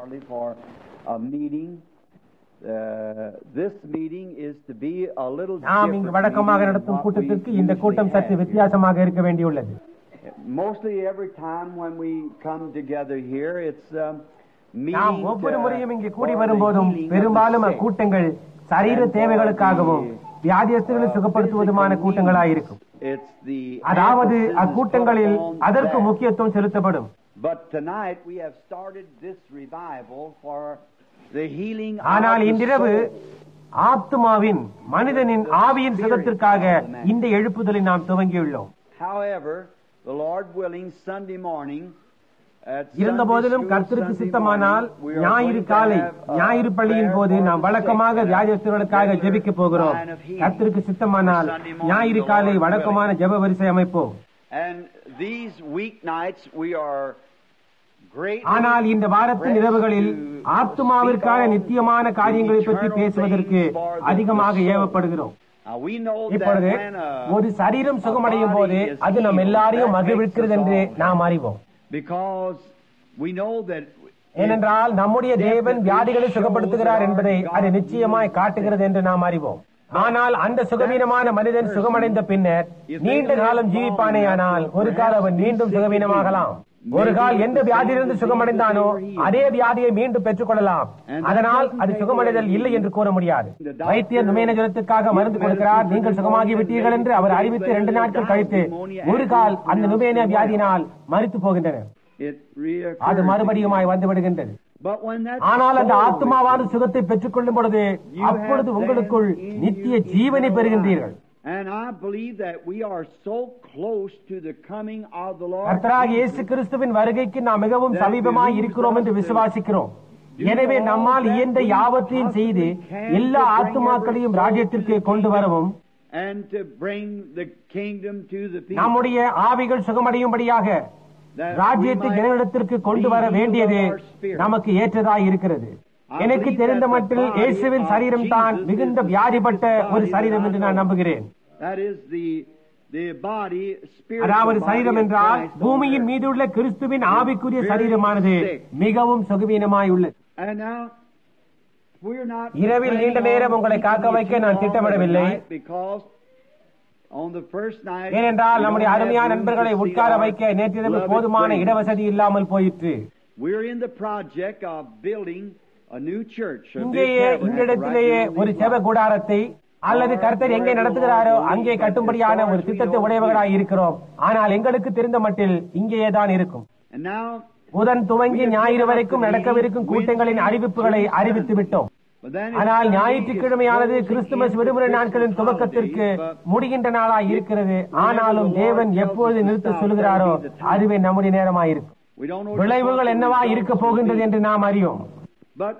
shortly for a meeting. Uh, this meeting is to be a little நாம் இங்கு different வழக்கமாக meeting than நடத்தும் what கூட்டத்திற்கு we இந்த கூட்டம் usually சற்று have. வித்தியாசமாக இருக்க வேண்டியுள்ளது Mostly every time when we come together here, it's um, நாம் meeting ஒவ்வொரு to- முறையும் இங்கே கூடி for the வரும்போதும் healing of the பெரும்பாலும் sick. அக்கூட்டங்கள் சரீர தேவைகளுக்காகவும் வியாதியஸ்தர்களை சுகப்படுத்துவதுமான கூட்டங்களாயிருக்கும் It's the அதாவது emphasis is அக்கூட்டங்களில் put on அதற்கு that. முக்கியத்துவம் செலுத்தப்படும் But tonight we have started this revival for the healing ஆனால் of the இன்றிரவு soul. ஆத்துமாவின் மனிதனின் ஆவியின் சுகத்திற்காக இந்த எழுப்புதலை நாம் துவங்கியுள்ளோம் However, the Lord willing, Sunday morning, at இருந்த Sunday போதிலும் school கர்த்தருக்கு Sunday சித்தமானால் morning, we are ஞாயிறு going to காலை have a ஞாயிறு பள்ளியின் போது prayer நாம் for the வழக்கமாக sick, வியாதியஸ்தர்களுக்காக regular ஜெபிக்க போகிறோம் line of healing. கர்த்தருக்கு சித்தமானால் Sunday morning, ஞாயிறு the காலை Lord வழக்கமான ஜெப வரிசை அமைப்போம் And these weeknights we are great. ஆனால் இந்த வாரத்தின் இரவுகளில் ஆத்துமாவிற்கான நித்தியமான காரியங்களை பற்றி பேசுவதற்கு அதிகமாக ஏவப்படுகிறோம் Now we know that இப்பொழுது when a, ஒரு சரீரம் a சுகமடையும் போது body is அது நம் healed, எல்லாரையும் that மகிழ்விக்கிறது makes us என்று all நாம் அறிவோம் Because we know that ஏனென்றால் நம்முடைய தேவன் வியாதிகளை சுகப்படுத்துகிறார் என்பதை அது நிச்சயமாய் காட்டுகிறது என்று நாம் அறிவோம் ஆனால் அந்த சுகவீனமான மனிதன் சுகமடைந்த பின்னர் நீண்ட காலம் ஜீவிப்பானேயானால் ஒரு கால் அவன் மீண்டும் சுகவீனமாகலாம் ஒரு கால் எந்த வியாதியிலிருந்து சுகமடைந்தானோ அதே வியாதியை மீண்டும் பெற்றுக் கொள்ளலாம் அதனால் அது சுகமடைதல் இல்லை என்று கூற முடியாது வைத்தியர் நுமையின ஜலத்துக்காக மருந்து கொடுக்கிறார் நீங்கள் சுகமாகி விட்டீர்கள் என்று அவர் அறிவித்து இரண்டு நாட்கள் கழித்து ஒரு கால் அந்த நுமையின வியாதியினால் மறித்து போகின்றனர் it reoccurs. அது மறுபடியுமாய் வந்து விடுகின்றது But when that ஆனால் அந்த soul ஆத்மாவான சுகத்தை பெற்றுக் கொள்ளும் பொழுது அப்பொழுது உங்களுக்குள் நித்திய ஜீவனை பெறுகின்றீர்கள் And I believe that we are so close to the coming of the Lord. கர்த்தராக இயேசு கிறிஸ்துவின் வருகைக்கு நாம் மிகவும் சமீபமாய் இருக்கிறோம் என்று விசுவாசிக்கிறோம் எனவே நம்மால் இயன்ற யாவற்றையும் செய்து எல்லா ஆத்துமாக்களையும் ராஜ்யத்திற்கு கொண்டு வரவும் And to bring the kingdom to the people. நம்முடைய ஆவிகள் சுகமடையும்படியாக that we ராஜ்யத்தை might ஜனங்களிடத்திற்கு கொண்டு வர be healed வேண்டியது of our spirit. நமக்கு ஏற்றதாய் இருக்கிறது எனக்கு தெரிந்த மட்டில் இயேசுவின் சரீரம் தான் மிகுந்த வியாதிப்பட்ட ஒரு சரீரம் என்று நான் நம்புகிறேன் That is the the body, spiritual அதாவது body சரீரம் of என்றால் Christ on பூமியின் earth. மீதுள்ள கிறிஸ்துவின் ஆவிக்குரிய சரீரமானது மிகவும் சுகவீனமாய் உள்ளது And now we're not இரவில் planning நீண்ட நேரம் on உங்களை காக்க keeping வைக்க you நான் long திட்டமிடவில்லை. tonight Because on the first night, ஏனென்றால் we நம்முடைய don't have அருமையான room to நண்பர்களை seat உட்கார our வைக்க நேற்றிரவு beloved போதுமான friends. இடவசதி இல்லாமல் போயிற்று We're in the project of building a new church. a big இங்கேயே tabernacle இந்த right இடத்திலேயே here in ஒரு these செவ lots. கூடாரத்தை அல்லது கர்த்தர் எங்கே நடத்துகிறாரோ அங்கே கட்டும்படியான ஒரு திட்டத்தை உடையவர்களாய் இருக்கிறோம் ஆனால் எங்களுக்கு தெரிந்த மட்டில் இங்கேயே தான் இருக்கும் And now, புதன் துவங்கி ஞாயிறு வரைக்கும் நடக்கவிருக்கும் கூட்டங்களின் அறிவிப்புகளை அறிவித்து விட்டோம் but then it's ஆனால் Sunday, ஞாயிற்றுக்கிழமையானது it's கிறிஸ்துமஸ் closing விடுமுறை in நாட்களின் Christmas துவக்கத்திற்கு holidays, but முடிகின்ற நாளாய் இருக்கிறது ஆனாலும் தேவன் எப்பொழுது நிறுத்த சொல்கிறாரோ அதுவே நம்முடைய நேரமாயிருக்கும் we don't know just விளைவுகள் what the என்னவா results இருக்க will போகின்றது be. என்று நாம் அறியோம் But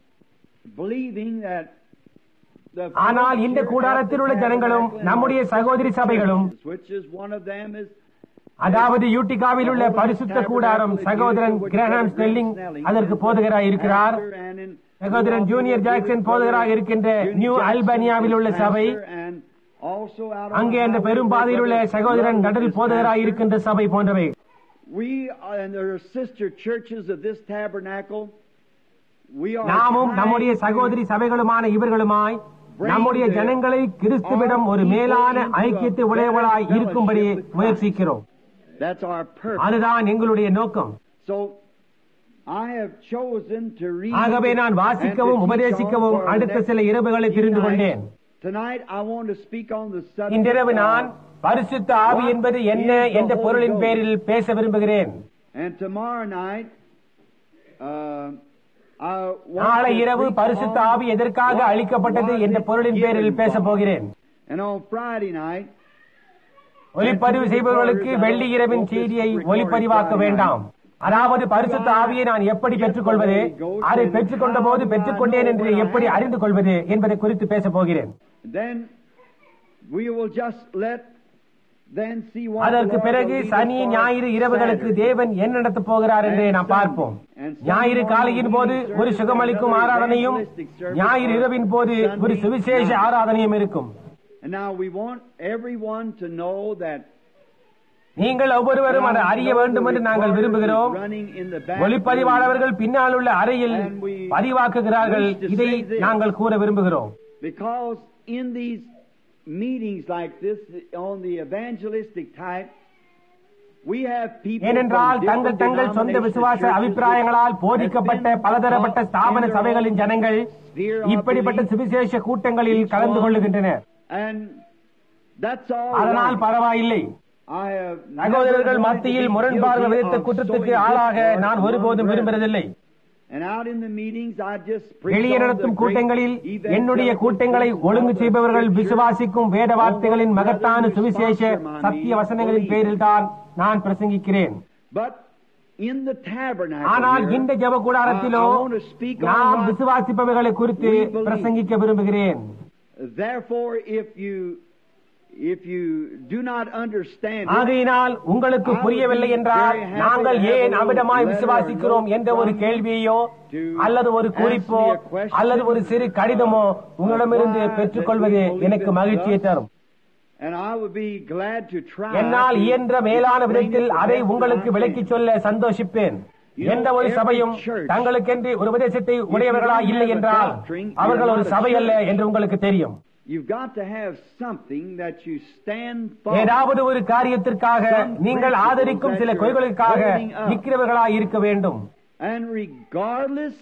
believing that the ஆனால் இந்த கூடாரத்தில் உள்ள ஜனங்களும் நம்முடைய சகோதரி சபைகளும் which is one of them is அதாவது யூட்டிகாவில் உள்ள பரிசுத்த கூடாரம் சகோதரன் கிரஹாம் ஸ்னெல்லிங் அதற்கு போதகராய் இருக்கிறார் and in சகோதரன் ஜூனியர் ஜாக்சன் போதகராக இருக்கின்ற நியூ அல்பனியாவில் உள்ள சபை and also out on அங்கே அந்த பெரும்பாதையில் உள்ள சகோதரன் கடல் போதகராய் இருக்கின்ற சபை போன்றவை We are, and there are sister churches of this tabernacle. We are நாமும் trying நம்முடைய to சகோதரி சபைகளுமான இவர்களுமாய் நம்முடைய ஜனங்களை கிறிஸ்துவிடம் ஒரு மேலான ஐக்கியத்தை உடையவளாய் இருக்கும்படி முயற்சிக்கிறோம் That's our purpose. அதுதான் எங்களுடைய நோக்கம் So I have chosen to read ஆகவே நான் and to வாசிக்கவும் teach உபதேசிக்கவும் on for அடுத்த next சில இரவுகளை few தெரிந்து nights. கொண்டேன் Tonight I want to speak on the subject இன்றிரவு நான் of- பரிசுத்த ஆவி என்பது என்ன என்ற பொருளின் பேரில் பேச விரும்புகிறேன் and tomorrow night uh, I want நாளை to இரவு preach பரிசுத்த on ஆவி எதற்காக what அளிக்கப்பட்டது was என்ற it பொருளின் பேரில் given பேச for. போகிறேன் And on Friday night ஒலிப்பதிவு செய்பவர்களுக்கு வெள்ளி இரவின் செய்தியை ஒலிப்பதிவாக்க வேண்டாம் அதாவது பரிசுத்த ஆவியை நான் எப்படி பெற்றுக்கொள்வது அதை பெற்றுக்கொண்ட போது பெற்றுக்கொண்டேன் என்று எப்படி அறிந்து கொள்வது என்பதை குறித்து பேச போகிறேன் then we will just let then see what அதற்கு the Lord பிறகு will lead us Shani for ஞாயிறு இரவுகளுக்கு Saturday. தேவன் என்ன நடத்தப் போகிறார் என்று நாம் பார்ப்போம் ஞாயிறு காலையின் போது ஒரு சுகமளிக்கும் ஆராதனையும் ஞாயிறு இரவின் போது ஒரு சுவிசேஷ ஆராதனையும் இருக்கும் And now we want everyone to know that நீங்கள் ஒவ்வொருவரும் அதை அறிய வேண்டும் என்று நாங்கள் விரும்புகிறோம் running in the back ஒளிப்பதிவாளர்கள் பின்னால் உள்ள அறையில் பதிவாக்குகிறார்கள் இதை நாங்கள் கூற விரும்புகிறோம் Because in these meetings like this, on the evangelistic type, we have people ஏனென்றால் from தங்கள் different தங்கள் சொந்த denominations, விசுவாச churches அபிப்பிராயங்களால் போதிக்கப்பட்ட that have been பலதரப்பட்ட taught ஸ்தாபன in their சபைகளின் own ஜனங்கள் sphere of இப்படிப்பட்ட belief. சுவிசேஷ கூட்டங்களில் கலந்து கொள்ளுகின்றனர் And that's all அதனால் right. பரவாயில்லை I have சகோதரர்கள் never மத்தியில் wanted to be முரண்பார்வை guilty விதித்த of குற்றத்துக்கு sowing ஆளாக discord நான் among ஒருபோதும் brethren. விரும்புவதில்லை And out in the meetings, I just preach வெளியே on the நடத்தும் great கூட்டங்களில் evangelical என்னுடைய கூட்டங்களை truths ஒழுங்கு of the செய்பவர்கள் Scripture. விசுவாசிக்கும் வேத வார்த்தைகளின் மகத்தான சுவிசேஷ சத்திய வசனங்களின் பேரில் தான் நான் பிரசங்கிக்கிறேன் But in the tabernacle ஆனால் here, இந்த ஜெப கூடாரத்திலோ I- I want to speak on நாம் what விசுவாசிப்பவைகளை குறித்து we believe. பிரசங்கிக்க விரும்புகிறேன் Therefore, if you if you do not understand it, ஆகையினால் உங்களுக்கு புரியவில்லை என்றால் நாங்கள் ஏன் அமிதமாய் விசுவாசிக்கிறோம் என்ற ஒரு கேள்வியையோ அல்லது ஒரு குறிப்போ அல்லது ஒரு சிறு கடிதமோ உங்களிடமிருந்து பெற்றுக்கொள்வது எனக்கு மகிழ்ச்சியை தரும் and I would be glad to try என்னால் to இயன்ற மேலான explain விதத்தில் it the அதை best உங்களுக்கு that I விளக்கிச் can. சொல்ல சந்தோஷிப்பேன் எந்த ஒரு சபையும் தங்களுக்கென்று ஒரு உபதேசத்தை உடையவர்களா இல்லை என்றால் அவர்கள் ஒரு சபை அல்ல என்று உங்களுக்கு தெரியும் You've got to have something that you stand for. ஏதாவது ஒரு காரியத்திற்காக நீங்கள் ஆதரிக்கும் சில கொள்கைகளுக்காக நிற்கிறவர்களாய் இருக்க வேண்டும் And regardless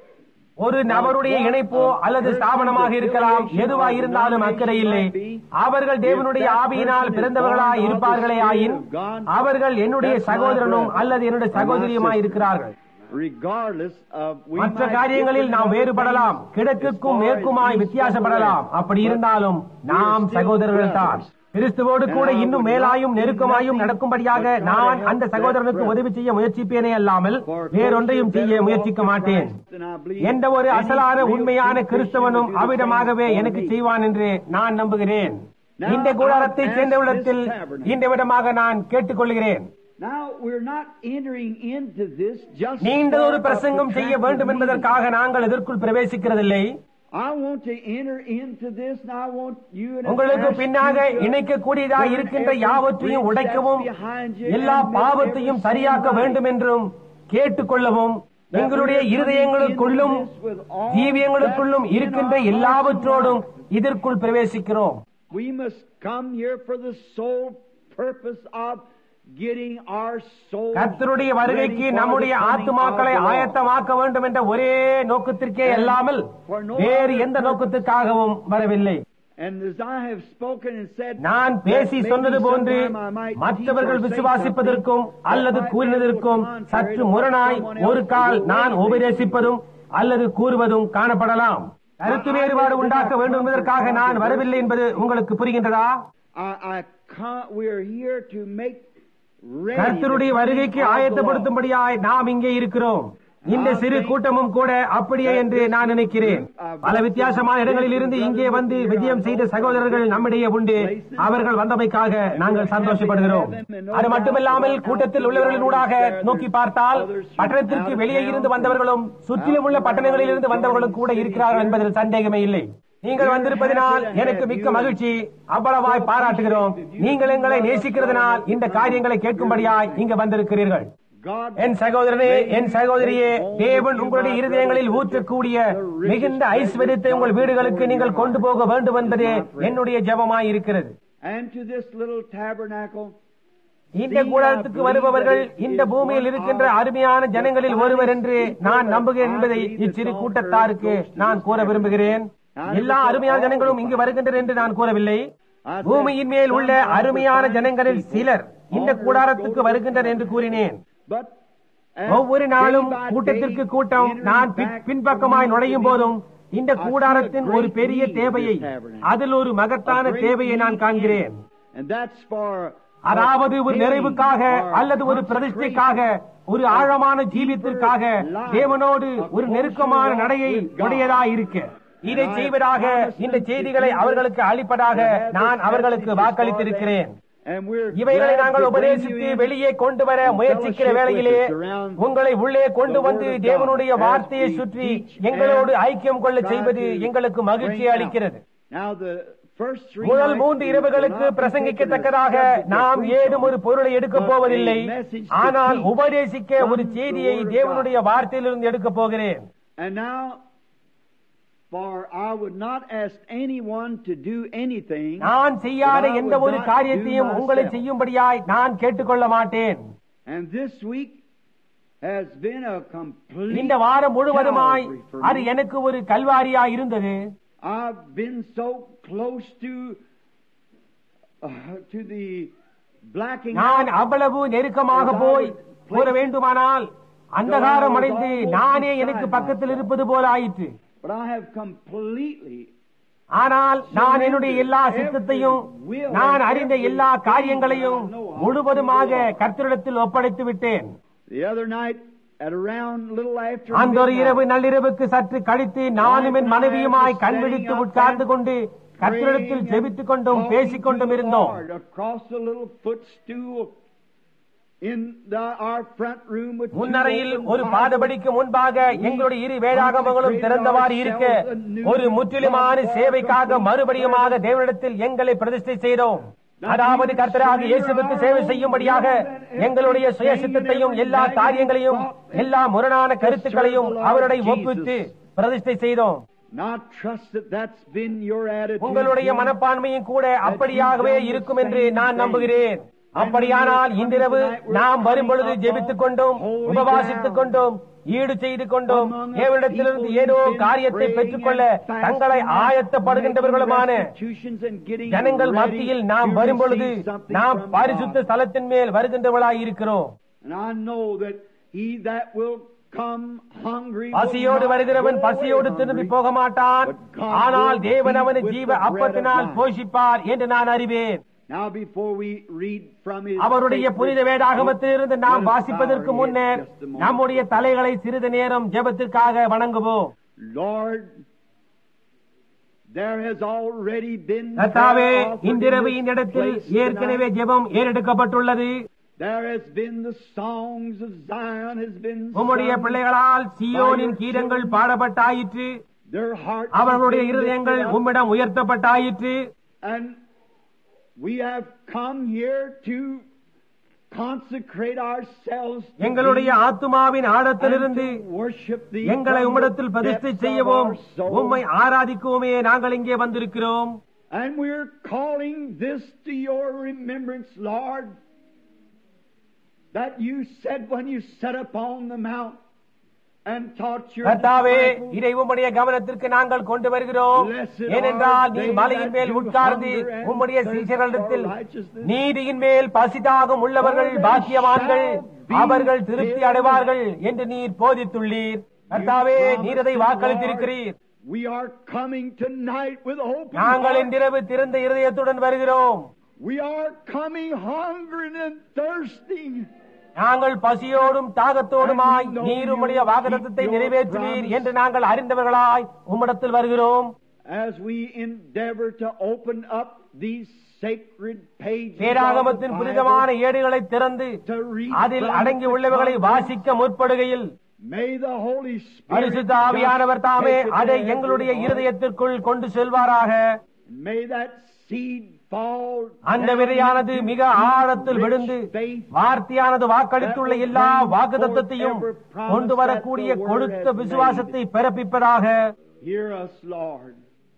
ஒரு நபருடைய இணைப்போ அல்லது ஸ்தாபனமாக இருக்கலாம் எதுவா இருந்தாலும் அக்கறை இல்லை அவர்கள் தேவனுடைய ஆவியினால் பிறந்தவர்களாய் இருப்பார்களே ஆயின் அவர்கள் என்னுடைய சகோதரனும் அல்லது என்னுடைய சகோதரியுமாய் இருக்கிறார்கள் regardless of we மற்ற might காரியங்களில் நாம் differ வேறுபடலாம் கிழக்குக்கும் மேற்குமாய் வித்தியாசப்படலாம் அப்படி இருந்தாலும் நாம் சகோதரர்கள் தான் கிறிஸ்துவோடு கூட இன்னும் மேலாயும் நெருக்கமாயும் நடக்கும்படியாக நான் அந்த சகோதரனுக்கு உதவி செய்ய முயற்சிப்பேனே அல்லாமல் வேறொன்றையும் செய்ய முயற்சிக்க மாட்டேன் And I believe எந்த ஒரு அசலான உண்மையான கிறிஸ்தவனும் அவ்விடமாகவே எனக்கு செய்வான் என்று நான் நம்புகிறேன் இந்த கூடாரத்தை சேர்ந்தவிடத்தில் இந்த விதமாக நான் கேட்டுக்கொள்கிறேன் Now we're not entering into this just நீண்டதொரு for a பிரசங்கம் செய்ய protracted வேண்டும் என்பதற்காக நாங்கள் இதற்குள் பிரவேசிக்கிறதில்லை I want to enter into this and I want you and உங்களுக்கு ask பின்னாக you to இணைக்கக்கூடியதாக burn இருக்கின்ற every யாவற்றையும் brick உடைக்கவும் that's behind you எல்லா and make பாவத்தையும் every சரியாக்க sin வேண்டும் என்றும் கேட்டுக்கொள்ளவும் எங்களுடைய இருதயங்களுக்குள்ளும் ஜீவியங்களுக்குள்ளும் இருக்கின்ற எல்லாவற்றோடும் இதற்குள் பிரவேசிக்கிறோம் We must come here for the sole purpose of getting our soul கர்த்தருடைய வருகைக்கு ready for நம்முடைய the coming ஆத்துமாக்களை of the Lord. ஆயத்தமாக்க வேண்டும் என்ற ஒரே நோக்கத்திற்கே அல்லாமல் வேறு எந்த நோக்கத்துக்காகவும் வரவில்லை And as I have spoken and said, நான் பேசி that சொன்னது maybe போன்று sometime I might மற்றவர்கள் teach or say விசுவாசிப்பதற்கும் something அல்லது that might கூறினதற்கும் be contrary சற்று to what முரணாய் someone else ஒரு கால் will நான் say. உபதேசிப்பதும் அல்லது கூறுவதும் காணப்படலாம் கருத்து வேறுபாடு உண்டாக்க வேண்டும் என்பதற்காக நான் வரவில்லை என்பது உங்களுக்கு புரிகின்றதா I, I can't, we're here to make ready கர்த்தருடைய the வருகைக்கு coming of the Lord. ஆயத்தப்படுத்தும்படியாய் நாம் இங்கே இருக்கிறோம் இந்த சிறு கூட்டமும் கூட அப்படியே என்று நான் நினைக்கிறேன் பல வித்தியாசமான இடங்களில் இருந்து இங்கே வந்து விஜயம் செய்த சகோதரர்கள் நம்மிடையே உண்டு அவர்கள் வந்தமைக்காக நாங்கள் சந்தோஷப்படுகிறோம் அது மட்டுமில்லாமல் கூட்டத்தில் உள்ளவர்களின் ஊடாக நோக்கி பார்த்தால் பட்டணத்திற்கு வெளியே இருந்து வந்தவர்களும் சுற்றிலும் உள்ள பட்டணங்களில் இருந்து வந்தவர்களும் கூட இருக்கிறார்கள் என்பதில் சந்தேகமே இல்லை நீங்கள் வந்திருப்பதினால் எனக்கு மிக்க மகிழ்ச்சி அவ்வளவாய் பாராட்டுகிறோம் நீங்கள் எங்களை நேசிக்கிறதுனால் இந்த காரியங்களை கேட்கும்படியாய் இங்க வந்திருக்கிறீர்கள் God என் சகோதரனே என் சகோதரியே தேவன் உங்களுடைய இருதயங்களில் ஊற்றக்கூடிய மிகுந்த ஐஸ்வர்யத்தை உங்கள் வீடுகளுக்கு நீங்கள் கொண்டு போக வேண்டும் என்பதே என்னுடைய ஜெபமாய் இருக்கிறது and to this little tabernacle இந்த கூடாரத்துக்கு வருபவர்கள் இந்த பூமியில் இருக்கின்ற அருமையான ஜனங்களில் ஒருவர் என்று நான் நம்புகிறேன் என்பதை இச்சிறு கூட்டத்தாருக்கு நான் கூற விரும்புகிறேன் எல்லா அருமையான ஜனங்களும் இங்கு வருகின்றனர் என்று நான் கூறவில்லை பூமியின் மேல் உள்ள அருமையான ஜனங்களில் சிலர் இந்த கூடாரத்துக்கு வருகின்றனர் என்று கூறினேன் but ஒவ்வொரு நாளும் கூட்டத்திற்கு கூட்டம் நான் பின்- பின்பக்கமாய் நுழையும் போதும் இந்த கூடாரத்தின் ஒரு பெரிய தேவையை அதில் ஒரு மகத்தான தேவையை நான் காண்கிறேன் and that's for அதாவது ஒரு நிறைவுக்காக அல்லது ஒரு பிரதிஷ்டைக்காக ஒரு ஆழமான ஜீவியத்திற்காக தேவனோடு ஒரு நெருக்கமான நடையை உடையதாய் இருக்க இதை செய்வதாக இந்த செய்திகளை அவர்களுக்கு அளிப்பதாக நான் அவர்களுக்கு வாக்களித்திருக்கிறேன் and we're இவைகளை glad நாங்கள் to bring you உபதேசித்து in வெளியே கொண்டு வர முயற்சிக்கிற வேளையிலே உங்களை உள்ளே கொண்டு வந்து தேவனுடைய வார்த்தையை சுற்றி எங்களோடு ஐக்கியம் கொள்ள செய்வது எங்களுக்கு மகிழ்ச்சியை அளிக்கிறது Now the first three முதல் nights மூன்று we இரவுகளுக்கு will not be பிரசங்கிக்கத்தக்கதாக taking a subject நாம் to preach ஏதும் ஒரு on, பொருளை எடுக்கப் but போவதில்லை a message to ஆனால் teach உபதேசிக்க ஒரு from the செய்தியை Word of தேவனுடைய God. வார்த்தையிலிருந்து எடுக்கப் போகிறேன் And now, for I would not ask anyone to do anything. நான் செய்யாத that I எந்த would ஒரு not காரியத்தையும் do உங்களை myself. செய்யும்படியாய் நான் கேட்டுக்கொள்ள மாட்டேன் And this week has been a complete இந்த வாரம் முழுவதுமாய் Calvary for அது me. எனக்கு ஒரு கல்வாரியா இருந்தது I've been so close to uh, to the blacking நான் out. அவ்வளவு நெருக்கமாக போய் கூற வேண்டுமானால் அந்தகாரம் அடைந்து நானே எனக்கு பக்கத்தில் இருப்பது போல ஆயிற்று But I have completely ஆனால் நான் என்னுடைய எல்லா சித்தத்தையும் நான் அறிந்த எல்லா காரியங்களையும் முழுவதுமாக கர்த்தரிடத்தில் ஒப்படைத்து விட்டேன் the other night at around little after அந்த ஒரு இரவு midnight, நள்ளிரவுக்கு சற்று கழித்து நானும் என் மனைவியுமாய் கண்விழித்து உட்கார்ந்து கொண்டு கர்த்தரிடத்தில் ஜெபித்துக் கொண்டும் talking பேசிக் to கொண்டும் the இருந்தோம் Lord across the little footstool in the, our front room with two முன்னறையில் open ஒரு Bibles. பாதபடிக்கு முன்பாக எங்களுடைய இரு வேதாகமங்களும் திறந்தவாறு இருக்க ஒரு முற்றிலுமான சேவைக்காக மறுபடியுமாக தேவனிடத்தில் எங்களை பிரதிஷ்டை செய்தோம் அதாவது கர்த்தராக இயேசுவுக்கு சேவை செய்யும்படியாக எங்களுடைய சுய சித்தத்தையும் எல்லா காரியங்களையும் எல்லா முரணான கருத்துக்களையும் அவருடைய ஒப்பித்து பிரதிஷ்டை செய்தோம் Not trust that that's been your attitude. உங்களுடைய மனப்பான்மையும் கூட அப்படியாகவே இருக்கும் என்று நான் நம்புகிறேன் அப்படியானால் இன்றிரவு நாம் வரும்பொழுது ஜெபித்துக் கொண்டும் உபவாசித்துக் கொண்டும் ஈடு செய்து கொண்டும் தேவனிடத்திலிருந்து ஏதோ காரியத்தை பெற்றுக்கொள்ள தங்களை ஆயத்தப்படுகின்றவர்களுமான ஜனங்கள் மத்தியில் நாம் வரும்பொழுது நாம் பரிசுத்த ஸ்தலத்தின் மேல் வருகின்றவர்களாய் இருக்கிறோம் And I know that he that will come hungry will பசியோடு not வருகிறவன் go பசியோடு away திரும்பி hungry. போக மாட்டான் But God ஆனால் will தேவன் feed அவனை with ஜீவ the bread அப்பத்தினால் of life. போஷிப்பார் என்று நான் அறிவேன் Now before we read from his அவருடைய sacred புனித வேதாகமத்திலிருந்து நாம் let us வாசிப்பதற்கு bow our முன்னர் heads just a moment. நம்முடைய தலைகளை சிறிது நேரம் ஜெபத்திற்காக வணங்குவோம் Lord, there has already been கர்த்தாவே prayer offered in இன்றிரவு this இந்த இடத்தில் place ஏற்கனவே tonight. ஜெபம் ஏறெடுக்கப்பட்டுள்ளது There has been the songs of Zion has been உம்முடைய sung. பிள்ளைகளால் சியோனின் கீதங்கள் பாடப்பட்டாயிற்று Their hearts அவர்களுடைய have been இருதயங்கள் lifted up. உம்மிடம் உயர்த்தப்பட்டாயிற்று And we have come here to consecrate ourselves to எங்களுடைய thee ஆத்துமாவின் and ஆழத்திலிருந்து to worship thee எங்களை from உம்மிடத்தில் the பிரதிஷ்டை depths of செய்யவும் our soul. உம்மை ஆராதிக்கவுமே நாங்கள் இங்கே வந்திருக்கிறோம் And we're calling this to your remembrance, Lord, that you said when you sat upon the mount and taught your கர்த்தாவே disciples, இதை உம்முடைய கவனத்திற்கு நாங்கள் கொண்டு வருகிறோம் Blessed ஏனென்றால் are நீ they மலையின் that மேல் do உட்கார்ந்து hunger and உம்முடைய thirst சீசர்களிடத்தில் for righteousness. நீதியின் மேல் பசிதாகம் உள்ளவர்கள் For they பாக்கியவான்கள் shall be அவர்கள் திருப்தி filled. அடைவார்கள் என்று நீர் போதித்துள்ளீர் கர்த்தாவே You நீர் அதை promised, வாக்களித்திருக்கிறீர் Lord, We are coming tonight with open நாங்கள் hearts. இன்றிரவு திறந்த இருதயத்துடன் வருகிறோம் We are coming hungry and thirsting. நாங்கள் பசியோடும் தாகத்தோடுமாய் நீர் உம்முடைய வாக்குத்தத்தை நிறைவேற்றுவீர் என்று நாங்கள் அறிந்தவர்களாய் உம்மிடத்தில் வருகிறோம் As we endeavor to open up these sacred pages வேதாகமத்தின் of the புனிதமான Bible, ஏடுகளை திறந்து to read அதில் from அடங்கி the உள்ளவைகளை content, வாசிக்க முற்படுகையில் May the Holy Spirit பரிசுத்த ஆவியானவர் just தாமே take it அதை to எங்களுடைய every heart. இருதயத்திற்குள் கொண்டு செல்வாராக May that seed fall அந்த down விதையானது into மிக ஆழத்தில் rich விழுந்து faith வார்த்தையானது வாக்களித்துள்ள எல்லா வாக்குத்தத்தையும் கொண்டு வரக்கூடிய கொடுத்த விசுவாசத்தை பிறப்பிப்பதாக Hear us, Lord,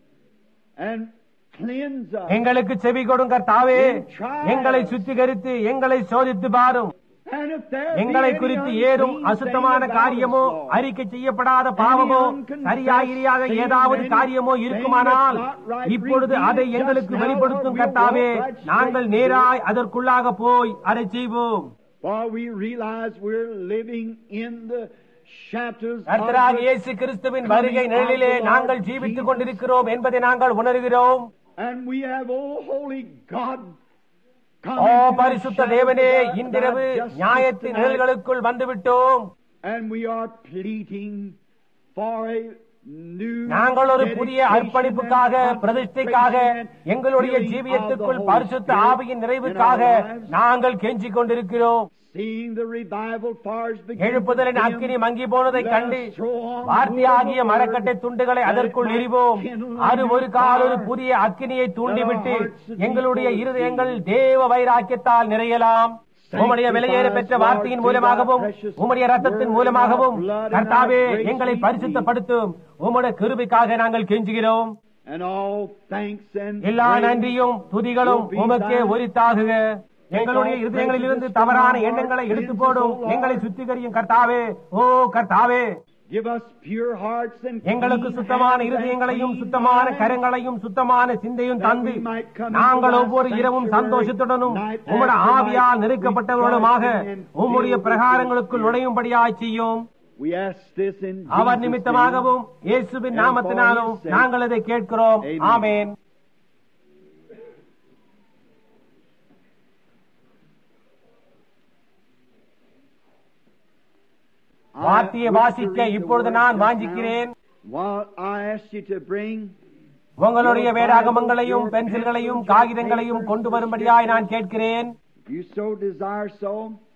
and cleanse us. எங்களுக்கு செவி கொடுங்க தாவே எங்களை சுத்திகரித்து எங்களை சோதித்து பாரும் And if there be எங்களை any குறித்து unclean ஏதும் thing அசுத்தமான about காரியமோ us, Lord, அறிக்கை செய்யப்படாத பாவமோ சரியாகிரியாத ஏதாவது காரியமோ இருக்குமானால் இப்பொழுது அதை எங்களுக்கு வெளிப்படுத்தும் கர்த்தாவே நாங்கள் நேராய் அதற்குள்ளாக போய் அதை செய்வோம் For we realize we're living in the shadows of கர்த்தராக the இயேசு கிறிஸ்துவின் வருகை நிழலிலே நாங்கள் ஜீவித்துக் கொண்டிருக்கிறோம் என்பதை நாங்கள் உணர்கிறோம் And we have, oh holy God, come O into the பரிசுத்த shadows தேவனே of thy இன்றிரவு justice நியாயத்தின் tonight. நிழல்களுக்குள் வந்துவிட்டோம் And we are pleading for a new நாங்கள் ஒரு புதிய dedication அர்ப்பணிப்புக்காக and பிரதிஷ்டைக்காக consecration and எங்களுடைய filling of ஜீவியத்துக்குள் the Holy பரிசுத்த Spirit ஆவியின் in நிறைவுக்காக our lives. நாங்கள் கெஞ்சிக் கொண்டிருக்கிறோம் Seeing the revival fires begin to எழுப்புதலின் dim, அக்கினி மங்கி போனதைக் let கண்டு us throw on the வார்த்தையாகிய word of the மரக்கட்டை Lord, துண்டுகளை that it அதற்குள் might எறிவோம் kindle அது a new ஒரு கால் ஒரு fire, புதிய அக்கினியை தூண்டிவிட்டு that our hearts should be எங்களுடைய full of இருதயங்கள் zeal. தேவ வைராக்கியத்தால் நிறையலாம் உம்முடைய விலையேற பெற்ற வார்த்தையின் மூலமாகவும் உம்முடைய ரத்தத்தின் மூலமாகவும் கர்த்தாவே எங்களை பரிசுத்தப்படுத்தும் உம்முடைய கிருபைக்காக நாங்கள் கெஞ்சுகிறோம் And all thanks and எல்லா praise நன்றியும் துதிகளும் உமக்கே உரித்தாகுக எங்களுடைய இருதயங்களிலிருந்து தவறான எண்ணங்களை எடுத்து போடும் எங்களை சுத்திகரியும் கர்த்தாவே ஓ கர்த்தாவே Give us pure hearts and எங்களுக்கு clean சுத்தமான hands இருதயங்களையும் and clean சுத்தமான minds. கரங்களையும் சுத்தமான சிந்தையும் தந்து நாங்கள் ஒவ்வொரு இரவும் சந்தோஷத்துடனும் உம்முடைய ஆவியால் நெருக்கப்பட்டவர்களுமாக உம்முடைய பிரகாரங்களுக்குள் நுழையும்படியாய் செய்யும் We ask this in our Jesus' நிமித்தமாகவும் இயேசுவின் நாமத்தினாலும் நாங்கள் அதை கேட்கிறோம் ஆமென் name. வார்த்தையை I wish to வாசிக்க read the இப்பொழுது word நான் just வாஞ்சிக்கிறேன் now. While I ask you to bring உங்களுடைய வேதாகமங்களையும் பென்சில்களையும் காகிதங்களையும் கொண்டு வரும்படியாய் நான் கேட்கிறேன் if you so desire so,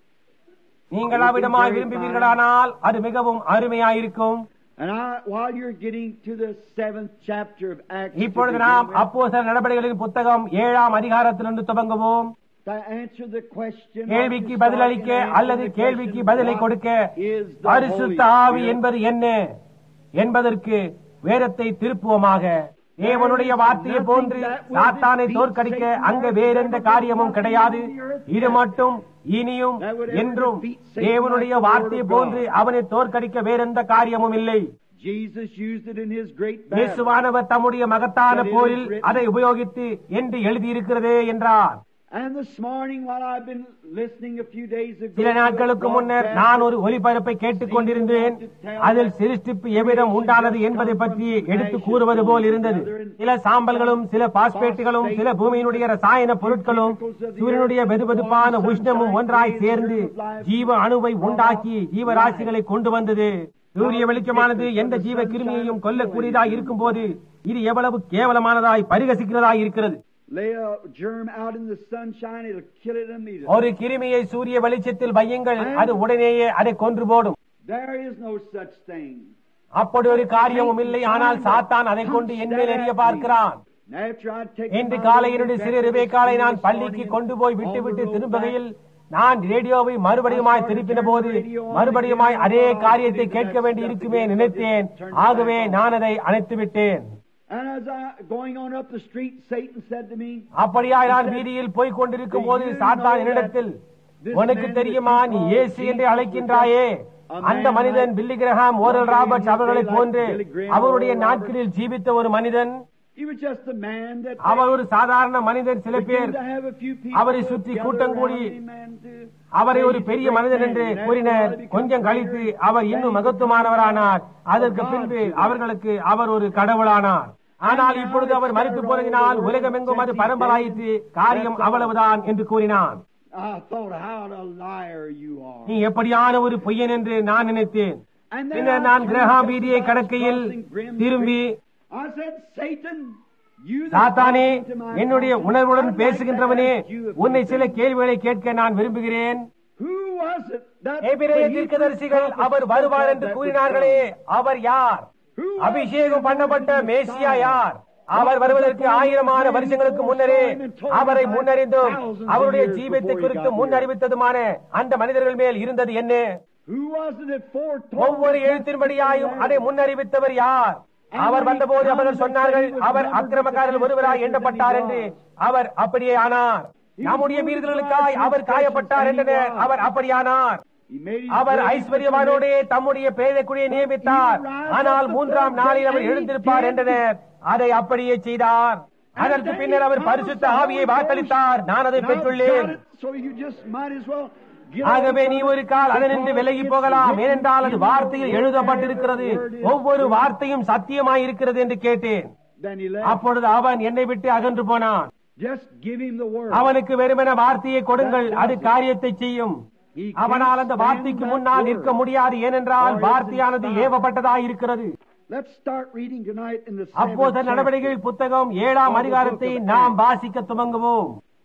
நீங்கள் அவ்விடமாய் விரும்புவீர்களானால் அது மிகவும் அருமையாயிருக்கும் and I, while you're getting to the seventh chapter of Acts, to இப்பொழுது begin நாம் with, அப்போஸ்தலர் நடவடிக்கைகளின் புத்தகம் ஏழாம் அதிகாரத்திலிருந்து துவங்குவோம் to answer the question, கேள்விக்கு or to பதிலளிக்க start and answer அல்லது the கேள்விக்கு question, பதிலை what கொடுக்க is the பரிசுத்த Holy ஆவி Spirit? என்பது என்ன என்பதற்கு வேதத்தை திருப்புவோமாக தேவனுடைய வார்த்தையை போன்று சாத்தானை தோற்கடிக்க அங்க வேறெந்த காரியமும் கிடையாது இது மட்டும் இனியும் என்றும் தேவனுடைய வார்த்தையை போன்று அவனை தோற்கடிக்க வேறெந்த காரியமும் இல்லை Jesus used it in his great battle. இயேசுவானவர் தம்முடைய மகத்தான போரில் அதை உபயோகித்து என்று எழுதியிருக்கிறதே என்றார் And this morning, while I've been listening a few days ago, சில நாட்களுக்கு முன்னர் நான் ஒரு ஒலிபரப்பை கேட்டுக் கொண்டிருந்தேன் அதில் சிருஷ்டிப்பு எவ்விடம் உண்டானது என்பதை பற்றி எடுத்து கூறுவது போல் இருந்தது சில சாம்பல்களும் சில பாஸ்பேட்டுகளும் சில பூமியினுடைய ரசாயன பொருட்களும் சூரியனுடைய வெதுவெதுப்பான உஷ்ணமும் ஒன்றாய் சேர்ந்து ஜீவ அணுவை உண்டாக்கி ஜீவராசிகளை கொண்டு வந்தது சூரிய வெளிச்சமானது எந்த ஜீவ கிருமியையும் கொல்லக்கூடியதாய் இருக்கும் போது இது எவ்வளவு கேவலமானதாய் பரிகசிக்கிறதாய் இருக்கிறது lay a germ out in the sunshine, it'll kill it immediately. ஒரு கிருமியை சூரிய வெளிச்சத்தில் வையுங்கள் அது உடனேயே அதை கொன்று போடும் There is no such thing. அப்படி ஒரு காரியமும் இல்லை ஆனால் சாத்தான் அதை கொண்டு என்மேல் எறிய பார்க்கிறான் After I take இன்று my காலையினுடைய little சிறு back to ரிபேக்காலை school நான் this பள்ளிக்கு morning, கொண்டு போய் on விட்டு the விட்டு road திரும்புகையில் back, நான் ரேடியோவை மறுபடியுமாய் திருப்பின போது மறுபடியுமாய் அதே காரியத்தை கேட்க வேண்டி இருக்குமே நினைத்தேன் ஆகவே நான் அதை அணைத்து விட்டேன் And as I going on up the street, Satan said to me, அப்படியாய் நான் வீதியில் போய்க் கொண்டிருக்கும் போது சாத்தான் என்னிடத்தில் உனக்கு தெரியுமா நீ இயேசு என்று அழைக்கின்றாயே அந்த மனிதன் பில்லி கிரஹாம் ஓரல் ராபர்ட்ஸ் அவர்களைப் போன்று அவருடைய நாட்களில் ஜீவித்த ஒரு மனிதன் he was just a man that அவர் ஒரு சாதாரண மனிதன் சில பேர் began to have a few people அவரை சுற்றி gather கூட்டம் கூடி around him and to அவரை ஒரு பெரிய மனிதன் என்று கூறினர் கொஞ்சம் கழித்து அவர் இன்னும் மகத்துவமானவரானார் அதற்கு பின்பு அவர்களுக்கு அவர் ஒரு கடவுளானார் ஆனால் இப்பொழுது அவர் மறித்து போனதினால் உலகமெங்கும் அது பரம்பராயிற்று காரியம் அவ்வளவுதான் என்று கூறினான் I thought, how a liar you are. நீ எப்படியான ஒரு பொய்யன் என்று நான் நினைத்தேன் And then பின்னர் I நான் turned கிரஹாம் just வீதியை about கடக்கையில் crossing Grim திரும்பி Street. I said, Satan, you that சாத்தானே talk into my என்னுடைய conscience, உணர்வுடன் I'd like to பேசுகின்றவனே ask you a few உன்னை சில things. கேள்விகளை கேட்க நான் விரும்புகிறேன் Who was it that எபிரேய the தீர்க்கதரிசிகள் Hebrew அவர் prophets வருவார் said என்று that would கூறினார்களே come? அவர் யார் Who was அபிஷேகம் the பண்ணப்பட்ட anointed மேசியா Messiah? யார் அவர் வருவதற்கு ஆயிரமான வருஷங்களுக்கு முன்னரே அவரை முன்னறிந்தும் அவருடைய ஜீவத்தை குறித்து முன்னறிவித்ததுமான அந்த மனிதர்கள் மேல் இருந்தது என்ன Who was it that foretold ஒவ்வொரு that எழுத்தின்படியாயும் man அதை would முன்னறிவித்தவர் யார் அவர் வந்தபோது அவர்கள் சொன்னார்கள் அவர் அக்கிரமக்காரர்கள் ஒருவராய் எண்ணப்பட்டார் என்று அவர் அப்படியே ஆனார் நம்முடைய வீரர்களுக்காய் அவர் காயப்பட்டார் என்றனர் அவர் அப்படியானார் He made his our great ஐஸ்வர்யவானோடே தம்முடைய பேதைக்குடியை நியமித்தார் ஆனால் மூன்றாம் நாளில் அவர் எழுந்திருப்பார் என்றனர் அதை அப்படியே செய்தார் அதற்கு பின்னர் அவர் பரிசுத்த ஆவியை வாக்களித்தார் நான் அதை Now பெற்றுள்ளேன் got it, So you just might as well get ஆகவே on நீ with ஒரு it கால் அதனின்று because விலகி it's போகலாம் written ஏனென்றால் அது in the வார்த்தையில் word, எழுதப்பட்டிருக்கிறது every word is ஒவ்வொரு true. வார்த்தையும் சத்தியமாயிருக்கிறது என்று கேட்டேன் Then he left. அப்பொழுது அவன் என்னை விட்டு அகன்று போனான் Just give him the word. அவனுக்கு வெறுமென வார்த்தையை கொடுங்கள் அது காரியத்தை செய்யும் He அவனால் can't அந்த stand வார்த்தைக்கு that முன்னால் word. நிற்க முடியாது ஏனென்றால் Or it's வார்த்தையானது inspired. ஏவப்பட்டதாய் இருக்கிறது Let's start reading tonight in the அப்போது seventh நடவடிக்கைகள் புத்தகம் ஏழாம் அதிகாரத்தை நாம் வாசிக்க துவங்குவோம்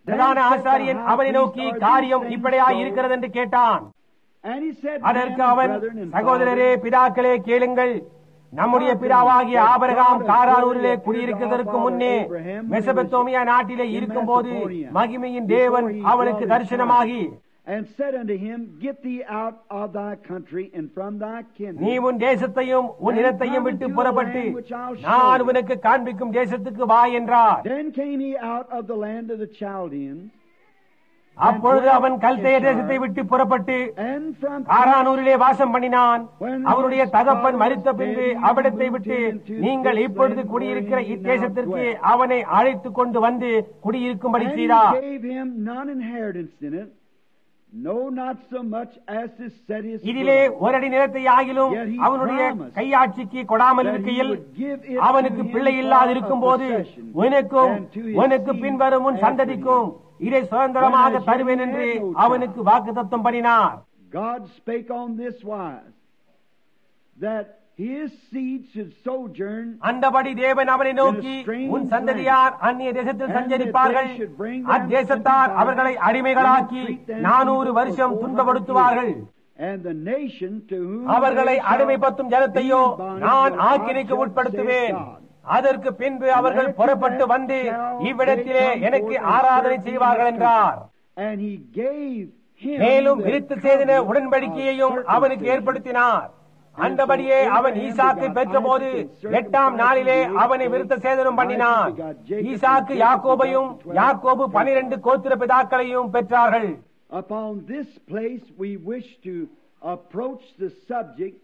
பிரதான ஆசாரியன் அவனை நோக்கி காரியம் இப்படியா இருக்கிறது என்று கேட்டான் And he said, அதற்கு "Men, அவன் brethren, and சகோதரரே பிதாக்களே கேளுங்கள் நம்முடைய பிதாவாகிய ஆபரகாம் காரானூரிலே குடியிருக்கிறதற்கு முன்னே மெசபத்தோமியா நாட்டிலே இருக்கும்போது மகிமையின் தேவன் அவனுக்கு தரிசனமாகி and said unto him, Get thee out of thy country and from thy நீ kindred. உன் தேசத்தையும் உன் இனத்தையும் விட்டு புறப்பட்டு நான் உனக்கு காண்பிக்கும் தேசத்துக்கு வா என்றார் Then came he out of the land of the Chaldeans, அப்பொழுது அவன் கல்தேய தேசத்தை விட்டு புறப்பட்டு and from காரானூரிலே வாசம் பண்ணினான் அவருடைய தகப்பன் மறித்த பின்பு அவ்விடத்தை விட்டு நீங்கள் இப்பொழுது குடியிருக்கிற இத்தேசத்திற்கு அவனை அழைத்துக் கொண்டு வந்து குடியிருக்கும்படி and செய்தார் he gave him none inheritance in it, no, not so much as to set his இதிலே foot on. ஒரு அடி நிலத்தை ஆகிலும் அவனுடைய கையாட்சிக்கு கொடாமல் இருக்கையில் அவனுக்கு பிள்ளை இல்லாதிருக்கும் போது உனக்கும் உனக்கு பின்வரும் உன் சந்ததிக்கும் இதை சுதந்திரமாக தருவேன் என்று அவனுக்கு வாக்குத்தத்தம் பண்ணினார் God spake on this wise, that his seed should sojourn அந்தபடி தேவன் அவனை நோக்கி உன் சந்ததியார் அந்நிய தேசத்தில் சஞ்சரிப்பார்கள் அத்தேசத்தார் அவர்களை அடிமைகளாக்கி நானூறு வருஷம் துன்பப்படுத்துவார்கள் and the nation to whom அவர்களை they shall அடிமைப்படுத்தும் ஜனத்தையோ be in bondage நான் will I ஆக்கினைக்கு judge, உட்படுத்துவேன் saith God. அதற்கு பின்பு அவர்கள் புறப்பட்டு வந்து இவ்விடத்திலே எனக்கு ஆராதனை செய்வார்கள் என்றார் And he gave him மேலும் the விருத்த சேதன covenant உடன்படிக்கையையும் of அவனுக்கு circumcision. ஏற்படுத்தினார் அந்தபடியே அவன் ஈசாக்கை பெற்றபோது எட்டாம் நாளிலே அவனை விருத்த சேதனம் பண்ணினான் ஈசாக்கு யாக்கோபையும் யாக்கோபு பனிரெண்டு கோத்திர பிதாக்களையும் பெற்றார்கள் Upon this place we wish to approach the subject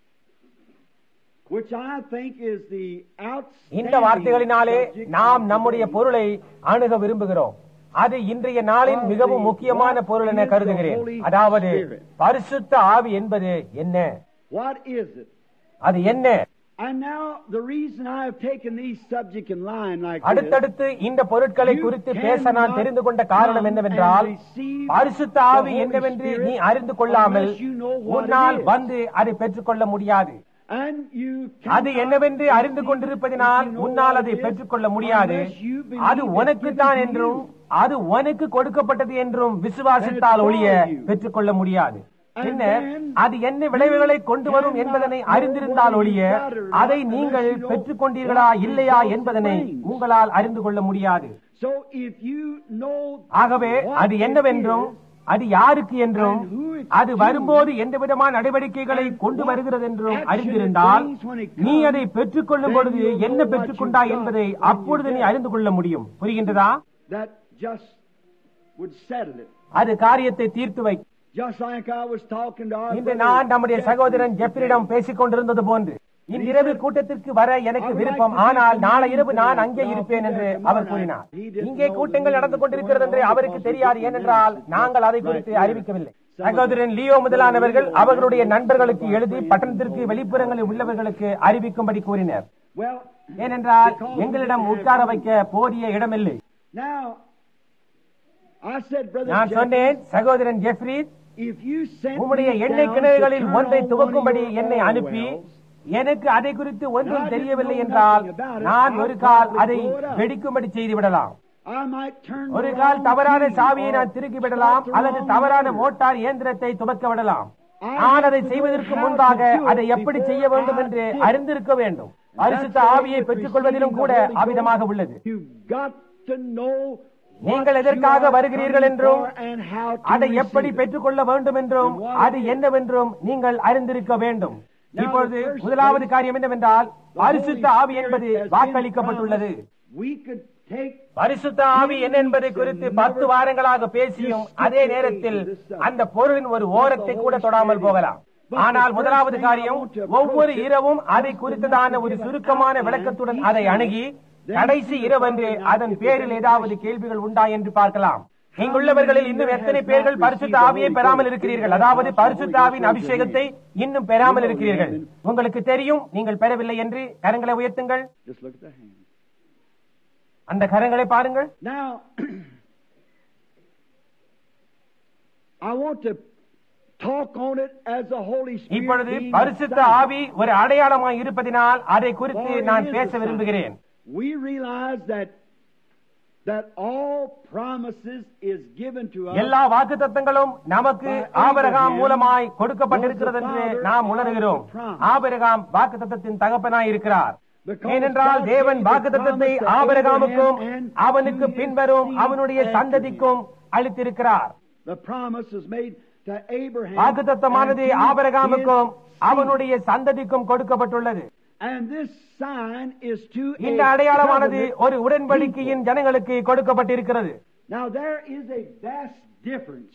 which I think is the இந்த outstanding வார்த்தைகளினாலே subject நாம் of நம்முடைய today. பொருளை அணுக விரும்புகிறோம் அது இன்றைய நாளின் மிகவும் முக்கியமான பொருள் என கருதுகிறேன் அதாவது பரிசுத்த ஆவி என்பது என்ன What is it? அது என்ன And now the reason I have taken these subject in line like this, அடுத்தடுத்து இந்த பொருட்களை குறித்து பேச நான் தெரிந்து கொண்ட காரணம் என்னவென்றால் பரிசுத்த ஆவி என்னவென்று நீ அறிந்து கொள்ளாமல் உன்னால் வந்து அதை பெற்றுக்கொள்ள முடியாது and you அது cannot என்னவென்று அறிந்து கொண்டிருப்பதினால் உன்னால் அதை பெற்றுக்கொள்ள முடியாது அது உனக்குத்தான் என்றும் அது உனக்கு கொடுக்கப்பட்டது என்றும் விசுவாசித்தால் ஒழிய பெற்றுக்கொள்ள முடியாது பின்னர் அது என்ன விளைவுகளை கொண்டு வரும் என்பதனை அறிந்திருந்தால் ஒழிய அதை நீங்கள் பெற்றுக்கொண்டீர்களா இல்லையா என்பதனை உங்களால் அறிந்து கொள்ள முடியாது So if you know ஆகவே அது என்னவென்றும் அது யாருக்கு என்றும் அது வரும்போது எந்த விதமான நடவடிக்கைகளை கொண்டு வருகிறது என்றும் அறிந்திருந்தால் நீ அதை பெற்றுக்கொள்ளும் பொழுது என்ன பெற்றுக்கொண்டாய் என்பதை அப்பொழுது நீ அறிந்து கொள்ள முடியும் புரிகின்றதா that just would settle it. அது காரியத்தை தீர்த்து வை Just like I was talking to our இன்று brother நான் நம்முடைய Jeffrey சகோதரன் ஜெஃப்ரிடம் பேசிக் கொண்டிருந்தது போன்று இன்றிரவு கூட்டத்திற்கு வர எனக்கு விருப்பம் ஆனால் நாளை இரவு நான் அங்கே இருப்பேன் என்று அவர் கூறினார் இங்கே கூட்டங்கள் நடந்து கொண்டிருக்கிறது என்று அவருக்கு தெரியாது ஏனென்றால் நாங்கள் அதை குறித்து அறிவிக்கவில்லை சகோதரன் லியோ முதலானவர்கள் அவர்களுடைய நண்பர்களுக்கு எழுதி பட்டணத்திற்கு வெளிப்புறங்களில் உள்ளவர்களுக்கு அறிவிக்கும்படி கூறினர் Well, ஏனென்றால் எங்களிடம் உட்கார வைக்க போதிய இடமில்லை now I said, brother நான் Jeffrey, சொன்னேன் சகோதரன் ஜெஃப்ரி if you sent உம்முடைய me எண்ணெய் down கிணறுகளில் to turn ஒன்றை on துவக்கும்படி one of your என்னை oil அனுப்பி wells, எனக்கு அதை குறித்து ஒன்றும் தெரியவில்லை என்றால் நான் ஒரு கால் அதை வெடிக்கும்படி செய்து விடலாம் I might turn ஒரு the கால் wrong தவறான key சாவியை or நான் திருக்கி விடலாம் start the அல்லது wrong தவறான motor. மோட்டார் இயந்திரத்தை துவக்க விடலாம் நான் அதை செய்வதற்கு முன்பாக அதை எப்படி செய்ய வேண்டும் என்று அறிந்திருக்க வேண்டும் பரிசுத்த ஆவியை பெற்றுக் கொள்வதிலும் கூட அவ்விதமாக உள்ளது You've got to know நீங்கள் what எதற்காக you are வருகிறீர்கள் coming என்றும் for and how to அதை எப்படி receive it. பெற்றுக்கொள்ள வேண்டும் என்றும் அது என்னவென்றும் நீங்கள் அறிந்திருக்க வேண்டும் இப்பொழுது முதலாவது காரியம் என்னவென்றால் பரிசுத்த ஆவி என்பது வாக்களிக்கப்பட்டுள்ளது We could take பரிசுத்த ஆவி என்ன என்பதை குறித்து பத்து வாரங்களாக பேசியும் அதே நேரத்தில் அந்த பொருளின் ஒரு ஓரத்தை கூட தொடாமல் போகலாம் ஆனால் முதலாவது காரியம் ஒவ்வொரு இரவும் அதை குறித்ததான ஒரு சுருக்கமான விளக்கத்துடன் அதை அணுகி கடைசி இரவன்று அதன் பேரில் ஏதாவது கேள்விகள் உண்டா என்று பார்க்கலாம் இங்குள்ளவர்களில் இன்னும் எத்தனை பேர்கள் பரிசுத்த ஆவியை பெறாமல் இருக்கிறீர்கள் அதாவது பரிசுத்த ஆவியின் அபிஷேகத்தை இன்னும் பெறாமல் இருக்கிறீர்கள் உங்களுக்கு தெரியும் நீங்கள் பெறவில்லை என்று கரங்களை உயர்த்துங்கள் Just look at the hand. அந்த கரங்களை பாருங்கள் Now, I want to talk on it as the Holy Spirit இப்பொழுது being பரிசுத்த the sign. ஆவி ஒரு அடையாளமாய் இருப்பதினால் அதை குறித்து For நான் it is பேச the sign. விரும்புகிறேன் We realize that that all promises is given to us எல்லா வாக்குத்தத்தங்களும் நமக்கு ஆபரகாம் மூலமாய் கொடுக்கப்பட்டிருக்கிறது என்று நாம் உணர்கிறோம் ஆபரகாம் வாக்குத்தத்தத்தின் தகப்பனாய் இருக்கிறார் ஏனென்றால் தேவன் வாக்குத்தத்தத்தை ஆபரகாமுக்கும் அவனுக்கு பின்வரும் அவனுடைய சந்ததிக்கும் அளித்திருக்கிறார் the promise was made to Abraham வாக்குத்தத்தமானது and to ஆபரகாமுக்கும் his அவனுடைய சந்ததிக்கும் கொடுக்கப்பட்டுள்ளது seed. and this sign is to a இந்த அடையாளமானது covenant ஒரு உடன்படிக்கையின் ஜனங்களுக்கு கொடுக்கப்பட்டிருக்கிறது Now there is a vast difference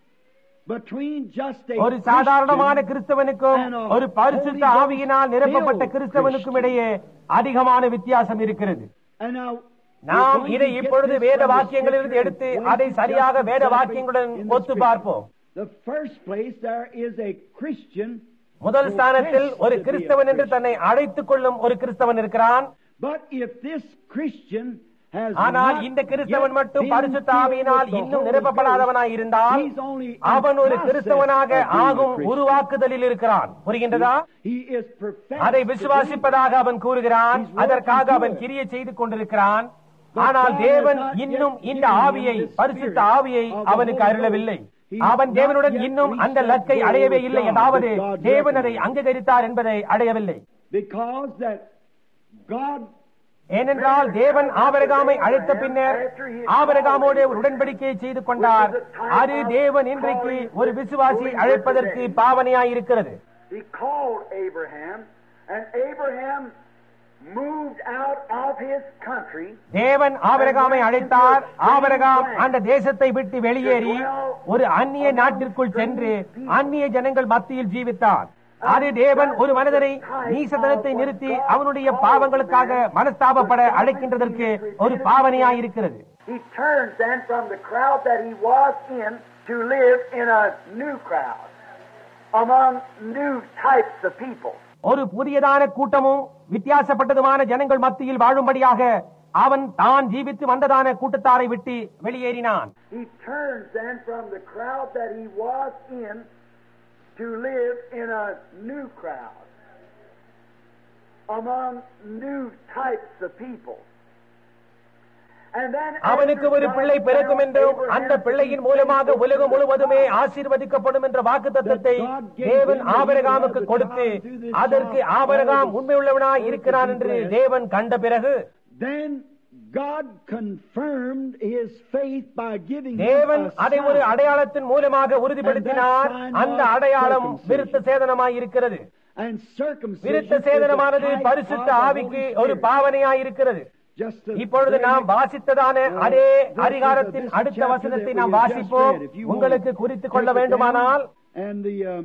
between just a ஒரு சாதாரணமான Christian கிறிஸ்தவனுக்கும் and a ஒரு பரிசுத்த Holy Ghost ஆவியினால் நிரப்பப்பட்ட filled கிறிஸ்தவனுக்கும் Christian. இடையே அதிகமான வித்தியாசம் இருக்கிறது And now நாம் we're going இதை to get இப்பொழுது this வேத from the வாக்கியங்களிலிருந்து scripture எடுத்து and அதை place it சரியாக just வேத exactly வாக்கியங்களுடன் in the ஒத்து scripture. பார்ப்போம் The first place there is a Christian, முதல் ஸ்தானத்தில் ஒரு professed to be a கிறிஸ்தவன் என்று Christian. தன்னை அழைத்துக் கொள்ளும் ஒரு கிறிஸ்தவன் இருக்கிறான் But if this Christian has ஆனால் not இந்த கிறிஸ்தவன் yet மட்டும் been பரிசுத்த filled ஆவியினால் with the இன்னும் Holy நிரப்பப்படாதவனாய் இருந்தால் Ghost, he's only in அவன் ஒரு process கிறிஸ்தவனாக of being a ஆகும் Christian. உருவாக்குதலில் இருக்கிறான் புரிகின்றதா He is perfect. அதை விசுவாசிப்பதாக அவன் கூறுகிறான் He's working அதற்காக to அவன் it. கிரியை செய்து கொண்டிருக்கிறான் But ஆனால் God தேவன் has not yet இன்னும் இந்த given him ஆவியை the பரிசுத்த spirit ஆவியை of the அவனுக்கு Holy அருளவில்லை Ghost. He அவன் has தேவனுடன் not yet இன்னும் அந்த reached லக்கை that அடையவே goal இல்லை with God அதாவது that God தேவன் அதை recognized. அங்கீகரித்தார் என்பதை அடையவில்லை Because that God ஏனென்றால் தேவன் ஆபரகாமை அழைத்த பின்னர் ஆபரகாமோடு ஒரு உடன்படிக்கையை செய்து கொண்டார் அது தேவன் இன்றைக்கு ஒரு விசுவாசி அழைப்பதற்கு பாவனையாய் இருக்கிறது He called Abraham, and Abraham moved out of his country தேவன் ஆபரகாமை அழைத்தார் ஆபரகாம் அந்த தேசத்தை விட்டு வெளியேறி ஒரு அந்நிய நாட்டிற்குள் சென்று அந்நிய ஜனங்கள் மத்தியில் ஜீவித்தார் அது தேவன் ஒரு மனிதனை நீசதனத்தை நிறுத்தி அவனுடைய பாவங்களுக்காக மனஸ்தாபப்பட அழைக்கின்றதற்கு ஒரு பாவனையாய் இருக்கிறது He turns then from the crowd that he was in to live in a new crowd, among new types of people. ஒரு புதியதான கூட்டமும் வித்தியாசப்பட்டதுமான ஜனங்கள் மத்தியில் வாழும்படியாக அவன் தான் ஜீவித்து வந்ததான கூட்டத்தாரை விட்டு வெளியேறினான் He turns then from the crowd that he was in to live in a new crowd, among new types of people. And then அவனுக்கு ஒரு பிள்ளை பிறக்கும் என்றும் அந்த பிள்ளையின் மூலமாக உலகம் முழுவதுமே ஆசீர்வதிக்கப்படும் என்ற வாக்கு தத்தத்தை தேவன் ஆபரகாமுக்கு கொடுத்து அதற்கு ஆபரகாம் உண்மையுள்ளவனாய் இருக்கிறான் என்று தேவன் கண்ட பிறகு then God confirmed his faith by giving him தேவன் a அதை ஒரு sign. அடையாளத்தின் மூலமாக உறுதிப்படுத்தினார் அந்த அடையாளம் விருத்த சேதனமாய் இருக்கிறது And circumcision விருத்த is a சேதனமானது type பரிசுத்த of the ஆவிக்கு Holy ஒரு Spirit. பாவனையாய் இருக்கிறது Just as இப்பொழுது very நாம் next- வாசித்ததான uh, அதே verses of அதிகாரத்தின் this அடுத்த chapter வசனத்தை that நாம் we have just வாசிப்போம் read. If you உங்களுக்கு want to குறித்துக் கொள்ள take it வேண்டுமானால் down, and the um,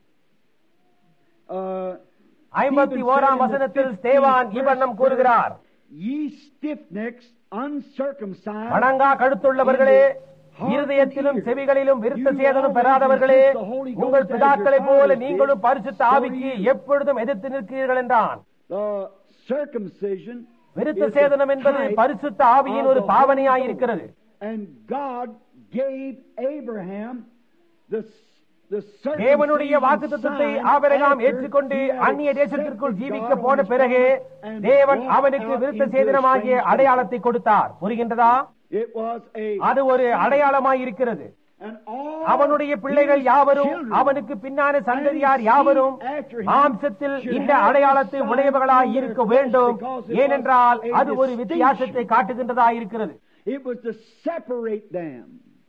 uh, ஐம்பத்தி Stephen ஓராம் said in the வசனத்தில் 15th ஸ்தேவான் verse, இவ்வண்ணம் கூறுகிறார் Ye stiff-necks, uncircumcised, வணங்கா கழுத்துள்ளவர்களே இருதயத்திலும் செவிகளிலும் விருத்த சேதனம் பெறாதவர்களே உங்கள் பிதாக்களைப் போல நீங்களும் பரிசுத்த ஆவிக்கு எப்பொழுதும் எதிர்த்து நிற்கிறீர்கள் என்றான் the circumcision விருத்த is the சேதனம் என்பது type பரிசுத்த ஆவியின் of ஒரு the பாவனையாய் Holy இருக்கிறது Ghost. And God gave Abraham the the தேவனுடைய circumcision வாக்குத்தத்தத்தை sign ஆபரகாம் after ஏற்றுக்கொண்டு he had அந்நிய தேசத்திற்குள் accepted ஜீவிக்க God போன on his பிறகு promise and தேவன் walked அவனுக்கு out விருத்த into a சேதனமாகிய strange அடையாளத்தை கொடுத்தார் புரிகின்றதா It was a அது ஒரு அடையாளமாய் இருக்கிறது and all அவனுடைய பிள்ளைகள் his யாவரும் children அவனுக்கு பின்னான சந்ததியார் யாவரும் மாம்சத்தில் இந்த அடையாளத்தை உடையவர்களாய் இருக்க வேண்டும் ஏனென்றால் அது ஒரு வித்தியாசத்தை காட்டுகின்றதாய் இருக்கிறது It was to separate them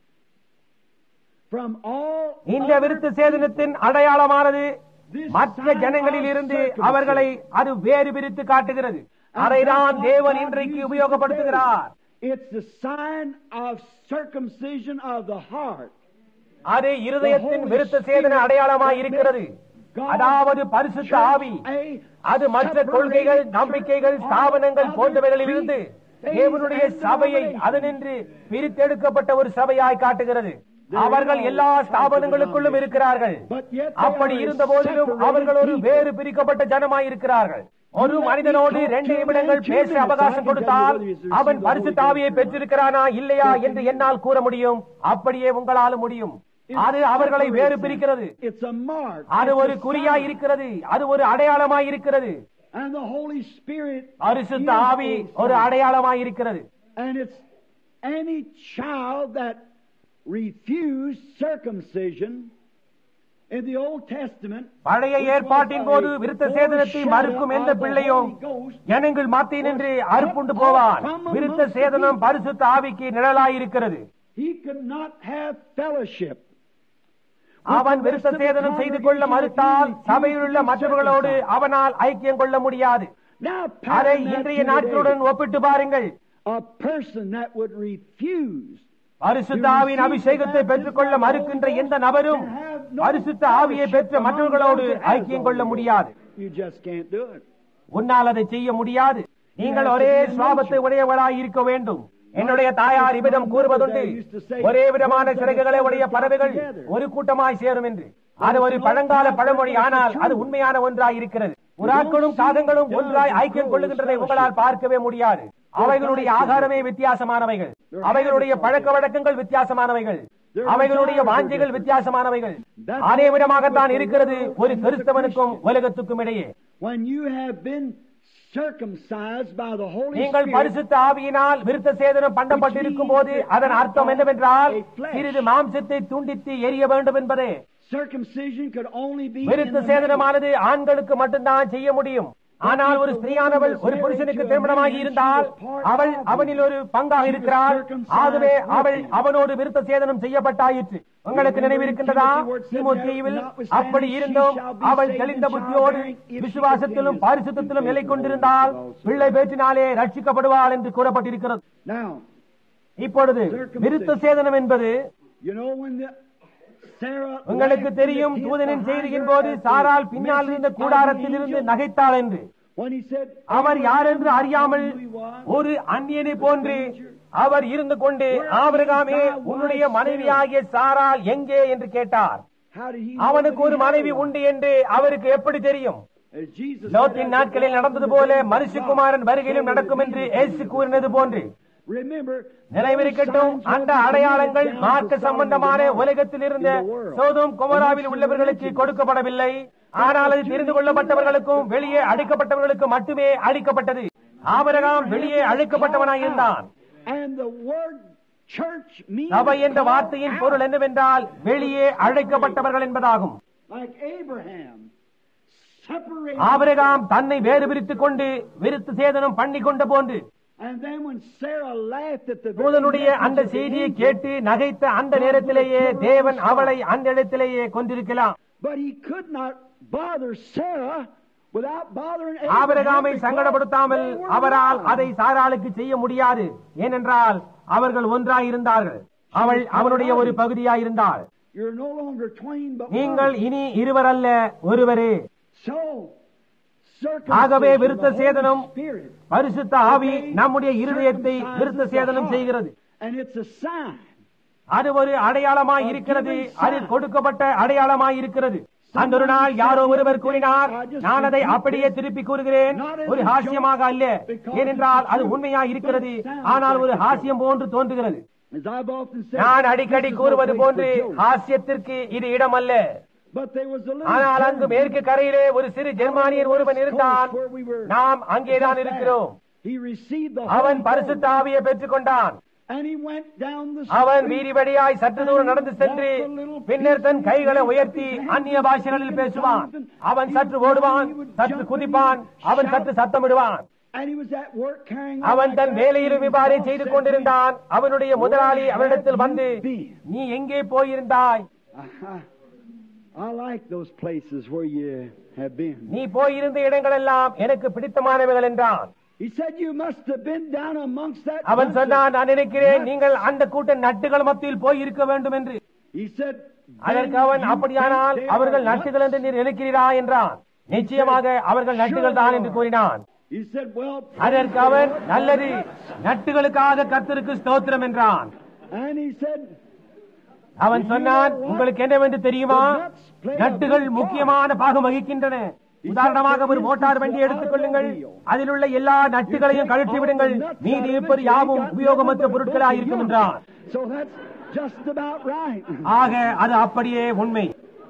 from all இந்த other விருத்த சேதனத்தின் அடையாளமானது This மற்ற sign ஜனங்களில் of இருந்து circumcision. அவர்களை அது வேறு பிரித்து காட்டுகிறது And அதைதான் that's what தேவன் God இன்றைக்கு uses உபயோகப்படுத்துகிறார் today. It's the sign of circumcision of the heart. அது இருதயத்தின் விருத்த சேதன அடையாளமாய் இருக்கிறது அதாவது பரிசுத்த ஆவி அது மற்ற கொள்கைகள் நம்பிக்கைகள் ஸ்தாபனங்கள் போன்றவைகளிலிருந்து தேவனுடைய சபையை அதனின்று பிரித்தெடுக்கப்பட்ட ஒரு சபையாய் காட்டுகிறது அவர்கள் எல்லா ஸ்தாபனங்களுக்குள்ளும் இருக்கிறார்கள் அப்படி இருந்த போதிலும் அவர்கள் ஒரு வேறு பிரிக்கப்பட்ட ஜனமாய் இருக்கிறார்கள் ஒரு மனிதனோடு ரெண்டு நிமிடங்கள் பேச அவகாசம் கொடுத்தால் அவன் பரிசுத்த ஆவியை பெற்றிருக்கிறானா இல்லையா என்று என்னால் கூற முடியும் அப்படியே உங்களாலும் முடியும் அது அவர்களை வேறு பிரிக்கிறது It's a mark. அது It's ஒரு a குறியாய் sign. இருக்கிறது அது ஒரு அடையாளமாய் இருக்கிறது And the Holy Spirit பரிசுத்த is ஆவி a ஒரு sign. அடையாளமாய் இருக்கிறது And it's any child that refused circumcision in the Old Testament பழைய ஏற்பாட்டின் போது விருத்த சேதனத்தை மறுக்கும் எந்த பிள்ளையும் ஜனங்கள் மத்தியில் நின்று அறுப்புண்டு போவான் விருத்த சேதனம் பரிசுத்த ஆவிக்கு நிழலாயிருக்கிறது he could not have fellowship. அவன் விருத்த சேதனம் செய்து கொள்ள மறுத்தால் சபையில் உள்ள மற்றவர்களோடு அவனால் ஐக்கியம் கொள்ள முடியாது Now, அதை pattern that இன்றைய today. நாட்களுடன் ஒப்பிட்டு பாருங்கள் a person that would refuse பரிசுத்த ஆவியின் அபிஷேகத்தை பெற்றுக்கொள்ள மறுக்கின்ற எந்த நபரும் பரிசுத்த ஆவியை பெற்ற மற்றவர்களோடு ஐக்கியம் கொள்ள முடியாது you just can't do it. உன்னால் அதை செய்ய முடியாது நீங்கள் ஒரே சுவாபத்தை உடையவளாய் இருக்க வேண்டும் என்னுடைய தாயார் இவ்விதம் கூறுவதுண்டு ஒரே விதமான சிறகுகளை உடைய பறவைகள் ஒரு கூட்டமாய் சேரும் என்று அது ஒரு பழங்கால பழமொழி ஆனால் அது உண்மையான ஒன்றாய் இருக்கிறது புறாக்களும் காகங்களும் ஒன்றாய் ஐக்கியம் கொள்ளுகின்றதை உங்களால் பார்க்கவே முடியாது அவைகளுடைய ஆகாரமே வித்தியாசமானவைகள் அவைகளுடைய பழக்க வழக்கங்கள் வித்தியாசமானவைகள் அவைகளுடைய வாஞ்சைகள் வித்தியாசமானவைகள் அதே விதமாகத்தான் இருக்கிறது ஒரு கிறிஸ்தவனுக்கும் உலகத்துக்கும் இடையே When you have been circumcised by the Holy நீங்கள் Spirit, பரிசுத்த ஆவியினால் விருத்த சேதனம் பண்ணப்பட்டிருக்கும் போது அதன் அர்த்தம் என்னவென்றால் சிறிது மாம்சத்தை துண்டித்து எரிய வேண்டும் என்பதே circumcision could only be in விருத்த the சேதனமானது ஆண்களுக்கு மட்டும்தான் செய்ய முடியும் ஆனால் ஒரு ஸ்திரீயானவள் ஒரு புருஷனுக்கு திருமணமாகி இருந்தால் அவள் அவனில் ஒரு பங்காக இருக்கிறாள் ஆகவே அவள் அவனோடு விருத்த சேதனம் செய்யப்பட்டாயிற்று உங்களுக்கு நினைவிருக்கின்றதா தீமோத்தேயுவில் அப்படி இருந்தும் அவள் தெளிந்த புத்தியோடு விசுவாசத்திலும் பாரிசுத்தத்திலும் நிலை கொண்டிருந்தால் பிள்ளை பேற்றினாலே ரட்சிக்கப்படுவாள் என்று கூறப்பட்டிருக்கிறது Now, இப்பொழுது விருத்த சேதனம் என்பது you know when the Sarah உங்களுக்கு laughed தெரியும் in the தூதனின் behind செய்தியின் her போது as the சாரால் பின்னால் இருந்த message of the கூடாரத்தில் இருந்து angel, நகைத்தாள் என்று when he said, அவர் யார் என்று அறியாமல் who he was, ஒரு அந்நியனை போன்று அவர் இருந்து கொண்டு ஆபிரகாமே உன்னுடைய மனைவியாகிய சாரால் எங்கே என்று கேட்டார் how did he know அவனுக்கு that ஒரு he had மனைவி one? உண்டு என்று அவருக்கு எப்படி தெரியும் As Jesus said, லோத்தின் நாட்களில் நடந்தது போல மனுஷகுமாரன் வருகையிலும் நடக்கும் என்று இயேசு கூறினது போன்று Remember, நினைவிருக்கட்டும் அந்த அடையாளங்கள் மார்க்க சம்பந்தமான உலகத்தில் இருந்த சோதோம் குமராவில் உள்ளவர்களுக்கு கொடுக்கப்படவில்லை ஆனால் அது தெரிந்து கொள்ளப்பட்டவர்களுக்கும் வெளியே அழைக்கப்பட்டவர்களுக்கும் மட்டுமே அளிக்கப்பட்டது ஆபரகாம் வெளியே அழைக்கப்பட்டவனாயிருந்தான் and the word church means சபை என்ற வார்த்தையின் பொருள் என்னவென்றால் வெளியே அழைக்கப்பட்டவர்கள் என்பதாகும் like Abraham, separated. ஆபிரகாம் தன்னை வேறு பிரித்துக் கொண்டு விருத்து சேதனம் பண்ணி கொண்ட போன்று And then when Sarah laughed at the very தூதனுடைய message அந்த of the செய்தியை angel, கேட்டு நகைத்த அந்த நேரத்திலேயே தேவன் அவளை அந்த இடத்திலேயே கொண்டிருக்கலாம் But he could not bother Sarah without bothering ஆபிரகாமை Abraham சங்கடப்படுத்தாமல் because they were அவரால் one. அதை சாராளுக்கு செய்ய முடியாது ஏனென்றால் அவர்கள் ஒன்றாயிருந்தார்கள் அவள் அவனுடைய ஒரு பகுதியாயிருந்தாள் You're no longer twain but நீங்கள் one. இனி இருவரல்ல ஒருவரே So, ஆகவே circumcision, விருத்த the Holy சேதனம் Spirit, பரிசுத்த ஆவி நம்முடைய இருதயத்தை விருத்த சேதனம் செய்கிறது and it's a sign. அது ஒரு அடையாளமாய் இருக்கிறது அது கொடுக்கப்பட்ட அடையாளமாய் இருக்கிறது அந்த ஒரு நாள் யாரோ ஒருவர் கூறினார் நான் அதை அப்படியே திருப்பி கூறுகிறேன் ஒரு ஹாஸ்யமாக அல்ல ஏனென்றால் அது உண்மையாய் இருக்கிறது ஆனால் ஒரு ஹாஸ்யம் போன்று தோன்றுகிறது As I've often said, நான் அடிக்கடி this is no கூறுவது place போன்று for jokes. ஹாஸ்யத்திற்கு இது இடமல்ல But there was a little ஆனால் அங்கு German மேற்கு கரையிலே ஒரு சிறு ஜெர்மானியர் ஒருவன் இருந்தான் நாம் அங்கேதான் இருக்கிறோம் He received the அவன் Holy பரிசுத்த Ghost, ஆவியை பெற்றுக்கொண்டான் and he went down the அவன் street. வீதி வழியாய் சற்று தூரம் நடந்து சென்று பின்னர் தன் கைகளை உயர்த்தி அந்நிய பாஷைகளில் பேசுவான் அவன் சற்று ஓடுவான் சற்று குதிப்பான் அவன் சற்று சத்தமிடுவான் And he was at work carrying அவன் தன் வேலையிலும் இவ்வாறே செய்து கொண்டிருந்தான் அவனுடைய முதலாளி அவனிடத்தில் வந்து Been. நீ எங்கே போயிருந்தாய் I, I like those places where you have been. நீ போயிருந்த இடங்களெல்லாம் எனக்கு பிடித்தமானவைகள் என்றான் He said you must have been down amongst that. அவன் bunch of சொன்னான் நான் நினைக்கிறேன் nuts." நீங்கள் அந்த கூட்ட நட்டுகள் மத்தியில் போய் இருக்க வேண்டும் என்று He said, அதற்கு "Then அவன் you அப்படியானால் think they அவர்கள் are நட்டுகள் என்று நீர் நினைக்கிறீரா என்றான் நிச்சயமாக அவர்கள் நட்டுகள் தான் என்று கூறினான் He said, well, அதற்கு அவன் நல்லது நட்டுகளுக்காக கர்த்தருக்கு ஸ்தோத்திரம் என்றான் and he said, அவன் சொன்னான் உங்களுக்கு என்னவென்று தெரியுமா நட்டுகள் முக்கியமான பாகம் வகிக்கின்றன உதாரணமாக ஒரு மோட்டார் வண்டி எடுத்துக் கொள்ளுங்கள் அதில் உள்ள எல்லா நட்டுகளையும் கழற்றி விடுங்கள் மீதி இருப்பது யாவும் உபயோகமற்ற பொருட்களாக இருக்கும் என்றான் so that's just about right. ஆக அது அப்படியே உண்மை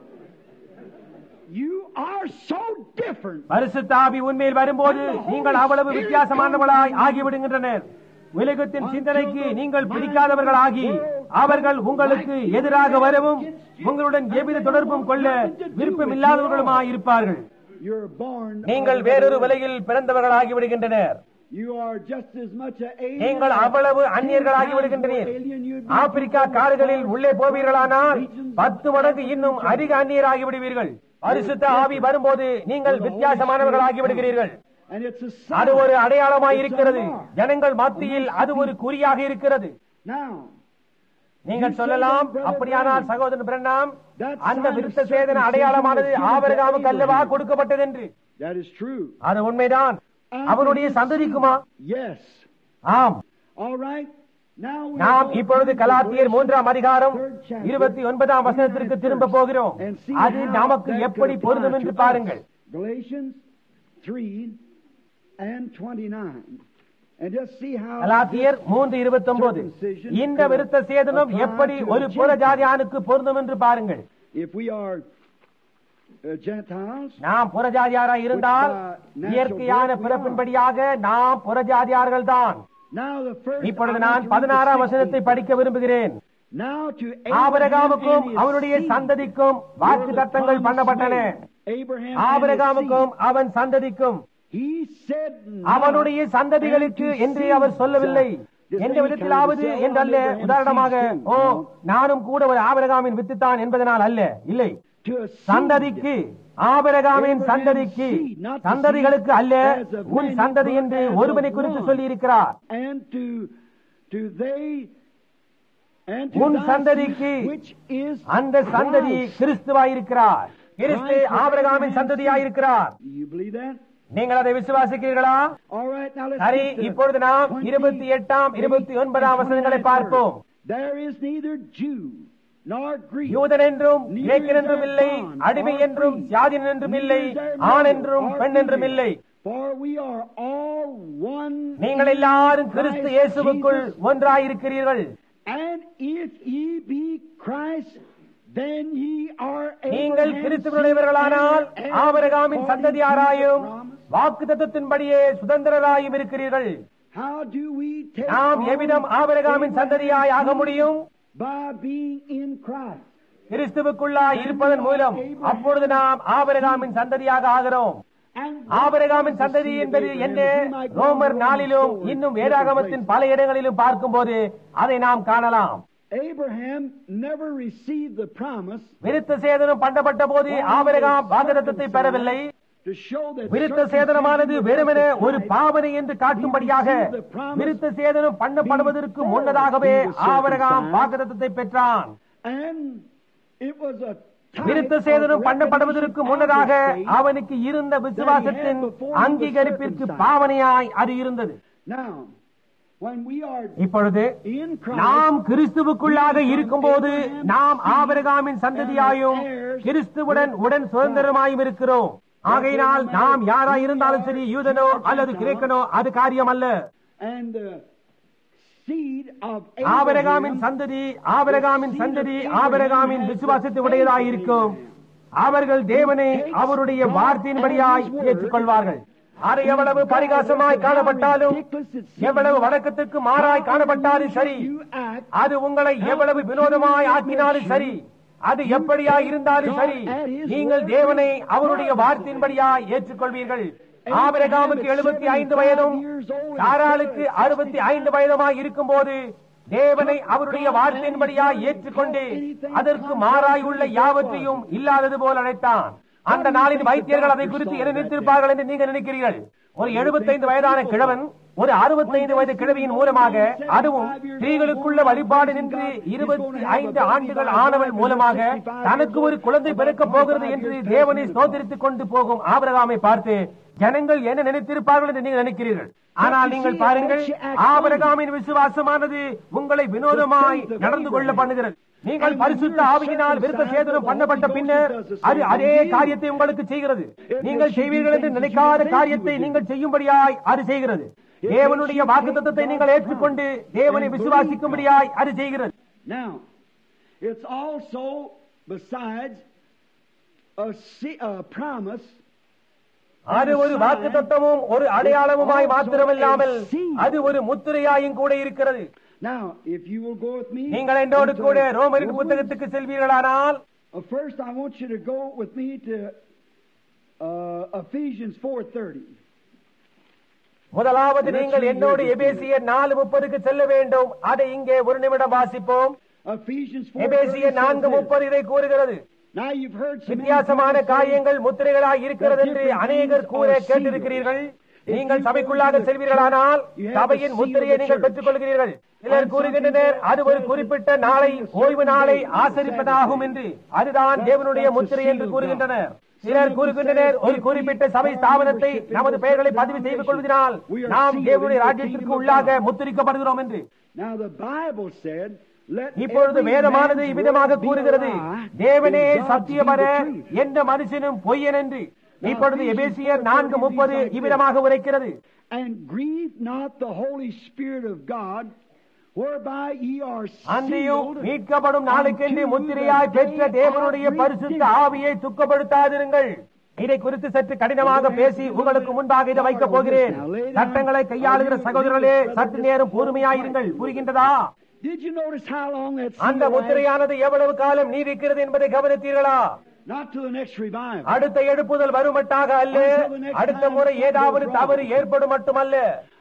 You are so different. பரிசுத்த ஆவி உண்மையில் வரும்போது நீங்கள் அவ்வளவு வித்தியாசமானவளாய் ஆகிவிடுகின்றனர் உலகத்தின் சிந்தனைக்கு நீங்கள் பிடிக்காதவர்களாகி அவர்கள் உங்களுக்கு எதிராக வரவும் உங்களுடன் எவ்வித தொடர்பும் கொள்ள விருப்பமில்லாதவர்களுமாய் இருப்பார்கள் You're born. நீங்கள் வேறொரு விலையில் பிறந்தவர்களாகி விடுகின்றனர் You are just as much a alien. நீங்கள் அவ்வளவு அந்நியர்களாகி விடுகின்றனர் ஆப்பிரிக்கா காடுகளில் உள்ளே போவீர்களானால் பத்து மடங்கு இன்னும் அதிக அந்நியராகி விடுவீர்கள் பரிசுத்த ஆவி வரும்போது நீங்கள் வித்தியாசமானவர்களாகி விடுகிறீர்கள் And it's a அது sign. ஒரு அடையாளமாய் இருக்கிறது ஜனங்கள் மத்தியில் அது ஒரு குறியாக இருக்கிறது Now, நீங்கள் சொல்லலாம் அப்படியானால் சகோதரன் பிரண்ணாம் அந்த விருத்த சேதன அடையாளமானது ஆபரகாமுக்கு அல்லவா கொடுக்கப்பட்டது என்று that is true. அது உண்மைதான் அவனுடைய சந்ததிக்குமா Yes. ஆம் All right. Now we நாம் இப்பொழுது கலாத்தியர் மூன்றாம் அதிகாரம் இருபத்தி ஒன்பதாம் வசனத்திற்கு திரும்ப போகிறோம் அது நமக்கு எப்படி பொருந்தும் என்று பாருங்கள் Galatians 3 and 29. And just see how கலாத்தியர் மூன்று இருபத்தி ஒன்பது இந்த விருத்த சேதனம் எப்படி ஒரு புறஜாதியானுக்கு பொருந்தும் என்று பாருங்கள் if we are uh, Gentiles, நாம் புறஜாதியாராய் இருந்தால் இயற்கையான பிறப்பின்படியாக நாம் புறஜாதியார்கள் தான் now the first இப்பொழுது I நான் want to read பதினாறாம் the வசனத்தை 16th. படிக்க விரும்புகிறேன் Now to ஆபரகாமுக்கும் Abraham and அவனுடைய his seed சந்ததிக்கும் வாக்கு were the தத்தங்கள் promise பண்ணப்பட்டன made. Abraham and his ஆபரகாமுக்கும் seed. அவன் சந்ததிக்கும் He said not, அவனுடைய சந்ததிகளுக்கு and to என்று seeds. அவர் சொல்லவில்லை Does எந்த any விதத்திலாவது kind of என்றல்ல sell Abraham's உதாரணமாக seed too? ஓ No. நானும் கூட ஒரு ஆபரகாமின் வித்துத்தான் என்பதனால் அல்ல இல்லை To a seed. சந்ததிக்கு ஆபரகாமின் Abraham's சந்ததிக்கு seed, not the சந்ததிகளுக்கு seed அல்ல as of உன் many, சந்ததி but என்று as ஒருவனை of குறித்து one. சொல்லி இருக்கிறார் and to to they and to உன் thy சந்ததிக்கு seed, which is அந்த சந்ததி Christ. கிறிஸ்துவாயிருக்கிறார் கிறிஸ்து Christ was ஆபிரகாமின் Abraham's சந்ததியாயிருக்கிறார் Do you believe that? நீங்கள் அதை விசுவாசிக்கிறீர்களா All right, now let's சரி get to இப்பொழுது நாம் 28 இருபத்தி எட்டாம் இருபத்தி ஒன்பதாம் and வசனங்களை 29 பார்ப்போம் verse. There is neither Jew nor Greek. யூதன் என்றும் கிரேக்கன் என்றும் இல்லை அடிமை என்றும் ஜாதின் என்றும் இல்லை ஆண் என்றும் பெண் என்றும் இல்லை For we are all one. நீங்கள் in எல்லாரும் கிறிஸ்து Christ இயேசுவுக்குள் Jesus. ஒன்றாயிருக்கிறீர்கள் And if ye be Christ, then ye are நீங்கள் Abraham's கிறிஸ்துவனுடையவர்களானால் seed and ஆபரகாமின் according சந்ததியாராயும் to the promise. வாக்கு தத்துவத்தின்படியே சுதந்திரராயும் இருக்கிறீர்கள் How do we take நாம் on எவ்விதம் ஆபரகாமின் சந்ததியாய் ஆக முடியும் by being in Christ? கிறிஸ்துவுக்குள்ளாய் இருப்பதன் மூலம் அப்பொழுது நாம் ஆபரகாமின் சந்ததியாக ஆகிறோம் And ஆபரகாமின் சந்ததி என்பது என்ன ரோமர் நாளிலும் இன்னும் வேதாகமத்தின் பல இடங்களிலும் பார்க்கும்போது அதை நாம் காணலாம் Abraham never received the promise விருத்த சேதனம் பண்ணப்பட்ட போது ஆபரகாம் வாக்குத்தத்தை பெறவில்லை to show that விருத்த சேதனமானது வெறுமனே ஒரு பாவனை என்று காட்டும்படியாக விருத்த சேதனம் பண்ணப்படுவதற்கு முன்னதாகவே ஆபரகாம் வாக்குத்தத்தை பெற்றான் and it was a type விருத்த of சேதனம் பண்ணப்படுவதற்கு recognition முன்னதாக of the faith. அவனுக்கு இருந்த விசுவாசத்தின் அங்கீகரிப்பிற்கு பாவனையாய் அது இருந்தது Now, when we are இப்பொழுது in Christ, நாம் கிறிஸ்துவுக்குள்ளாக இருக்கும்போது நாம் ஆபரகாமின் சந்ததியாயும் கிறிஸ்துவுடன் உடன் சுதந்திரமாயும் இருக்கிறோம் ஆகையினால் நாம் யாராய் இருந்தாலும் சரி யூதனோ அல்லது கிரேக்கனோ அது காரியம் அல்ல and the seed of ஆபரகாமின் Abraham சந்ததி ஆபரகாமின் சந்ததி ஆபரகாமின் விசுவாசத்தை உடையதாய் இருக்கும் அவர்கள் தேவனை அவருடைய வார்த்தையின்படியாய் ஏற்றுக்கொள்வார்கள் அது எவ்வளவு பரிகாசமாய் காணப்பட்டாலும் எவ்வளவு வழக்கத்திற்கு மாறாய் காணப்பட்டாலும் சரி you act அது உங்களை எவ்வளவு வினோதமாய் ஆக்கினாலும் சரி அது எப்படியாய் இருந்தாலும் சரி நீங்கள் தேவனை அவருடைய வார்த்தையின்படியாய் ஏற்றுக்கொள்வீர்கள் ஆபிரகாமுக்கு எழுபத்தி ஐந்து வயதும் சாராளுக்கு அறுபத்தி ஐந்து வயதுமாய் இருக்கும்போது தேவனை அவருடைய வார்த்தையின்படியாய் ஏற்றுக்கொண்டு அதற்கு மாறாய் உள்ள யாவற்றையும் இல்லாதது போல் அழைத்தான் அந்த நாளின் வைத்தியர்கள் அதை குறித்து என்ன நினைத்திருப்பார்கள் என்று நீங்கள் நினைக்கிறீர்கள் ஒரு எழுபத்தைந்து வயதான கிழவன் ஒரு அறுபத்தைந்து வயது கிழவியின் மூலமாக அதுவும் ஸ்திரீகளுக்குள்ள வழிபாடு நின்று இருபத்தி ஐந்து ஆண்டுகள் ஆனவள் மூலமாக தனக்கு ஒரு குழந்தை பிறக்கப் போகிறது என்று தேவனை சோதரித்துக் கொண்டு போகும் ஆபரகாமை பார்த்து ஜனங்கள் என்ன நினைத்திருப்பார்கள் என்று நீங்கள் நினைக்கிறீர்கள் ஆனால் நீங்கள் பாருங்கள் ஆபரகாமின் விசுவாசமானது உங்களை வினோதமாய் நடந்து கொள்ள பண்ணுகிறது நீங்கள் பரிசுத்த ஆவியினால் விருத்த சேதனம் பண்ணப்பட்ட பின்னர் அது அதே காரியத்தை உங்களுக்கு செய்கிறது நீங்கள் செய்வீர்கள் என்று நினைக்காத காரியத்தை நீங்கள் செய்யும்படியாய் அது செய்கிறது தேவனுடைய வாக்குத்தத்தத்தை நீங்கள் ஏற்றுக்கொண்டு தேவனை விசுவாசிக்கும்படியாய் அது செய்கிறது Now, it's also, besides a, se- a promise அது ஒரு வாக்கு தத்தமும் ஒரு அடையாளமுமாய் மாத்திரமில்லாமல் அது ஒரு முத்திரையாயும் கூட இருக்கிறது Now, if you will go with me, நீங்கள் என்னோடு into கூட ரோமரின் Romans, புத்தகத்துக்கு செல்வீர்களானால் uh, first I want you to go with me to uh, Ephesians 4:30. முதலாவது நீங்கள் என்னோடு எபேசியர் நாலு முப்பதுக்கு செல்ல வேண்டும் அதை இங்கே ஒரு நிமிடம் வாசிப்போம் Ephesians 4:30 எபேசியர் நான்கு says this. முப்பது இதை கூறுகிறது Now you've heard some வித்தியாசமான people say காரியங்கள் முத்திரைகளாய் இருக்கிறது என்று அநேகர் கூற கேட்டிருக்கிறீர்கள் நீங்கள் சபைக்குள்ளாக செல்வீர்களானால் சபையின் முத்திரையை நீங்கள் பெற்றுக் கொள்கிறீர்கள் சிலர் கூறுகின்றனர் அது ஒரு குறிப்பிட்ட நாளை ஓய்வு நாளை ஆசரிப்பதாகும் என்று அதுதான் தேவனுடைய முத்திரை என்று கூறுகின்றனர் சிலர் கூறுகின்றனர் ஒரு குறிப்பிட்ட சபை ஸ்தாபனத்தை நமது பெயர்களை பதிவு செய்து கொள்வதனால் நாம் தேவனுடைய ராஜ்யத்திற்கு உள்ளாக முத்திரிக்கப்படுகிறோம் என்று Now the Bible said, let இப்பொழுது every வேதமானது man's இவ்விதமாக word be கூறுகிறது a lie, தேவனே and God's சத்தியமர be the truth. எந்த மனுஷனும் பொய்யன் என்று இப்பொழுது எபேசியர் நான்கு முப்பது இவ்விதமாக உரைக்கிறது And grieve not the Holy Spirit of God, whereby ye are அன்றியும் sealed மீட்கப்படும் நாளுக்கென்று unto முத்திரையாய் the பெற்ற day தேவனுடைய of பரிசுத்த redemption. ஆவியை துக்கப்படுத்தாதிருங்கள் இதை குறித்து சற்று கடினமாக பேசி உங்களுக்கு முன்பாக இதை வைக்கப் போகிறேன் சட்டங்களை கையாளுகிற சகோதரர்களே சற்று நேரம் பொறுமையாயிருங்கள் புரிகின்றதா Did you notice how long that அந்த seal முத்திரையானது எவ்வளவு காலம் நீடிக்கிறது என்பதை கவனித்தீர்களா lasts? Not to the next revival. அடுத்த எழுப்புதல் வருமட்டாக அல்ல அடுத்த முறை ஏதாவது தவறு ஏற்படும் மட்டுமல்ல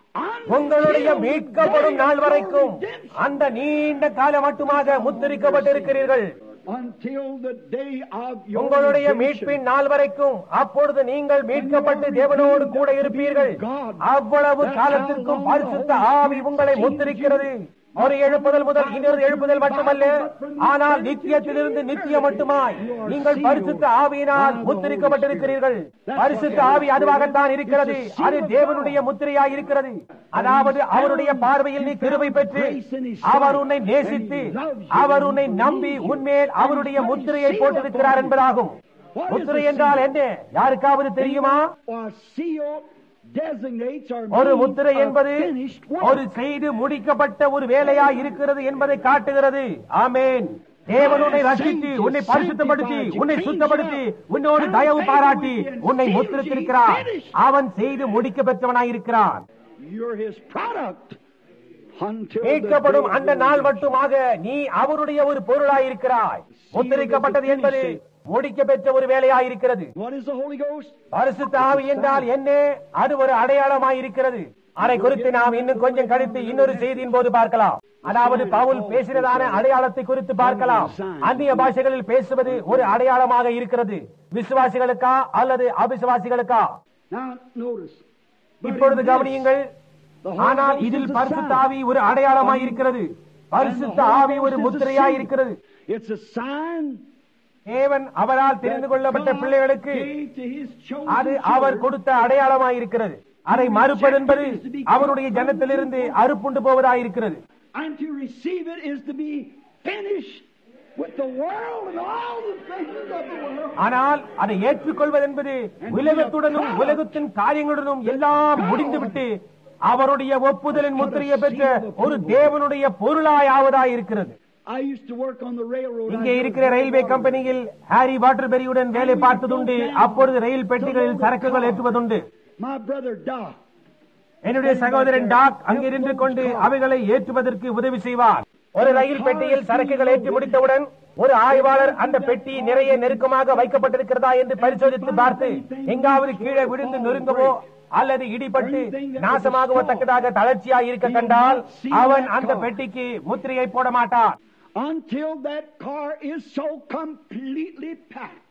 உங்களுடைய மீட்கப்படும் நாள் வரைக்கும் அந்த நீண்ட காலம் மட்டுமாக முத்திரிக்கப்பட்டிருக்கிறீர்கள் Until the day of your உங்களுடைய redemption. மீட்பின் நாள் வரைக்கும் அப்பொழுது நீங்கள் மீட்கப்பட்டு தேவனோடு கூட இருப்பீர்கள் அவ்வளவு காலத்திற்கும் பரிசுத்த ஆவி உங்களை முத்திரிக்கிறது ஒரு எழுப்புதல் முதல் இன்னொரு எழுப்புதல் மட்டுமல்ல ஆனால் நித்தியத்திலிருந்து நித்தியம் மட்டுமாய் நீங்கள் பரிசுத்த ஆவியினால் முத்திரிக்கப்பட்டிருக்கிறீர்கள் பரிசுத்த ஆவி அதுவாகத்தான் இருக்கிறது அது தேவனுடைய முத்திரையாய் இருக்கிறது அதாவது அவருடைய பார்வையில் நீ கிருபை பெற்று அவர் உன்னை நேசித்து அவர் உன்னை நம்பி உன்மேல் அவருடைய முத்திரையை போட்டிருக்கிறார் என்பதாகும் முத்திரை என்றால் என்ன யாருக்காவது தெரியுமா Or seal designates or ஒரு means முத்திரை a என்பது finished work. ஒரு செய்து முடிக்கப்பட்ட ஒரு வேலையா இருக்கிறது என்பதை காட்டுகிறது ஆமேன் தேவன் உன்னை ரசித்து உன்னை பரிசுத்தப்படுத்தி உன்னை சுத்தப்படுத்தி உன்னோடு தயவு பாராட்டி உன்னை முத்திரித்திருக்கிறார் அவன் செய்து முடிக்க பெற்றவனாயிருக்கிறான் You're his product. Until the மீட்கப்படும் day of அந்த your நாள் redemption. மட்டுமாக நீ அவருடைய ஒரு பொருளாயிருக்கிறாய் முத்திரிக்கப்பட்டது என்பது முடிக்க பெற்ற ஒரு வேலையாயிருக்கிறது What is the Holy Ghost? பரிசுத்த ஆவி என்றால் என்ன அது ஒரு அடையாளமாய் இருக்கிறது அதை குறித்து நாம் இன்னும் கொஞ்சம் கழித்து இன்னொரு செய்தியின் போது பார்க்கலாம் அதாவது பவுல் பேசினதான அடையாளத்தை குறித்து பார்க்கலாம் அந்நிய பாஷைகளில் பேசுவது ஒரு அடையாளமாக இருக்கிறது விசுவாசிகளுக்கா அல்லது அவிசுவாசிகளுக்கா Now notice. But இப்பொழுது in this, கவனியுங்கள் the Holy ஆனால் Ghost இதில் is a பரிசுத்த sign. ஆவி ஒரு அடையாளமாய் இருக்கிறது And the பரிசுத்த Holy ஆவி ஒரு Ghost is a முத்திரையாய் seal. இருக்கிறது It's a sign தேவன் அவரால் தெரிந்து கொள்ளப்பட்ட that பிள்ளைகளுக்கு God gave to his chosen அது அவர் children. கொடுத்த அடையாளமாய் இருக்கிறது அதை மறுப்பது என்பது அவருடைய ஜனத்திலிருந்து அறுப்புண்டு போவதாயிருக்கிறது And to receive it is to be finished with the world and all the things of the world. ஆனால் அதை ஏற்றுக்கொள்வது என்பது உலகத்துடனும் உலகத்தின் காரியங்களுடனும் எல்லாம் முடிந்துவிட்டு அவருடைய ஒப்புதலின் முத்திரையை பெற்ற ஒரு தேவனுடைய பொருளாயாவதாய் இருக்கிறது I used to work on the railroad. இங்கே I இருக்கிற ரயில்வே கம்பெனியில் ஹாரி வாட்டர்பெரியுடன் வேலை பார்த்ததுண்டு அப்பொழுது ரயில் பெட்டிகளில் சரக்குகள் ஏற்றுவதுண்டு My brother Doc. என்னுடைய சகோதரன் டாக் அங்கே நின்று கொண்டு அவைகளை ஏற்றுவதற்கு உதவி செய்வார் ஒரு ரயில் பெட்டியில் சரக்குகள் ஏற்றி முடித்தவுடன் ஒரு ஆய்வாளர் அந்த பெட்டி நிறைய நெருக்கமாக வைக்கப்பட்டிருக்கிறதா என்று பரிசோதித்து பார்த்து எங்காவது கீழே விழுந்து நொறுங்கவோ அல்லது இடிபட்டு நாசமாகவோ தக்கதாக தளர்ச்சியா இருக்க கண்டால் அவன் அந்த பெட்டிக்கு முத்திரையை போட மாட்டான் Until that car is so completely packed.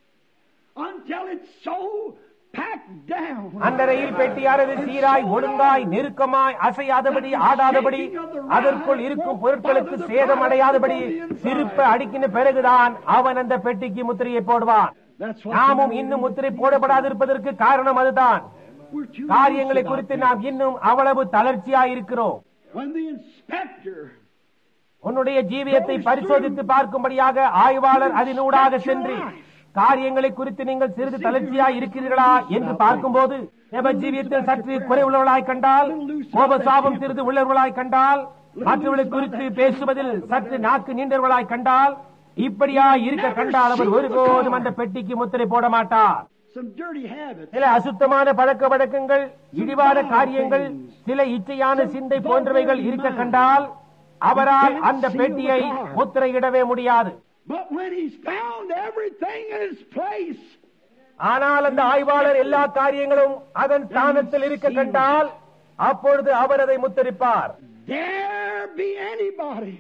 Until it's so packed down. அந்த ரயில் பெட்டியானது சீராய் ஒழுங்காய் நெருக்கமாய் அசையாதபடி ஆடாதபடி அதற்குள் இருக்கும் பொருட்களுக்கு சேதம் அடையாதபடி திருப்ப அடுக்கின பிறகுதான் அவன் அந்த பெட்டிக்கு முத்திரையை போடுவான் That's what நாமும் இன்னும் முத்திரை போடப்படாதிருப்பதற்கு காரணம் அதுதான் we're too காரியங்களை loose குறித்து about நாம் இன்னும் அவ்வளவு தளர்ச்சியாய் இருக்கிறோம் that. When the inspector உன்னுடைய ஜீவியத்தை பரிசோதித்து பார்க்கும்படியாக ஆய்வாளர் அதனூடாக சென்று காரியங்களை குறித்து நீங்கள் சிறிது தளர்ச்சியாய் இருக்கிறீர்களா என்று பார்க்கும்போது எவ ஜீவியத்தில் சற்று குறைவுள்ளவர்களாய் கண்டால் கோபசாபம் சிறிது உள்ளவர்களாய் கண்டால் மற்றவர்களை குறித்து பேசுவதில் சற்று நாக்கு நீண்டவர்களாய் கண்டால் இப்படியா இருக்க கண்டால் அவர் ஒருபோதும் அந்த பெட்டிக்கு முத்திரை போட மாட்டார் some dirty habits. சில அசுத்தமான பழக்க வழக்கங்கள் இழிவான காரியங்கள் சில இச்சையான சிந்தை போன்றவைகள் இருக்க கண்டால் அவரால் அந்த பெட்டியை முத்திரையிடவே முடியாது But when he's found everything in its place, ஆனால் அந்த ஆய்வாளர் எல்லா காரியங்களும் அதன் ஸ்தானத்தில் இருக்க கண்டால் அப்பொழுது அவர் அதை முத்தரிப்பார் there be anybody.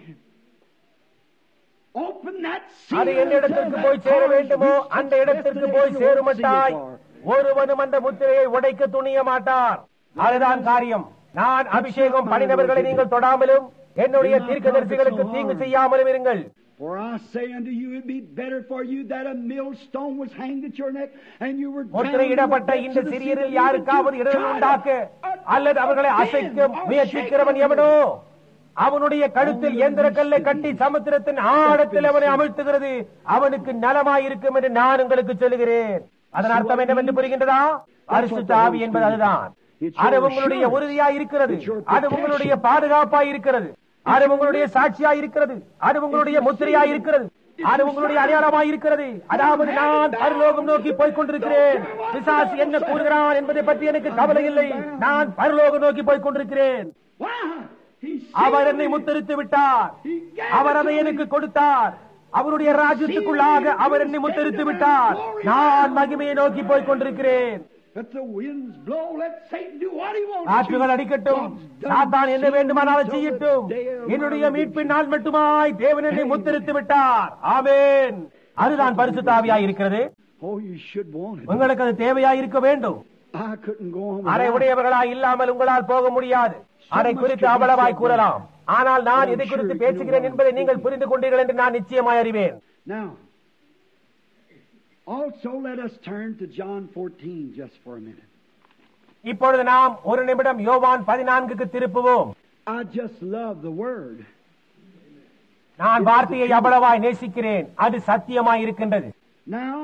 Open that seal அது எந்த and இடத்திற்கு tell போய் that சேர car வேண்டுமோ reached அந்த its இடத்திற்கு போய் destination you won't சேருமட்டாய் see it for. ஒருவனும் அந்த முத்திரையை உடைக்க துணிய மாட்டார் அதுதான் காரியம் நான் அபிஷேகம் பண்ணினவர்களை நீங்கள் தொடாமலும் என்னுடைய தீர்க்கதரிசிகளுக்கு தீங்கு செய்யாமலும் இருங்கள் For I say unto you, it'd be better for you that a millstone was hanged at your neck, and you were drowned in the முத்திரையிடப்பட்ட depths இந்த of the sea, சிறியரில் that you யாருக்காவது would இடர்கள் try உண்டாக்க to அல்லது அவர்களை offend அசைக்க or முயற்சிக்கிறவன் shake எவனோ அவனுடைய கழுத்தில் எந்திர கல்லை கட்டி சமுத்திரத்தின் ஆழத்தில் அவனை அமிழ்த்துகிறது அவனுக்கு நலமாயிருக்கும் என்று நான் உங்களுக்கு சொல்லுகிறேன் அதன் அர்த்தம் என்னவென்று புரிகின்றதா பரிசுத்த ஆவி என்பது அதுதான் அது உங்களுடைய உறுதியா இருக்கிறது அது உங்களுடைய பாதுகாப்பா இருக்கிறது அது உங்களுடைய சாட்சியா இருக்கிறது அது உங்களுடைய முத்திரையா இருக்கிறது அது உங்களுடைய அடையாளமாய் இருக்கிறது அதாவது நான் பரலோகம் நோக்கி போய்க் கொண்டிருக்கிறேன் பிசாசு என்ன கூறுகிறான் என்பதை பற்றி எனக்கு கவலை இல்லை நான் பரலோகம் நோக்கி போய்க் கொண்டிருக்கிறேன் Why? He அவர் sealed என்னை me. முத்தரித்து விட்டார் அவர் அதை எனக்கு கொடுத்தார் அவருடைய ராஜ்யத்துக்குள்ளாக அவர் என்னை முத்தரித்து விட்டார் நான் மகிமையை நோக்கி போய்க் கொண்டிருக்கிறேன் Let the winds blow, let Satan do what he wants காற்றுகள் to. அடிக்கட்டும் God's done சாத்தான் என்ன sealed வேண்டுமானாலும் me செய்யட்டும் till the day of என்னுடைய my மீட்பின் நாள் மட்டுமாய் தேவன் என்னை முத்தரித்து விட்டார் ஆமென் அதுதான் பரிசுத்தாவியாய் இருக்கிறது Oh, you should want it. உங்களுக்கு அது தேவையாய் இருக்க வேண்டும் I couldn't go on அரை without it. உடையவர்களாய் இல்லாமல் உங்களால் போக முடியாது அதை குறித்து அவ்வளவாய் கூறலாம் ஆனால் நான் எதை குறித்து பேசுகிறேன் என்பதை நீங்கள் புரிந்து கொண்டீர்கள் என்று நான் நிச்சயமாய் அறிவேன் Now, also let us turn to John 14 just for a minute. இப்பொழுது நாம் ஒரு நிமிடம் யோவான் பதினான்குக்கு திருப்புவோம் I just love the Word. நான் வார்த்தையை அவ்வளவாய் நேசிக்கிறேன் அது சத்தியமாய் இருக்கின்றது Now,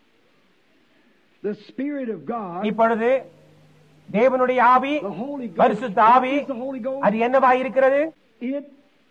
the Spirit of God, இப்பொழுது தேவனுடைய ஆவி the Holy Ghost, பரிசுத்த what ஆவி is the Holy Ghost? அது என்னவாய் இருக்கிறது It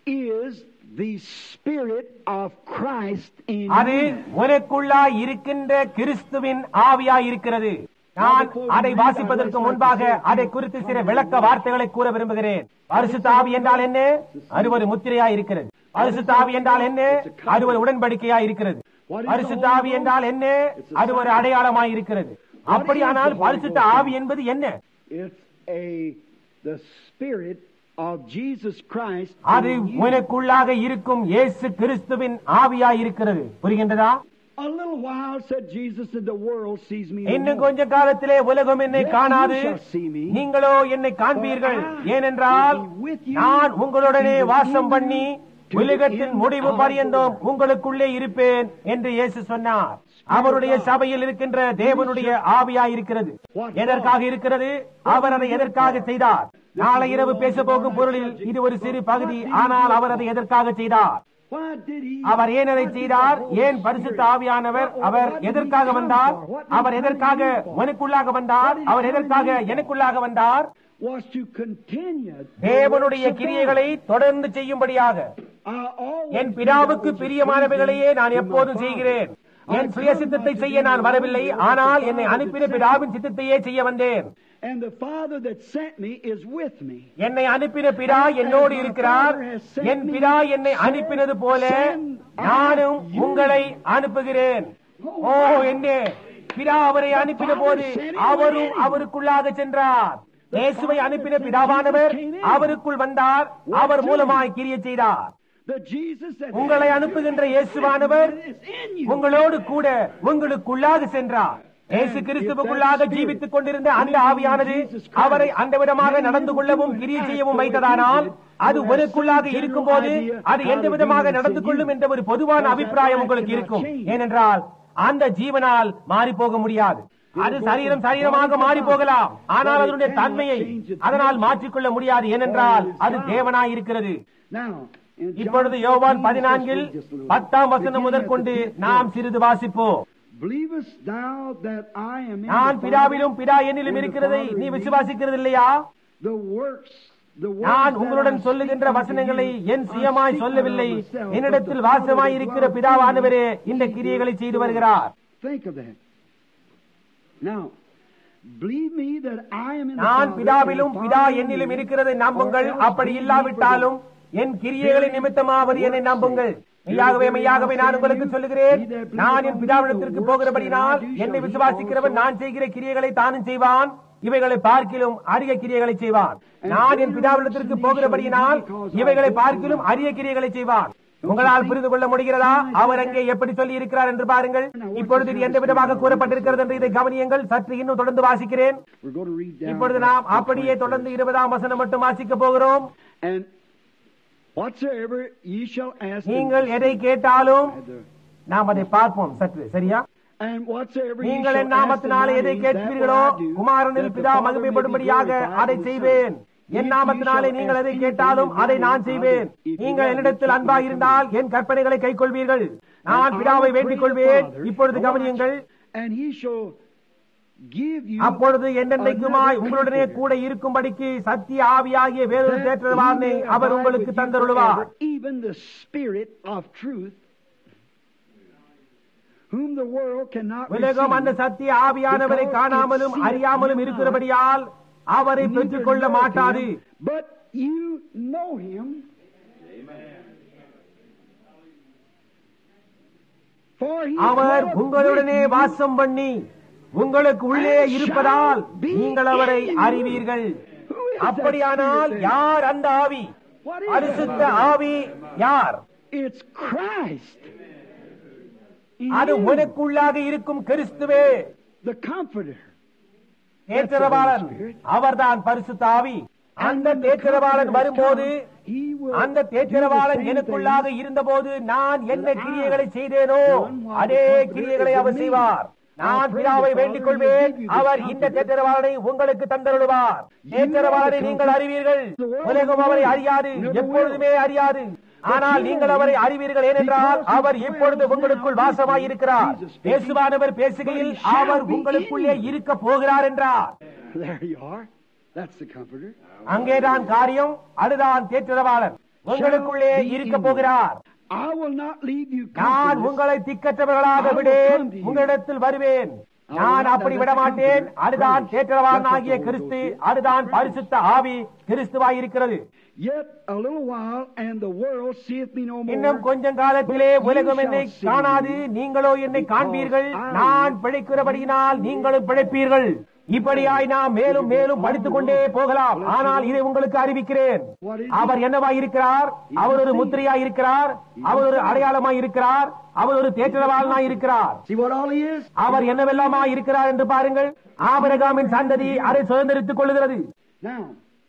is the Spirit of Christ in அது you. உனக்குள்ளாய் இருக்கின்ற கிறிஸ்துவின் ஆவியாய் இருக்கிறது நான் அதை வாசிப்பதற்கு முன்பாக அதை குறித்து சில விளக்க வார்த்தைகளை கூற விரும்புகிறேன் பரிசுத்த ஆவி என்றால் என்ன அது ஒரு முத்திரையாய் இருக்கிறது பரிசுத்த ஆவி என்றால் என்ன அது ஒரு உடன்படிக்கையாய் இருக்கிறது பரிசுத்த ஆவி என்றால் என்ன அது ஒரு அடையாளமாய் இருக்கிறது அப்படியானால் பரிசுத்த ஆவி என்பது என்ன It's a the Spirit of Jesus Christ. அது in you. உனக்குள்ளாக இருக்கும் இயேசு கிறிஸ்துவின் ஆவியாய் இருக்கிறது புரிகின்றதா A little while said Jesus that the world sees me. no இன்னும் more. கொஞ்ச காலத்திலே உலகம் என்னை காணாது நீங்களோ என்னை காண்பீர்கள் ஏனென்றால் நான் உங்களுடனே வாசம் பண்ணி உலகத்தின் முடிவு பரியந்தம் உங்களுக்குள்ளே இருப்பேன் என்று இயேசு சொன்னார் அவருடைய சபையில் இருக்கின்ற தேவனுடைய ஆவியாயிருக்கிறது எதற்காக இருக்கிறது அவர் அதை எதற்காக செய்தார் நாளை இரவு பேச போகும் பொருளில் இது ஒரு சிறு பகுதி ஆனால் அவர் அதை எதற்காக செய்தார் Why did he? அவர் ஏன் அதை செய்தார் ஏன் பரிசுத்த ஆவியானவர் அவர் எதற்காக வந்தார் அவர் எதற்காக உனக்குள்ளாக வந்தார் அவர் எதற்காக எனக்குள்ளாக வந்தார் Was to continue. தேவனுடைய கிரியைகளை தொடர்ந்து செய்யும்படியாக I always என் பிதாவுக்கு பிரியமானவைகளையே நான் எப்போதும் செய்கிறேன் என் சுய சித்தத்தை செய்ய நான் வரவில்லை ஆனால் என்னை அனுப்பின பிதாவின் சித்தத்தையே செய்ய வந்தேன் And the Father that sent me is with me. என்னை அனுப்பின பிதா என்னோடு இருக்கிறார் என் பிதா என்னை அனுப்பினது போல நானும் உங்களை அனுப்புகிறேன் ஓ என்ன பிதா அவரை அனுப்பின போது அவரும் அவருக்குள்ளாக சென்றார் இயேசுவை அனுப்பின பிதாவானவர் அவருக்குள் வந்தார் அவர் மூலமாய் கிரிய செய்தார் The Jesus that உங்களை அனுப்புகின்ற இயேசுவானவர் is in you. உங்களோடு கூட உங்களுக்குள்ளாக சென்றார் இயேசு கிறிஸ்துவுக்குள்ளாக ஜீவித்துக் கொண்டிருந்த அந்த ஆவியானது அவரை அந்த விதமாக நடந்து கொள்ளவும் கிரியை செய்யவும் வைத்ததானால் அது உனக்குள்ளாக இருக்கும்போது அது எந்த விதமாக நடந்து கொள்ளும் என்ற ஒரு பொதுவான அபிப்பிராயம் உங்களுக்கு இருக்கும் ஏனென்றால் அந்த ஜீவனால் மாறி போக முடியாது அது சரீரம் சரீரமாக மாறி போகலாம் ஆனால் அதனுடைய தன்மையை அதனால் மாற்றிக்கொள்ள முடியாது ஏனென்றால் அது தேவனாய் இருக்கிறது Now, in John இப்பொழுது யோவான் 14, பதினான்கில் just read just a little. பத்தாம் வசனம் முதற்கொண்டு நாம் சிறிது வாசிப்போம் Believest thou that I am in நான் the பிதாவிலும் Father, பிதா என்னிலும் and the இருக்கிறதை Father நீ in me? விசுவாசிக்கிறது இல்லையா The works, the works நான் that உங்களுடன் I சொல்லுகின்ற speak unto வசனங்களை you, என் I சுயமாய் speak சொல்லவில்லை not of myself, என்னிடத்தில் but the வாசமாய் Father இருக்கிற that dwelleth பிதாவானவரே in me, இந்த he கிரியைகளை doeth செய்து the வருகிறார் works. Think of that. Now, believe me that I am in the நான் Father, பிதாவிலும் and the பிதா Father in என்னிலும் me, இருக்கிறதை நம்புங்கள் or else அப்படி believe me இல்லாவிட்டாலும் என் கிரியைகளின் நிமித்தமாவது என்னை நம்புங்கள் மெய்யாகவே மெய்யாகவே நான் உங்களுக்கு சொல்லுகிறேன் நான் என் பிதாவிடத்திற்கு போகிறபடினால் என்னை விசுவாசிக்கிறவன் நான் செய்கிற கிரியைகளை தானும் செய்வான் இவைகளை பார்க்கிலும் அரிய கிரியைகளை செய்வான் நான் என் பிதாவிடத்திற்கு போகிறபடியினால் இவைகளை பார்க்கிலும் அரிய கிரியைகளை செய்வான் உங்களால் புரிந்து கொள்ள முடிகிறதா அவர் அங்கே எப்படி சொல்லி இருக்கிறார் என்று பாருங்கள் இப்பொழுது இது எந்த விதமாக கூறப்பட்டிருக்கிறது என்று இதை கவனியுங்கள் சற்று இன்னும் தொடர்ந்து வாசிக்கிறேன் We're going to read down. இப்பொழுது நாம் அப்படியே தொடர்ந்து இருபதாம் வசனம் மட்டும் வாசிக்க போகிறோம் And whatsoever ye shall ask of நீங்கள் me, எதை கேட்டாலும் the- நாம் அதை பார்ப்போம் சற்று சரியா and whatsoever ye நீங்கள் shall என் ask in நாமத்தினாலே my எதை name, that will கேட்பீர்களோ I do, குமாரனில் that the பிதா Father may be மகிமைப்படும்படியாக glorified அதை in the Son. செய்வேன் என் If நாமத்தினாலே you shall நீங்கள் எதை ask கேட்டாலும் anything அதை in my நான் name, செய்வேன் I will. If you நீங்கள் love me, என்னிடத்தில் keep அன்பா my இருந்தால் என் கற்பனைகளை கைக்கொள்வீர்கள் நான் பிதாவை வேண்டிக் கொள்வேன் இப்பொழுது கவனியுங்கள் And he shall give you அப்பொழுது என்னென்னைக்குமாய் உங்களுடனே கூட இருக்கும்படிக்கு சத்திய ஆவியாகிய வேறொரு தேற்றவாரனை அவர் உங்களுக்கு தந்தருளுவார் even the spirit of truth whom the world cannot உலகம் அந்த receive சத்திய ஆவியானவரை காணாமலும் அறியாமலும் இருக்கிறபடியால் அவரை பெற்றுக் கொள்ள மாட்டாது but you know him for he our dwelleth உங்களுடனே with you வாசம் பண்ணி உங்களுக்கு உள்ளே இருப்பதால் நீங்கள் அவரை அறிவீர்கள் Who is that அப்படியானால் spirit then? யார் அந்த ஆவி What is பரிசுத்த that? ஆவி யார் It's Christ. In அது you, உனக்குள்ளாக இருக்கும் கிறிஸ்துவே the Comforter. தேற்றரவாளன் அவர்தான் பரிசுத்த ஆவி அந்த தேற்றரவாளன் வரும்போது He will அந்த do தேற்றரவாளன் the same எனக்குள்ளாக things இருந்தபோது நான் என்ன கிரியைகளை செய்தேனோ அதே கிரியைகளை அவர் செய்வார் நான் பிதாவை வேண்டிக் கொள்வேன் அவர் இந்த தேற்றரவாளனை உங்களுக்கு தந்தருளுவார் தேற்றரவாளனை நீங்கள் அறிவீர்கள் உலகம் அவரை அறியாது எப்பொழுதுமே அறியாது ஆனால் நீங்கள் அவரை அறிவீர்கள் ஏனென்றால் அவர் இப்பொழுது உங்களுக்குள் வாசமாயிருக்கிறார் பேசுவானவர் பேசுகையில் அவர் உங்களுக்குள்ளே இருக்க போகிறார் என்றார் There you are. That's the Comforter. அங்கேதான் காரியம் அதுதான் தேற்றரவாளன் உங்களுக்குள்ளே இருக்க போகிறார் I will not leave you நான் comfortless. உங்களை திக்கற்றவர்களாக விடேன் உங்களிடத்தில் வருவேன் நான் அப்படி விட மாட்டேன் அதுதான் தேற்றவான் ஆகிய கிறிஸ்து அதுதான் பரிசுத்த ஆவி கிறிஸ்துவாய் இருக்கிறது Yet a little while, and the world seeth me no இன்னும் more. கொஞ்சம் காலத்திலே உலகம் என்னை காணாது நீங்களோ என்னை காண்பீர்கள் நான் பிழைக்கிறபடியினால் நீங்களும் பிழைப்பீர்கள் இப்படியாய் நாம் மேலும் மேலும் படித்துக் கொண்டே போகலாம் ஆனால் இதை உங்களுக்கு அறிவிக்கிறேன் அவர் என்னவாய் இருக்கிறார் அவர் ஒரு முத்திரையாய் இருக்கிறார் அவர் ஒரு அடையாளமாய் இருக்கிறார் அவர் ஒரு தேற்றவாளனாய் இருக்கிறார் See what all he is? அவர் என்னவெல்லாமா இருக்கிறார் என்று பாருங்கள் ஆபரகாமின் சந்ததி அதை சுதந்திரித்துக் கொள்ளுகிறது Now,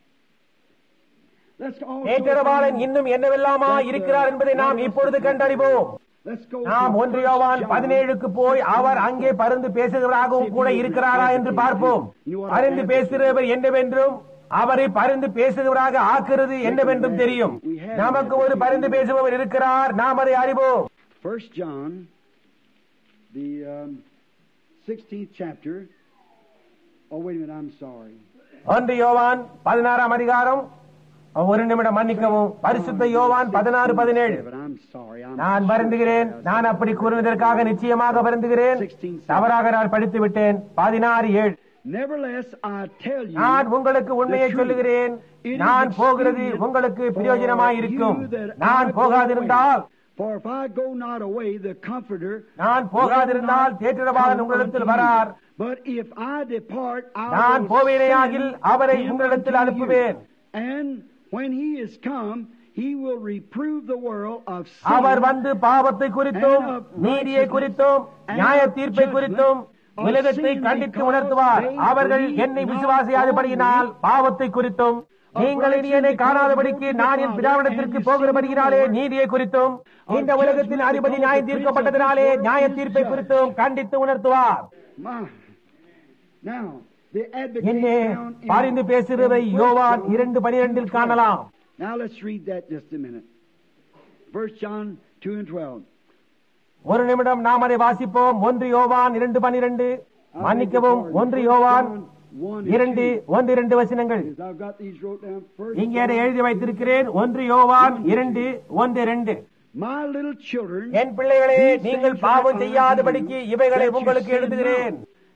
let's also தேற்றரவாளன் find- இன்னும் என்னவெல்லாமா இருக்கிறார் என்பதை நாம் இப்பொழுது கண்டறிவோம் Let's go நாம் to ஒன்று First யோவான் John. பதினேழுக்கு போய் அவர் அங்கே பருந்து பேசுகிறவராகவும் கூட இருக்கிறாரா என்று பார்ப்போம் பருந்து பேசுகிறவர் என்னவென்றும் அவரை பருந்து பேசுகிறவராக ஆக்குறது என்னவென்றும் தெரியும் நமக்கு ஒரு பருந்து பேசுபவர் இருக்கிறார் நாம் அதை அறிவோம் First John, the um, 16th chapter. Oh, wait a minute, I'm sorry. ஒன்று யோவான் பதினாறாம் அதிகாரம் ஒரு நிமிடம் மன்னிக்கவும் பரிசுத்த யோவான் பதினாறு பதினேழு But I'm sorry. I'm நான் வருந்துகிறேன் நான் அப்படி கூறுவதற்காக நிச்சயமாக வருந்துகிறேன் தவறாக நான் படித்து விட்டேன் பதினாறு ஏழு Nevertheless, I tell you, நான் உங்களுக்கு உண்மையை சொல்லுகிறேன் நான் போகிறது உங்களுக்கு பிரயோஜனமாய் இருக்கும் நான் போகாதிருந்தால் For if I go not away, the Comforter. நான் போகாதிருந்தால் தேற்றரவாளன் உங்களிடத்தில் வரார் But if I depart, I நான் will போவேனையாகில் send அவரை him உங்களிடத்தில் unto அனுப்புவேன் you. And when he is come, he will reprove the world of our sin, வந்து பாவத்தை குறித்தும் நீதியை குறித்தும் நியாய தீர்ப்பை குறித்தும் உலகத்தை கண்டித்து உணர்த்துவார் அவர்கள் என்னை விசுவாசியாதபடியினால் பாவத்தை குறித்தும் நீங்கள் இனி என்னை காணாதபடிக்கு நான் என் பிதாவிடத்திற்கு போகிறபடியினாலே நீதியை குறித்தும் இந்த உலகத்தின் அதிபதி நியாயம் தீர்க்கப்பட்டதினாலே நியாய தீர்ப்பை குறித்தும் கண்டித்து உணர்த்துவார் My. Now, the advocate என்னே found in- பரிந்து பேசுகிறதை யோவான் இரண்டு பனிரெண்டில் காணலாம் Now let's read that just a minute. First John 2 and 12. ஒரு நிமிடம் நாம் அதை வாசிப்போம் ஒன்று யோவான் இரண்டு பனிரெண்டு மன்னிக்கவும் ஒன்று யோவான் இரண்டு ஒன்று இரண்டு வசனங்கள் I've got these wrote down first. இங்கே அதை எழுதி வைத்திருக்கிறேன் ஒன்று யோவான் இரண்டு ஒன்று ரெண்டு My little children, என் பிள்ளைகளே நீங்கள் பாவம் செய்யாதபடிக்கு இவைகளை உங்களுக்கு எழுதுகிறேன்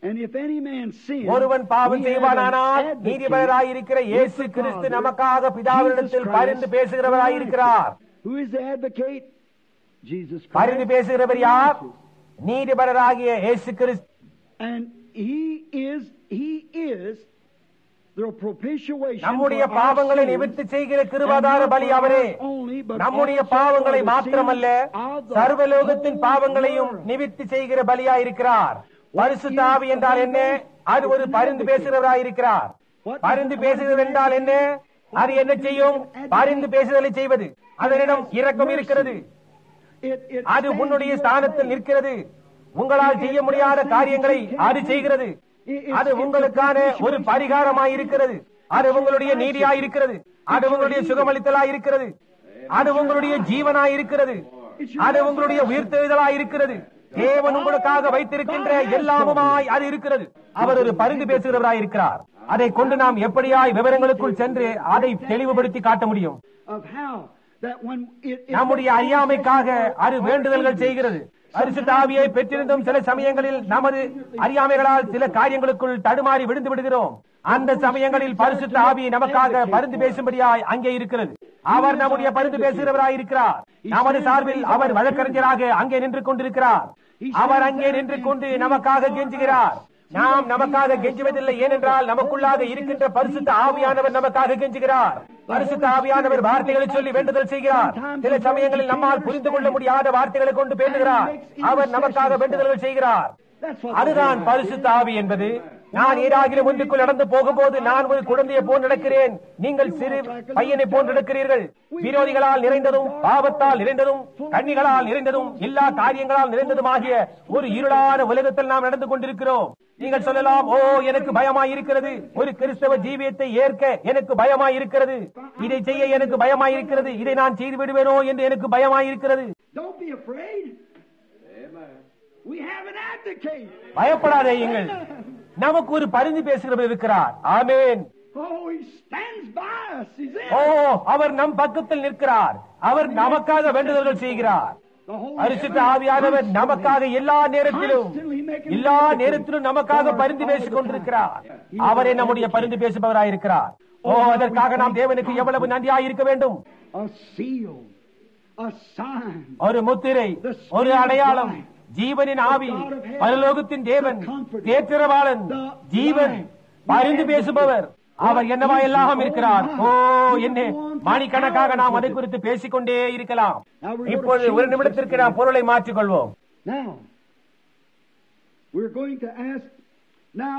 And if any man sin, ஒருவன் பாவம் we have an செய்வானானால் advocate நீதிபதியாயிருக்கிற இயேசு with the கிறிஸ்து Father, நமக்காக பிதாவினிடத்தில் Jesus பரிந்து Christ பேசுகிறவராயிருக்கிறார் Who is the advocate? Jesus பரிந்து Christ. பேசுகிறவர் யார் நீதிபரராகிய இயேசு கிறிஸ்து And he is, he is the propitiation நம்முடைய for our பாவங்களை sins. நிவர்த்தி செய்கிற கிருபாதார பலி அவரே நம்முடைய பாவங்களை மாத்திரமல்ல சர்வலோகத்தின் பாவங்களையும் நிவர்த்தி செய்கிற பலியாயிருக்கிறார் பரிசுத்த ஆவி என்றால் என்ன அது ஒரு பரிந்து பேசுகிறவராயிருக்கிறார் பரிந்து பேசுகிறது என்றால் என்ன அது என்ன செய்யும் பரிந்து பேசுதலை செய்வது அதனிடம் இரக்கம் இருக்கிறது அது உன்னுடைய ஸ்தானத்தில் நிற்கிறது உங்களால் செய்ய முடியாத காரியங்களை அது செய்கிறது அது உங்களுக்கான ஒரு பரிகாரமாய் இருக்கிறது அது உங்களுடைய நீதியாய் இருக்கிறது அது உங்களுடைய சுகமளித்தலாய் இருக்கிறது அது உங்களுடைய ஜீவனாய் இருக்கிறது அது உங்களுடைய உயிர்த்தெழுதலாய் இருக்கிறது தேவன் உங்களுக்காக வைத்திருக்கின்ற எல்லாமுமாய் அது இருக்கிறது அவர் ஒரு பரிந்து பேசுகிறவராய் இருக்கிறார் அதை கொண்டு நாம் எப்படியாய் விவரங்களுக்குள் சென்று அதை தெளிவுபடுத்தி காட்ட முடியும் of how that when it, it நம்முடைய அறியாமைக்காக அது வேண்டுதல்கள் செய்கிறது பரிசுத்த ஆவியை பெற்றிருந்தும் சில சமயங்களில் நமது அறியாமைகளால் சில காரியங்களுக்குள் தடுமாறி விழுந்து விடுகிறோம் அந்த சமயங்களில் பரிசுத்த ஆவி நமக்காக பரிந்து பேசும்படியாய் அங்கே இருக்கிறது அவர் நம்முடைய பரிந்து பேசுகிறவராய் இருக்கிறார் நமது சார்பில் அவர் வழக்கறிஞராக அங்கே நின்று கொண்டிருக்கிறார் அவர் அங்கே நின்று கொண்டு நமக்காக கெஞ்சுகிறார் நாம் நமக்காக கெஞ்சுவதில்லை ஏனென்றால் நமக்குள்ளாக இருக்கின்ற பரிசுத்த ஆவியானவர் நமக்காக கெஞ்சுகிறார் பரிசுத்த ஆவியானவர் வார்த்தைகளை சொல்லி வேண்டுதல் செய்கிறார் சில சமயங்களில் நம்மால் புரிந்து கொள்ள முடியாத வார்த்தைகளை கொண்டு பேசுகிறார் அவர் நமக்காக வேண்டுதல்கள் செய்கிறார் அதுதான் பரிசுத்த ஆவி என்பது நான் ஏதாகிலும் ஒன்றுக்குள் நடந்து போகும்போது நான் ஒரு குழந்தையை போல் நடக்கிறேன் நீங்கள் சிறு பையனை போல் நடக்கிறீர்கள் விரோதிகளால் நிறைந்ததும் பாவத்தால் நிறைந்ததும் கண்ணிகளால் நிறைந்ததும் எல்லா காரியங்களால் நிறைந்ததும் ஆகிய ஒரு இருளான உலகத்தில் நாம் நடந்து கொண்டிருக்கிறோம் நீங்கள் சொல்லலாம் ஓ எனக்கு பயமாய் இருக்கிறது ஒரு கிறிஸ்தவ ஜீவியத்தை ஏற்க எனக்கு பயமாய் இருக்கிறது இதை செய்ய எனக்கு பயமாய் இருக்கிறது இதை நான் செய்து விடுவேனோ என்று எனக்கு பயமாய் இருக்கிறது Don't be afraid. We have an advocate. பயப்படாதேயுங்கள் நமக்கு ஒரு பரிந்து பேசுகிறவர் இருக்கிறார் ஆமேன் Oh, he stands by us. He's in O us. அவர் நம் பக்கத்தில் நிற்கிறார் அவர் நமக்காக வேண்டுதல்கள் செய்கிறார் The Holy பரிசுத்த Spirit ஆவியானவர் constantly- நமக்காக எல்லா நேரத்திலும் constantly making எல்லா advocate நேரத்திலும் நமக்காக for பரிந்து all பேசிக் the time. கொண்டிருக்கிறார் He is அவரே our நம்முடைய advocate. பரிந்து பேசுபவராயிருக்கிறார் ஓ அதற்காக நாம் தேவனுக்கு எவ்வளவு நன்றியாய் இருக்க வேண்டும் A seal, a sign. ஒரு முத்திரை ஒரு அடையாளம் ஜீவனின் ஆவி பரலோகத்தின் தேவன் தேற்றரவாளன் ஜீவன் பரிந்து பேசுபவர் அவர் என்னவா எல்லாம் இருக்கிறார் ஓ என்ன மணிக்கணக்காக நாம் அதை குறித்து பேசிக்கொண்டே இருக்கலாம் இப்பொழுது ஒரு நிமிடத்திற்கு நாம் பொருளை மாற்றிக்கொள்வோம் Now, we're going to ask now,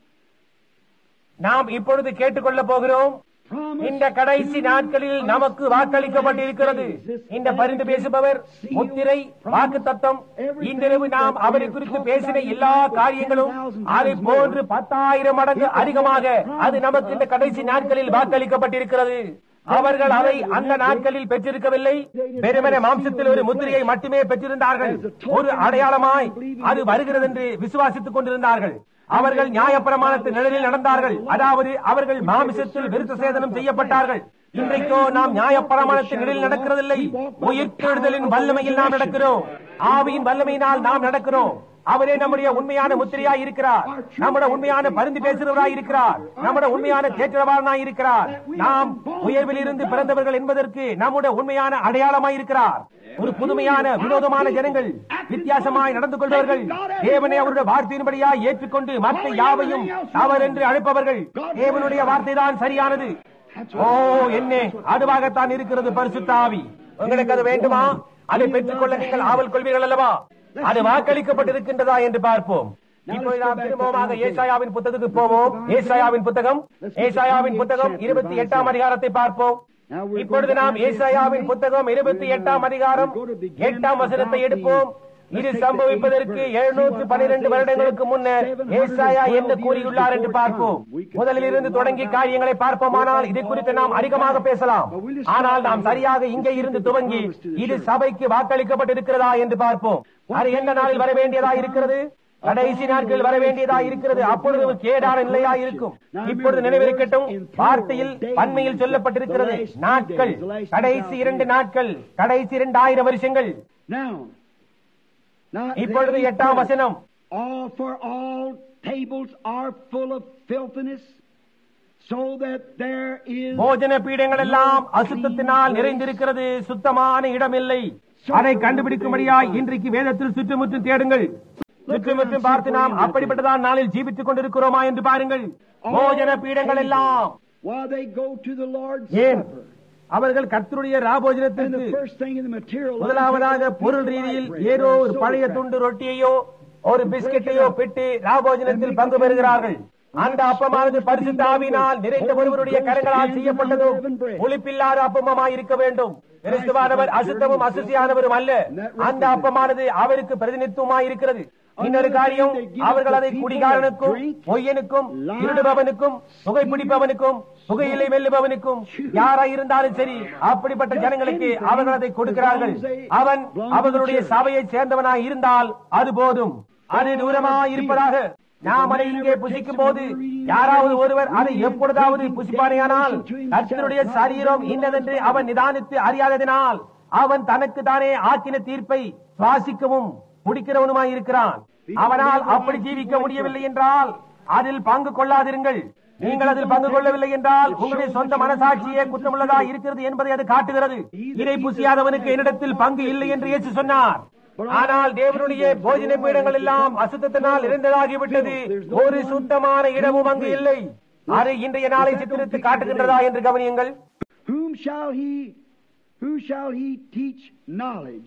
நாம் இப்பொழுது கேட்டுக்கொள்ள போகிறோம் promise இந்த கடைசி நாட்களில் நமக்கு வாக்களிக்கப்பட்டிருக்கிறது இந்த பரிந்து பேசுபவர் முத்திரை வாக்கு தத்தம் இன்றிரவு நாம் அவரை குறித்து பேசின எல்லா காரியங்களும் அதை போன்று பத்தாயிரம் மடங்கு அதிகமாக அது நமக்கு இந்த கடைசி நாட்களில் வாக்களிக்கப்பட்டிருக்கிறது அவர்கள் அதை அந்த நாட்களில் பெற்றிருக்கவில்லை வெறுமனே மாம்சத்தில் ஒரு முத்திரையை மட்டுமே பெற்றிருந்தார்கள் ஒரு அடையாளமாய் அது வருகிறது என்று விசுவாசித்துக் கொண்டிருந்தார்கள் அவர்கள் நியாயப்பிரமாணத்தின் நிழலில் நடந்தார்கள் அதாவது அவர்கள் மாமிசத்தில் விருத்த சேதனம் செய்யப்பட்டார்கள் இன்றைக்கோ நாம் நியாயப்பிரமாணத்தின் நிழலில் நடக்கிறதில்லை உயிர்த்தெழுதலின் வல்லமையில் நாம் நடக்கிறோம் ஆவியின் வல்லமையினால் நாம் நடக்கிறோம் அவரே நம்முடைய உண்மையான முத்திரையாய் இருக்கிறார் நம்முடைய உண்மையான பரிந்து பேசுகிறவராய் இருக்கிறார் நம்முடைய உண்மையான தேற்றவாளனாய் இருக்கிறார் நாம் உயர்வில் இருந்து பிறந்தவர்கள் என்பதற்கு நம்முடைய உண்மையான அடையாளமாய் இருக்கிறார் ஒரு புதுமையான வினோதமான ஜனங்கள் வித்தியாசமாய் நடந்து கொள்பவர்கள் தேவனை அவருடைய வார்த்தையின்படியாய் ஏற்றுக்கொண்டு மற்ற யாவையும் அவர் என்று அழைப்பவர்கள் தேவனுடைய வார்த்தை தான் சரியானது ஓ என்ன அதுவாகத்தான் இருக்கிறது பரிசுத்த ஆவி உங்களுக்கு அது வேண்டுமா அதை பெற்றுக்கொள்ள நீங்கள் ஆவல் கொள்வீர்கள் அல்லவா அது வாக்களிக்கப்பட்டிருக்கின்றதா என்று பார்ப்போம் இப்போது நாம் திரும்பமாக ஏசாயாவின் புத்தகத்துக்கு போவோம் ஏசாயாவின் புத்தகம் ஏசாயாவின் புத்தகம் இருபத்தி எட்டாம் அதிகாரத்தை பார்ப்போம் இப்பொழுது நாம் ஏசாயாவின் புத்தகம் இருபத்தி எட்டாம் அதிகாரம் எட்டாம் வசனத்தை எடுப்போம் இது சம்பவிப்பதற்கு எழுநூற்று பனிரெண்டு வருடங்களுக்கு முன்னர் ஏசாயா என்ன கூறியுள்ளார் என்று பார்ப்போம் முதலில் இருந்து தொடங்கி காரியங்களை பார்ப்போமானால் இது குறித்து நாம் அதிகமாக பேசலாம் ஆனால் நாம் சரியாக இங்கே இருந்து துவங்கி இது சபைக்கு வாக்களிக்கப்பட்டிருக்கிறதா என்று பார்ப்போம் அது எந்த நாளில் வர வேண்டியதா இருக்கிறது கடைசி நாட்கள் வர வேண்டியதா இருக்கிறது அப்பொழுது ஒரு கேடான நிலையா இருக்கும் இப்பொழுது நினைவிருக்கட்டும் வார்த்தையில் பன்மையில் சொல்லப்பட்டிருக்கிறது நாட்கள் கடைசி இரண்டு நாட்கள் கடைசி இரண்டாயிரம் வருஷங்கள் Now, now இப்பொழுது there is எட்டாம் prayer. வசனம் all for all tables are full of filthiness, so that there is போஜன பீடங்கள் எல்லாம் அசுத்தத்தினால் நிறைந்திருக்கிறது சுத்தமான இடமில்லை அதை கண்டுபிடிக்கும்படியாய் இன்றைக்கு வேதத்தில் சுற்றுமுற்றும் தேடுங்கள் சுற்றுமுற்றும் பார்த்து நாம் அப்படிப்பட்டதான் நாளில் ஜீவித்துக் கொண்டிருக்கிறோமா என்று பாருங்கள் போஜன பீடங்கள் எல்லாம் while they go to the Lord's ஏன் Supper. அவர்கள் கர்த்தருடைய And ராபோஜனத்திற்கு the first thing in the material life முதலாவதாக is பொருள் light ரீதியில் bread, ஏதோ or ஒரு soda பழைய cracker. துண்டு ரொட்டியையோ ஒரு பிஸ்கெட்டையோ பெற்று ராபோஜனத்தில் பங்கு பெறுகிறார்கள் அந்த அப்பமானது பரிசுத்த ஆவியினால் நிறைந்த ஒருவருடைய கரங்களால் செய்யப்பட்டதும் புளிப்பில்லாத அப்பமாய் இருக்க வேண்டும் கிறிஸ்துவானவர் அசுத்தமும் அசுசியானவரும் அல்ல அந்த அப்பமானது அவருக்கு பிரதிநிதித்துவமாய் இருக்கிறது இன்னொரு காரியம் அவர்கள் அதை குடிகாரனுக்கும் பொய்யனுக்கும் திருடுபவனுக்கும் புகைப்பிடிப்பவனுக்கும் புகையிலை வெல்லுபவனுக்கும் யாராய் இருந்தாலும் சரி அப்படிப்பட்ட ஜனங்களுக்கு அவர்கள் அதை கொடுக்கிறார்கள் அவன் அவர்களுடைய சபையைச் சேர்ந்தவனாய் இருந்தால் அது போதும் அது தூரமாய் இருப்பதாக நாம் அதை இங்கே புசிக்கும் போது யாராவது ஒருவர் அதை எப்பொழுதாவது புசிப்பானேயானால் கர்த்தருடைய சரீரம் இன்னதென்று அவன் நிதானித்து அறியாததினால் அவன் தனக்கு தானே ஆக்கின தீர்ப்பை சுவாசிக்கவும் குடிக்கிறவனுமாய் இருக்கிறான் அவனால் அப்படி ஜீவிக்க முடியவில்லை என்றால் அதில் பங்கு கொள்ளாதிருங்கள் நீங்கள் அதில் பங்கு கொள்ளவில்லை என்றால் உங்களுடைய சொந்த மனசாட்சியே குற்றமுள்ளதா இருக்கிறது என்பதை அது காட்டுகிறது இதை புசியாதவனுக்கு என்னிடத்தில் பங்கு இல்லை என்று இயேசு சொன்னார் ஆனால் தேவனுடைய போஜன பீடங்கள் எல்லாம் அசுத்தத்தினால் இருந்ததாகிவிட்டது ஒரு சுத்தமான இடமும் அங்கு இல்லை அது இன்றைய நாளை சித்தரித்து காட்டுகின்றதா என்று கவனியுங்கள் Whom shall he, who shall he teach knowledge?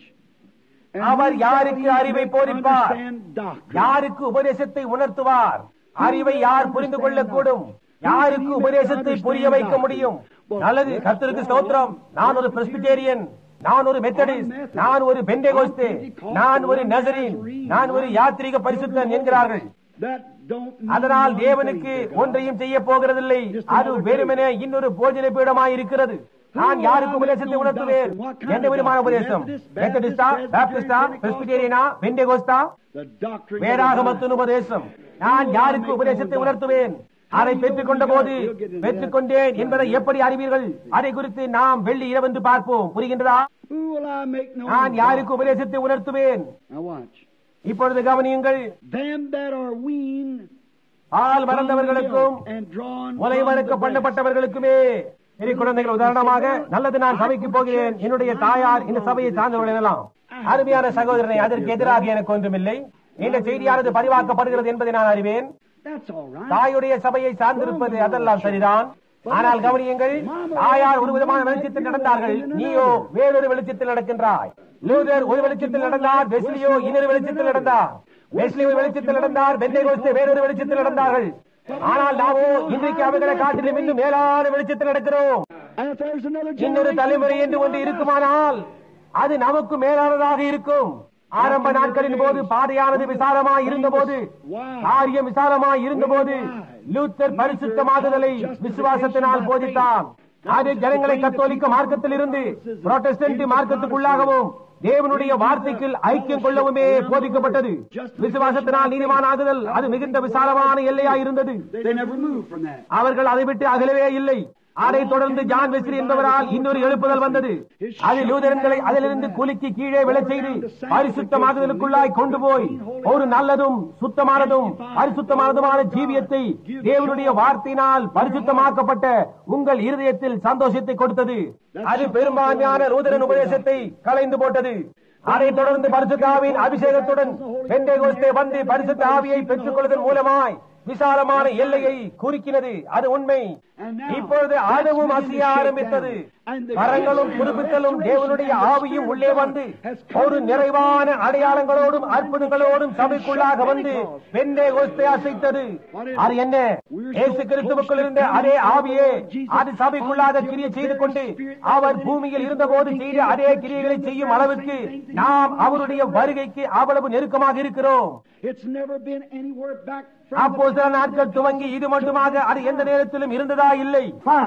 And our whom shall யாருக்கு he அறிவை make போதிப்பார் understand doctrine? யாருக்கு உபதேசத்தை உணர்த்துவார் அறிவை யார் புரிந்து கொள்ளக்கூடும் யாருக்கு உபதேசத்தை புரிய வைக்க முடியும் நல்லது கர்த்தருக்கு ஸ்தோத்திரம் நான் ஒரு பிரஸ்பிட்டேரியன் நான் ஒரு மெத்தடிஸ்ட் நான் ஒரு பெண்டேகோஸ்தே நான் ஒரு நசரின் நான் ஒரு யாத்ரீக பரிசுத்தன் என்கிறார்கள் That don't mean அதனால் one தேவனுக்கு thing to God. ஒன்றையும் செய்ய போகிறதில்லை அது வெறுமனே இன்னொரு போஜன பீடமாய் இருக்கிறது நான் யாருக்கு உபதேசத்தை உணர்த்துவேன் எந்த விதமான உபதேசம் மெத்தடிஸ்டா பாப்டிஸ்டா பிரெஸ்பிட்டேரியனா பெண்டேகோஸ்தா The doctrine of God. வேதாகமத்தின் உபதேசம் நான் யாருக்கு உபதேசத்தை உணர்த்துவேன் அதை பெற்றுக் கொண்ட போது பெற்றுக் கொண்டேன் என்பதை எப்படி அறிவீர்கள் அதை குறித்து நாம் வெள்ளி இரவென்று பார்ப்போம் புரிகின்றதா Who will I make known? நான் of யாருக்கு God? உபதேசத்தை உணர்த்துவேன் Now watch. இப்பொழுது கவனியுங்கள் Them that are weaned ball மறந்தவர்களுக்கும் and drawn முலை from மறுக்க the breast. பண்ணப்பட்டவர்களுக்குமே இனி குழந்தைகள் உதாரணமாக நல்லது நான் சபைக்கு போகிறேன் என்னுடைய தாயார் இந்த சபையை சார்ந்தவர்கள் எனலாம் அருமையான சகோதரனை அதற்கு எதிராக எனக்கு ஒன்றுமில்லை இந்த செய்தியானது பதிவாக்கப்படுகிறது என்பதை நான் அறிவேன் That's all right. தாயுடைய சபையை சார்ந்திருப்பது அதெல்லாம் சரிதான் ஆனால் கவனியுங்கள் தாயார் ஒரு விதமான வெளிச்சத்தில் நடந்தார்கள் நீயோ வேறொரு வெளிச்சத்தில் நடக்கின்றாய் லூதர் ஒரு வெளிச்சத்தில் நடந்தார் வெஸ்லியோ இன்னொரு வெளிச்சத்தில் நடந்தார் வெஸ்லி ஒரு வெளிச்சத்தில் நடந்தார் பெந்தைகோஸ்தே வேறொரு வெளிச்சத்தில் நடந்தார்கள் ஆனால் நாமோ இன்றைக்கு அவர்களை காட்டிலும் இன்னும் மேலான வெளிச்சத்தில் நடக்கிறோம் And if there's another இன்னொரு generation தலைமுறை என்று ஒன்று இருக்குமானால் அது நமக்கு மேலானதாக இருக்கும் ஆரம்ப நாட்களின் போது பாதையானது விசாலமாய் இருந்தபோது காரியம் விசாலமாய் இருந்தபோது லூத்தர் பரிசுத்தமாகுதலை விசுவாசத்தினால் போதித்தான் அது ஜனங்களை கத்தோலிக்க மார்க்கத்தில் இருந்து புரோட்டஸ்டன்ட் மார்க்கத்துக்குள்ளாகவும் தேவனுடைய வார்த்தைக்கு ஐக்கியம் கொள்ளவுமே போதிக்கப்பட்டது விசுவாசத்தினால் நீதிமானாகுதல் அது மிகுந்த விசாலமான எல்லையாய் இருந்தது They never moved from that. அவர்கள் அதை விட்டு அகலவே இல்லை அதைத் தொடர்ந்து ஜான் வெஸ்லி என்பவரால் இன்னொரு எழுப்புதல் வந்தது அது லூதரன்களை அதிலிருந்து குலுக்கி கீழே விழச் செய்து பரிசுத்தமாகுதலுக்குள்ளாய் கொண்டு போய் ஒரு நல்லதும் சுத்தமானதும் பரிசுத்தமானதுமான ஜீவியத்தை தேவனுடைய வார்த்தையினால் பரிசுத்தமாக்கப்பட்ட உங்கள் இருதயத்தில் சந்தோஷத்தை கொடுத்தது அது பெரும்பான்மையான லூதரன் உபதேசத்தை கலைந்து போட்டது அதைத் தொடர்ந்து பரிசுத்த ஆவியின் அபிஷேகத்துடன் பெண்டேகோஸ்தே வந்து பரிசுத்த ஆவியை பெற்றுக் கொள்வதன் மூலமாய் விசாலமான எல்லையை குறிக்கிறது அது உண்மை இப்பொழுது அதுவும் அசைய ஆரம்பித்தது வரங்களும் புதுப்பித்தலும் தேவனுடைய ஆவியும் உள்ளே வந்து ஒரு நிறைவான அடையாளங்களோடும் அற்புதங்களோடும் சபைக்குள்ளாக வந்து பெண்ணே கோஸ்தை அசைத்தது அது என்ன இயேசு கிறிஸ்துவுக்குள் இருந்த அதே ஆவியே அது சபைக்குள்ளாக கிரியை செய்து கொண்டு அவர் பூமியில் இருந்தபோது செய்த அதே கிரியைகளை செய்யும் அளவுக்கு நாம் அவருடைய வருகைக்கு அவ்வளவு நெருக்கமாக இருக்கிறோம் It's never been anywhere back அப்போ சில நாட்கள் துவங்கி இது மட்டுமாக அது எந்த நேரத்திலும் இருந்ததா இல்லை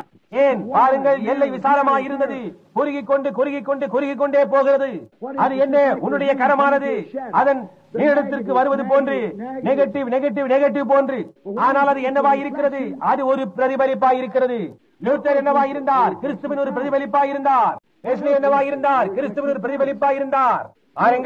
ஏன் பாருங்கள் எல்லை விசாலமாய் இருந்தது குறுகிக் கொண்டு குறுகிக் கொண்டு குறுகிக் கொண்டே போகிறது அது என்ன உன்னுடைய கரமானது அதன் நீளத்திற்கு வருவது போன்று நெகட்டிவ் நெகட்டிவ் நெகட்டிவ் போன்று ஆனால் அது என்னவா இருக்கிறது அது ஒரு பிரதிபலிப்பா இருக்கிறது லூத்தர் என்னவா இருந்தார் கிறிஸ்துவின் ஒரு பிரதிபலிப்பா இருந்தார் வெஸ்லி என்னவா இருந்தார் கிறிஸ்துவின் ஒரு பிரதிபலிப்பா இருந்தார் பாருங்கள்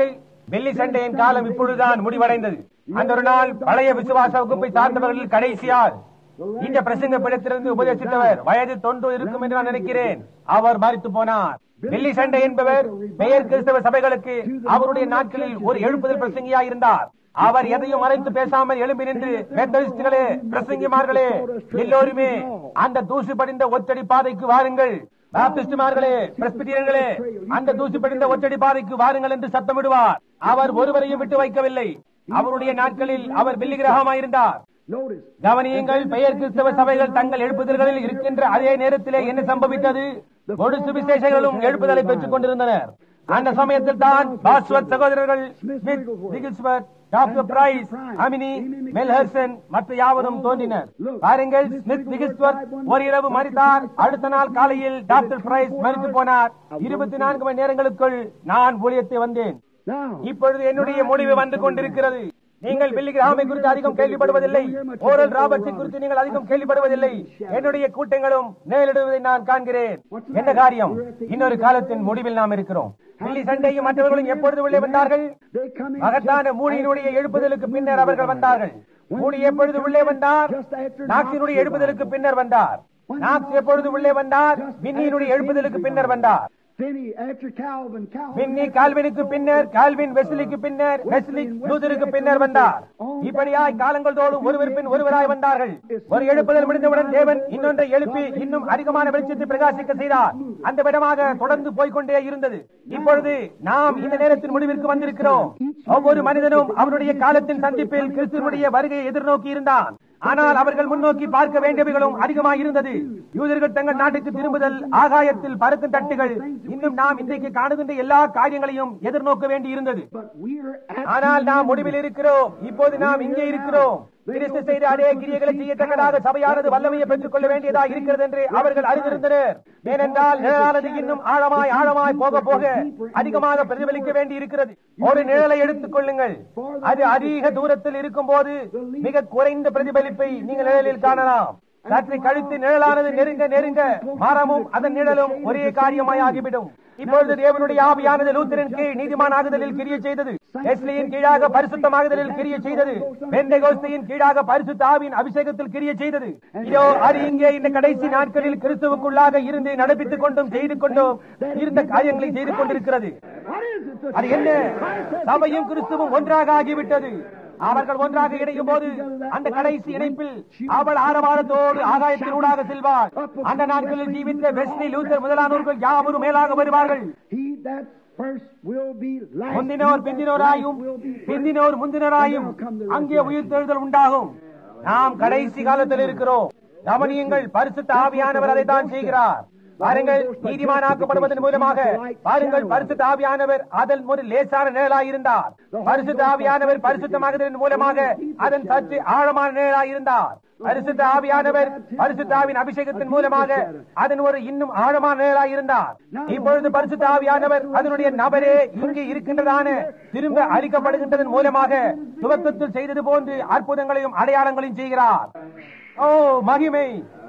வெள்ளி சண்டையின் காலம் இப்பொழுதுதான் முடிவடைந்தது அந்த ஒரு நாள் பழைய விசுவாச வகுப்பை சார்ந்தவர்கள் கடைசியால் இந்த பிரசங்க பீடத்திலிருந்து உபதேசித்தவர் வயது தொன்று இருக்கும் என்று நான் நினைக்கிறேன் அவர் மறித்து போனார் வெள்ளி சண்டை என்பவர் பெயர் கிறிஸ்தவ சபைகளுக்கு அவருடைய நாட்களில் ஒரு எழுப்புதல் பிரசங்கியாய் இருந்தார் அவர் எதையும் மறைத்து பேசாமல் எழும்பி நின்று மெத்தடிஸ்டுகளே பிரசங்கிமார்களே எல்லோருமே அந்த தூசு படிந்த ஒத்தடி பாதைக்கு வாருங்கள் பாப்டிஸ்டுமார்களே பிரஸ்பிட்டியர்களே அந்த தூசு படிந்த ஒத்தடி பாதைக்கு வாருங்கள் என்று சத்தமிடுவார் அவர் ஒருவரையும் விட்டு வைக்கவில்லை அவருடைய நாட்களில் அவர் வெள்ளி கிரகமாயிருந்தார் Notice. கவனியுங்கள் பெயர் கிறிஸ்தவ சபைகள் தங்கள் எழுப்புதல்களில் இருக்கின்ற அதே நேரத்திலே என்ன சம்பவித்தது ஒரு சுவிசேஷங்களும் எழுப்புதலை பெற்றுக் கொண்டிருந்தனர் அந்த சமயத்தில் தான் பாஸ்வத் சகோதரர்கள் ஸ்மித், விகில்ஸ்வர்த், டாக்டர் பிரைஸ் அமினி மெல்ஹர்சன் மற்ற யாவரும் தோன்றினர் பாருங்கள் ஸ்மித் விகில்ஸ்வர்த் ஒரு இரவு மறித்தார் அடுத்த நாள் காலையில் டாக்டர் பிரைஸ் மறித்து போனார் இருபத்தி நான்கு மணி நேரங்களுக்குள் நான் ஊழியத்தை வந்தேன் Now, இப்பொழுது என்னுடைய முடிவு வந்து கொண்டிருக்கிறது நீங்கள் பில்லி கிராமை குறித்து அதிகம் கேள்விப்படுவதில்லை ஓரல் ராபர்ட்ஸை குறித்து நீங்கள் அதிகம் கேள்விப்படுவதில்லை என்னுடைய கூட்டங்களும் நேரிடுவதை நான் காண்கிறேன் என்ன காரியம் இன்னொரு காலத்தின் முடிவில் நாம் இருக்கிறோம் பில்லி சண்டையும் மற்றவர்களும் எப்பொழுது உள்ளே வந்தார்கள் they come in மகத்தான மூடியினுடைய எழுப்புதலுக்கு பின்னர் அவர்கள் வந்தார்கள் மூடி எப்பொழுது உள்ளே வந்தார் நாக்சினுடைய எழுப்புதலுக்கு பின்னர் வந்தார் நாக்ஸ் எப்பொழுது உள்ளே வந்தார் வின்னியினுடைய எழுப்புதலுக்கு பின்னர் வந்தார் Finney after Calvin. Calvin வின்னி கால்வினுக்கு பின்னர் கால்வின் வெஸ்லிக்கு பின்னர் வெஸ்லி லூதருக்கு பின்னர் வந்தார் இப்படியாய் காலங்கள் தோறும் ஒருவர் பின் ஒருவராய் வந்தார்கள் ஒரு எழுப்புதல் முடிந்தவுடன் தேவன் இன்னொன்றை எழுப்பி இன்னும் அதிகமான வெளிச்சத்தை பிரகாசிக்க செய்தார் அந்த விடமாக தொடர்ந்து போய்க்கொண்டே இருந்தது இப்பொழுது நாம் இந்த நேரத்தின் முடிவிற்கு வந்திருக்கிறோம் ஒவ்வொரு மனிதனும் அவனுடைய காலத்தின் சந்திப்பில் கிறிஸ்துவனுடைய வருகையை எதிர்நோக்கி இருந்தான் ஆனால் அவர்கள் முன்னோக்கி பார்க்க வேண்டியவைகளும் அதிகமாக இருந்தது யூதர்கள் தங்கள் நாட்டுக்கு திரும்புதல் ஆகாயத்தில் பறக்கும் தட்டுகள் இன்னும் நாம் இன்றைக்கு காணுகின்ற எல்லா காரியங்களையும் எதிர்நோக்க வேண்டி இருந்தது But we are at ஆனால் நாம் முடிவில் இருக்கிறோம் இப்போது நாம் இங்கே இருக்கிறோம் கிறிஸ்து செய்த அதே கிரியைகளை செய்யத்தக்கதாக சபையானது வல்லமையை பெற்றுக் கொள்ள வேண்டியதா இருக்கிறது என்று அவர்கள் அறிந்திருந்தனர் ஏனென்றால் நிழலானது இன்னும் ஆழமாய் ஆழமாய் போக போக அதிகமாக பிரதிபலிக்க வேண்டி இருக்கிறது ஒரு நிழலை எடுத்துக் கொள்ளுங்கள் அது அதிக தூரத்தில் இருக்கும் போது மிக குறைந்த பிரதிபலிப்பை நீங்கள் நிழலில் காணலாம் சற்று கழித்து நிழலானது நெருங்க நெருங்க மரமும் அதன் நிழலும் ஒரே காரியமாய் ஆகிவிடும் இப்பொழுது தேவனுடைய ஆவியானது லூத்தரின் கீழ் நீதிமானாகுதலில் கிரிய செய்தது எஸ்லியின் கீழாக பரிசுத்தமாகுதலில் கிரிய செய்தது பெந்தகோஸ்தையின் கீழாக பரிசுத்த ஆவியின் அபிஷேகத்தில் கிரிய செய்தது இதோ அது இங்கே இந்த கடைசி நாட்களில் கிறிஸ்துவுக்குள்ளாக இருந்து நடப்பித்துக் கொண்டும் செய்து கொண்டும் இருந்த காரியங்களை செய்து கொண்டிருக்கிறது What is it? The அது என்ன சபையும் கிறிஸ்துவும் ஒன்றாக ஆகிவிட்டது அவர்கள் ஒன்றாக இணையும் போது அந்த கடைசி இணைப்பில் அவள் ஆரவாரத்தோடு ஆகாயத்தின் ஊடாக செல்வாள் அந்த நாட்களில் ஜீவித்த வெஸ்லி லூத்தர் முதலானோர்கள் யாவரும் மேலாக வருவார்கள் He that first will be last. முந்தினோர் பிந்தினோராயும் பிந்தினோர் முந்தினராயும் அங்கே உயிர்த்தெழுதல் உண்டாகும் நாம் கடைசி காலத்தில் இருக்கிறோம் கவனியுங்கள் பரிசுத்த ஆவியானவர் அதை தான் செய்கிறார் பாருங்கள் நீதிமானாக்கப்படுவதன் மூலமாக பாருங்கள் பரிசுத்த ஆவியானவர் அதன் ஒரு லேசான நிழலாய் இருந்தார் பரிசுத்த ஆவியானவர் பரிசுத்தமாகுதலின் மூலமாக அதன் சற்று ஆழமான நிழலாய் இருந்தார் பரிசுத்த ஆவியானவர் பரிசுத்த ஆவின் அபிஷேகத்தின் மூலமாக அதன் ஒரு இன்னும் ஆழமான நிழலாய் இருந்தார் இப்பொழுது பரிசுத்த ஆவியானவர் அதனுடைய நபரே இங்கு இருக்கின்றதான திரும்ப அளிக்கப்படுகின்றதன் மூலமாக துவக்கத்தில் செய்தது போன்று அற்புதங்களையும் அடையாளங்களையும் செய்கிறார் ஓ மகிமை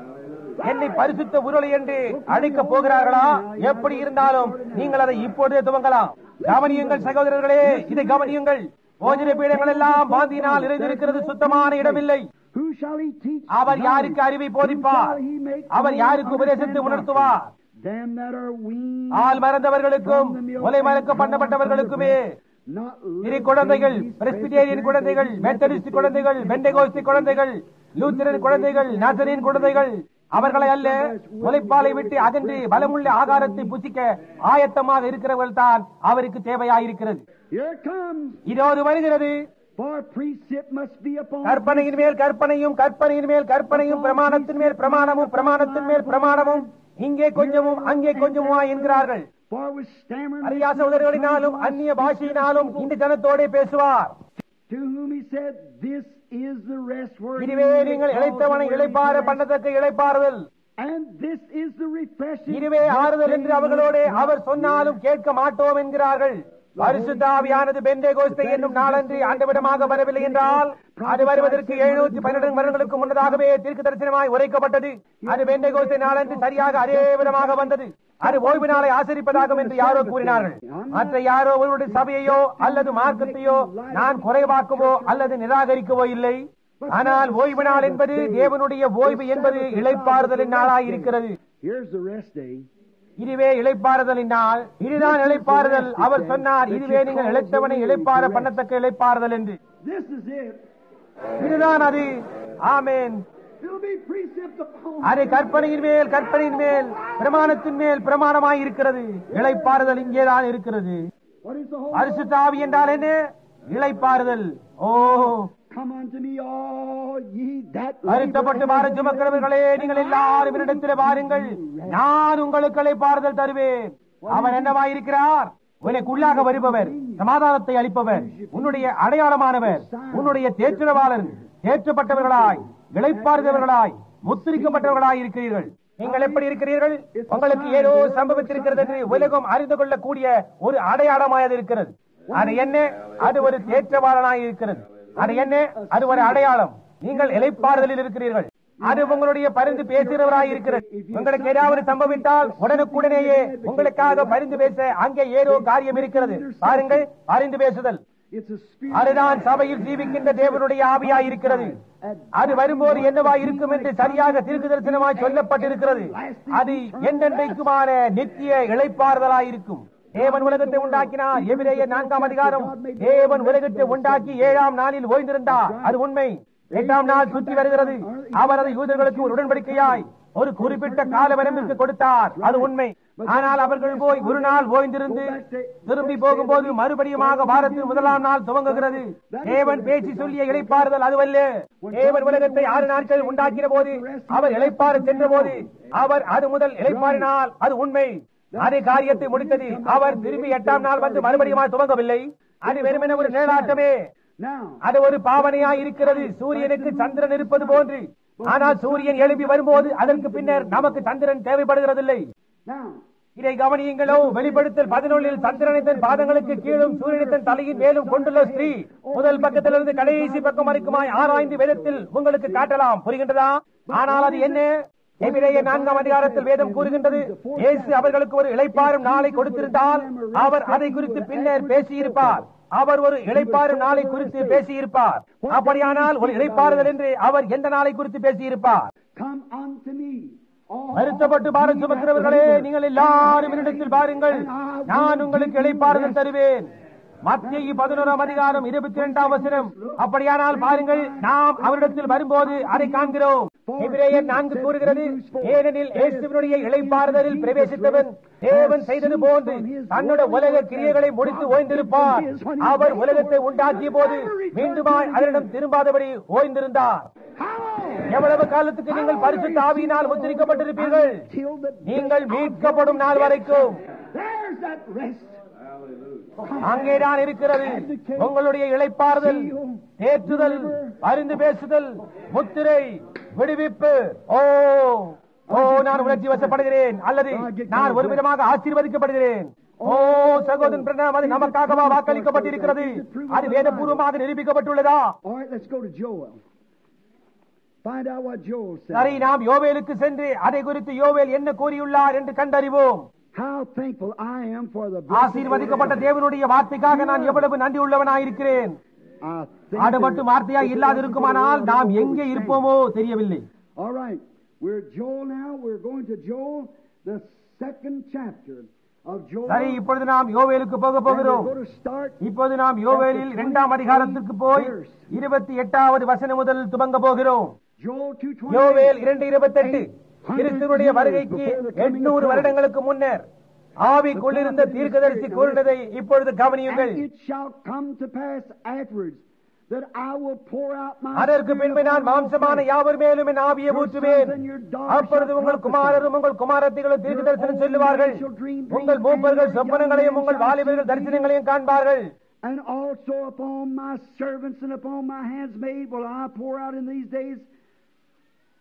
என்னை பரிசுத்த உருளை என்று அழைக்கப் போகிறார்களா எப்படி இருந்தாலும் நீங்கள் அதை இப்பொழுதே துவங்கலாம் கவனியுங்கள் சகோதரர்களே இதை கவனியுங்கள் போஜன பீடங்கள் எல்லாம் பாந்தியினால் நிறைந்திருக்கிறது சுத்தமான இடமில்லை Who shall he teach? அவர் யாருக்கு அறிவை போதிப்பார் அவர் யாருக்கு உபதேசத்தை உணர்த்துவார் Them that are weaned. ஆள் மறந்தவர்களுக்கும் ஒலை மறக்க பண்ணப்பட்டவர்களுக்குமே Not இரு குழந்தைகள் பிரஸ்பிடேரியன் குழந்தைகள் மெத்தடிஸ்ட் குழந்தைகள் பெண்டகோஸ்தி குழந்தைகள் லூத்தரன் குழந்தைகள் நாசரின் குழந்தைகள் அவர்களை அல்ல முளைப்பாலை விட்டு அகன்று பலமுள்ள ஆகாரத்தை புசிக்க ஆயத்தமாக இருக்கிறவர்கள் தான் அவருக்கு தேவையாயிருக்கிறது Here it comes. இதோடு வருகிறது For precept must be upon கற்பனையின் மேல் கற்பனையும் கற்பனையின் மேல் கற்பனையும் பிரமாணத்தின் மேல் பிரமாணமும் பிரமாணத்தின் மேல் பிரமாணமும் இங்கே கொஞ்சமும் அங்கே கொஞ்சமுமா என்கிறார்கள் For with stammering அறியா சகோதரர்களினாலும் அந்நிய பாஷையினாலும் இந்த ஜனத்தோடே பேசுவார் to whom he said, This is the rest where இதுவே நீங்கள் இழைத்தவனை இழைப்பார பண்ணத்தக்க இழைப்பாறுதல் And this is the refreshing. இதுவே ஆறுதல் என்று அவர்களோடே அவர் சொன்னாலும் கேட்க மாட்டோம் என்கிறார்கள் பரிசுத்த ஆவியானது பெந்தேகோஸ்தே என்னும் நாளன்று ஆண்டவிடமாக வரவில்லை என்றால் அது வருவதற்கு எழுநூத்தி பன்னிரண்டு வருடங்களுக்கு முன்னதாகவே தீர்க்க தரிசனமாய் உரைக்கப்பட்டது அது பெந்தேகோஸ்தே நாளன்று சரியாக அதே விதமாக வந்தது அது ஓய்வு நாளை ஆசரிப்பதாகும் என்று யாரோ கூறினார்கள் மற்ற யாரோ ஒருவருடைய சபையையோ அல்லது மார்க்கத்தையோ நான் குறைவாக்கவோ அல்லது நிராகரிக்கவோ இல்லை ஆனால் ஓய்வு நாள் என்பது தேவனுடைய ஓய்வு என்பது இழைப்பாறுதலின் நாளாய் இருக்கிறது Here's the rest day. இதுவே இழைப்பாறுதலின் நாள் இதுதான் இழைப்பாறுதல் அவர் சொன்னார் இதுவே நீங்கள் இழைத்தவனை இழைப்பார பண்ணத்தக்க இழைப்பாறுதல் என்று This is it. இதுதான் அது ஆமேன் It'll be precept upon அது கற்பனையின் மேல் கற்பனையின் மேல் பிரமாணத்தின் மேல் பிரமாணமாய் இருக்கிறது இழைப்பாறுதல் இங்கேதான் இருக்கிறது What is the whole பரிசுத்த ஆவி என்றால் என்ன இழைப்பாறுதல் ஓ Come unto me, all ye that வருத்தப்பட்டு பார சுமக்கிறவர்களே நீங்கள் எல்லாரும் என்னிடத்தில் பாருங்கள் நான் உங்களுக்கு இழைப்பாறுதல் தருவேன் அவர் என்னவாயிருக்கிறார் உனக்குள்ளாக வருபவர் சமாதானத்தை அளிப்பவர் உன்னுடைய அடையாளமானவர் உன்னுடைய தேற்றவாளர் தேற்றப்பட்டவர்களாய் இழைப்பாறுதவர்களாய் முத்திரிக்கப்பட்டவர்களாய் இருக்கிறீர்கள் நீங்கள் எப்படி இருக்கிறீர்கள் உங்களுக்கு ஏதோ சம்பவித்திருக்கிறது என்று உலகம் அறிந்து கொள்ளக்கூடிய ஒரு அடையாளமாய் அது இருக்கிறது அது என்ன அது ஒரு தேற்றவாளனாய் இருக்கிறது அது என்ன அது ஒரு அடையாளம் நீங்கள் இலைப்பாறுதலில் இருக்கிறீர்கள் அது உங்களுடைய பரிந்து பேசுகிறவராய் இருக்கிறது உங்களுக்கு ஏதாவது சம்பவித்தால் உடனுக்குடனேயே உங்களுக்காக பரிந்து பேச அங்கே ஏதோ காரியம் இருக்கிறது பாருங்கள் பரிந்து பேசுதல் It's a spirit. அதுதான் சபையில் ஜீவிக்கின்ற தேவனுடைய ஆவியாய் இருக்கிறது அது வரும்போது என்னவா இருக்கும் என்று சரியாக தீர்க்க தரிசனமாய் சொல்லப்பட்டிருக்கிறது அது என்றென்றைக்குமான நித்திய இழைப்பாறுதலாய் இருக்கும் தேவன் உலகத்தை உண்டாக்கினார் எபிரேய நான்காம் அதிகாரம் தேவன் உலகத்தை உண்டாக்கி ஏழாம் நாளில் ஓய்ந்திருந்தார் அது உண்மை எட்டாம் நாள் சுற்றி வருகிறது அவர் அதை யூதர்களுக்கு ஒரு உடன்படிக்கையாய் ஒரு குறிப்பிட்ட கால வரம்பிற்கு கொடுத்தார் அது உண்மை ஆனால் அவர்கள் போய் ஒரு நாள் ஓய்ந்திருந்து திரும்பி போகும்போது மறுபடியுமாக வாரத்தின் முதலாம் நாள் துவங்குகிறது தேவன் பேசி சொல்லிய இழைப்பாறுதல் அதுவல்ல தேவன் உலகத்தை ஆறு நாட்கள் உண்டாக்கின போது அவர் இழைப்பாறு சென்ற போது அவர் அது முதல் இழைப்பாறினால் அது உண்மை அது காரியத்தை முடித்தது அவர் திரும்பி எட்டாம் நாள் வந்து மறுபடியும் துவங்கவில்லை அது வெறுமனே ஒரு நிழலாட்டமே Now, அது ஒரு பாவனையாய் இருக்கிறது சூரியனுக்கு சந்திரன் இருப்பது போன்று ஆனால் சூரியன் எழுப்பி வரும்போது அதற்கு பின்னர் நமக்கு சந்திரன் தேவைப்படுகிறதில்லை now, இதை கவனியுங்களோ வெளிப்படுத்தல் பதினொன்றில் சந்திரனை தன் பாதங்களுக்கு கீழும் சூரியனை தன் தலையின் மேலும் கொண்டுள்ள ஸ்திரீ முதல் பக்கத்திலிருந்து கடைசி பக்கம் வரைக்குமாய் ஆராய்ந்து வேதத்தில் உங்களுக்கு காட்டலாம் புரிகின்றதா ஆனால் அது என்ன எபிரேய நான்காம் அதிகாரத்தில் வேதம் கூறுகின்றது இயேசு அவர்களுக்கு ஒரு இளைப்பாறும் நாளை கொடுத்திருந்தால் அவர் அதை குறித்து பின்னர் பேசியிருப்பார் அவர் ஒரு இளைப்பாறும் நாளை குறித்து பேசியிருப்பார் அப்படியானால் ஒரு இளைப்பாறுதல் என்று அவர் எந்த நாளை குறித்து பேசியிருப்பார் come unto me. all வருத்தப்பட்டு பாரம் சுமக்கிறவர்களே நீங்கள் எல்லாரும் என்னிடத்தில் பாருங்கள் நான் உங்களுக்கு இளைப்பாறுதல் தருவேன் மத்திய பதினோராம் அதிகாரம் இருபத்தி இரண்டாம் வசனம் அப்படியானால் பாருங்கள் நாம் அவரிடத்தில் வரும்போது அதை காண்கிறோம் எபிரேயர் நான்கு கூறுகிறது ஏனெனில் இயேசுவினுடைய இளைப்பாறுதலில் பிரவேசித்தவன் தேவன் செய்தது போன்று தன்னுடைய உலக கிரியைகளை முடித்து ஓய்ந்திருப்பார் அவர் உலகத்தை உண்டாக்கிய போது மீண்டுமாய் அதனிடம் திரும்பாதபடி ஓய்ந்திருந்தார் எவ்வளவு காலத்துக்கு நீங்கள் பரிசுத்த ஆவியினால் முத்திரிக்கப்பட்டிருப்பீர்கள் till the நீங்கள் மீட்கப்படும் நாள் வரைக்கும் there's that rest. அங்கேதான் இருக்கிறது உங்களுடைய இளைப்பாறுதல் தேற்றுதல் அறிந்து பேசுதல் முத்திரை விடுவிப்பு ஓ ஓ நான் உணர்ச்சி வசப்படுகிறேன் அல்லது நான் ஒரு விதமாக ஆசீர்வதிக்கப்படுகிறேன் ஓ சகோதரன் பிரணாம் அது நமக்காகவா வாக்களிக்கப்பட்டிருக்கிறது அது வேதபூர்வமாக நிரூபிக்கப்பட்டுள்ளதா All right, let's go to Joel. Find out what Joel said. சரி நாம் யோவேலுக்கு சென்று அதை குறித்து யோவேல் என்ன கூறியுள்ளார் என்று கண்டறிவோம் How thankful I am for the ஆசீர்வதிக்கப்பட்ட தேவனுடைய வார்த்தைக்காக நான் எவ்வளவு நன்றி உள்ளவனாயிருக்கிறேன் I think அது மட்டும் வார்த்தையா இல்லாதிருக்குமானால் நாம் எங்கே இருப்போமோ தெரியவில்லை All right, we're Joel now. We're going to Joel, the second chapter of Joel. சரி இப்பொழுது நாம் யோவேலுக்கு போக And we're போகிறோம் going to start இப்போது நாம் யோவேலில் இரண்டாம் அதிகாரத்துக்கு போய் இருபத்தி எட்டாவது வசனம் முதல் துவங்க போகிறோம் Joel 2:28. யோவேல் இரண்டு இருபத்தெட்டு கிறிஸ்துவனுடைய வருகைக்கு எண்ணூறு வருடங்களுக்கு முன்னர் ஆவிக்குள்ளிருந்த தீர்க்கதரிசி கூறினதை இப்பொழுது கவனியுங்கள் And it shall come to pass afterwards that I will pour out my அதற்கு பின்பு நான் மாம்சமான யாவர் மேலும் என் ஆவியை ஊற்றுவேன் அப்பொழுது உங்கள் குமாரரும் உங்கள் குமாரத்திகளும் தீர்க்க தரிசனம் சொல்லுவார்கள் உங்கள் மூப்பர்கள் சொப்பனங்களையும் உங்கள் வாலிபர்கள் தரிசனங்களையும் காண்பார்கள் And also upon my servants and upon my handsmaid will I pour out in these days.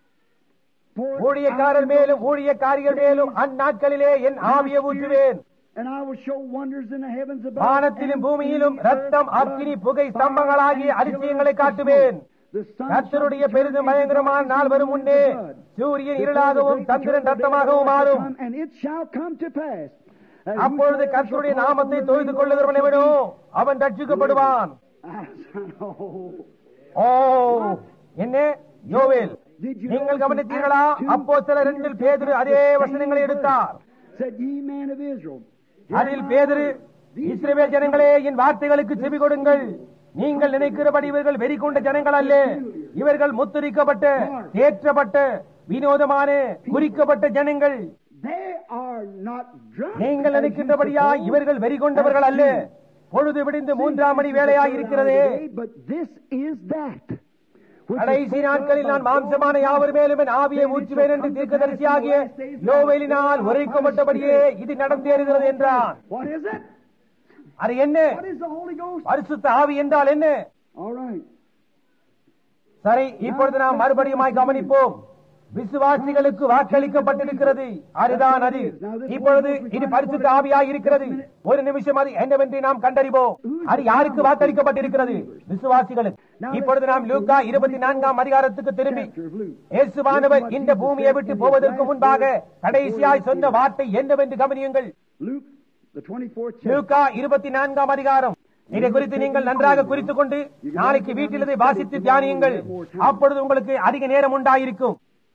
Pour ஊழியக்காரர் மேலும் ஊழியக்காரிகள் மேலும் அந்நாட்களிலே என் ஆவியை ஊற்றுவேன் And I will show wonders in the heavens above. வானத்திலும் and பூமியிலும் in the ரத்தம் earth, அக்கினி blood, புகை fire, ஸ்தம்பங்களாகிய and அதிசயங்களை pillars of காட்டுவேன் smoke. The sun shall கர்த்தருடைய be பெரிதும் turned into பயங்கரமான darkness நாள் and வரும் the moon முன்னே into blood. சூரியன் Before the இருளாகவும் great Chandran and terrible day of the ரத்தமாகவும் Lord shall மாறும் come, And it shall come to pass. that அப்பொழுது whosoever கர்த்தருடைய shall call நாமத்தை on the தொழுது name of the கொள்ளுகிறவன் Lord எவனோ shall அவன் ரட்சிக்கப்படுவான் be- ஓ என்ன யோவேல் Did you நீங்கள் notice in கவனித்தீர்களா Acts 2, அப்போ சில ரெண்டில் பேதுரு அதே வசனங்களை எடுத்தார் Said ye men of Israel. அதில் பேதுரு இஸ்ரவேல் ஜனங்களே என் வார்த்தைகளுக்கு செவி கொடுங்கள் நீங்கள் நினைக்கிறபடி இவர்கள் வெறி கொண்ட ஜனங்கள் அல்ல இவர்கள் முத்திரிக்கப்பட்ட தேற்றப்பட்ட வினோதமான குறிக்கப்பட்ட ஜனங்கள் They are not drunk. நீங்கள் as you நினைக்கின்றபடியா suppose. இவர்கள் வெறி கொண்டவர்கள் அல்ல பொழுது விடிந்து மூன்றாம் மணி வேலையாய் இருக்கிறதே But this is that. which is கடைசி spoken நாட்களில் by நான் மாம்சமான யாவர் மேலும் என் ஆவியை ஊற்றுவேன் என்று தீர்க்கதரிசியாகிய யோவேலினால் உரைக்கப்பட்டபடியே இது நடந்தேறுகிறது என்றான் What is it? அது என்ன What is the Holy Ghost? பரிசுத்த ஆவி என்றால் என்ன All right. சரி இப்பொழுது நாம் மறுபடியுமாய் கவனிப்போம் விசுவாசிகளுக்கு வாக்களிக்கப்பட்டிருக்கிறது அதுதான் அது இப்பொழுது இது பரிசுத்த ஆவியாய் இருக்கிறது ஒரு நிமிஷம் அது என்னவென்று நாம் கண்டறிவோம் அது யாருக்கு வாக்களிக்கப்பட்டிருக்கிறது விசுவாசிகளுக்கு இப்பொழுது நாம் லூக்கா இருபத்தி நான்காம் அதிகாரத்துக்கு திரும்பி Chapter of Luke. இயேசுவானவர் இந்த பூமியை விட்டு போவதற்கு முன்பாக கடைசியாய் சொன்ன வார்த்தை என்னவென்று கவனியுங்கள் Luke, the 24th chapter. லூக்கா இருபத்தி நான்காம் அதிகாரம் இதை குறித்து நீங்கள் நன்றாக குறித்துக் கொண்டு நாளைக்கு வீட்டில் இதை வாசித்து தியானியுங்கள் அப்பொழுது உங்களுக்கு அதிக நேரம் உண்டாயிருக்கும்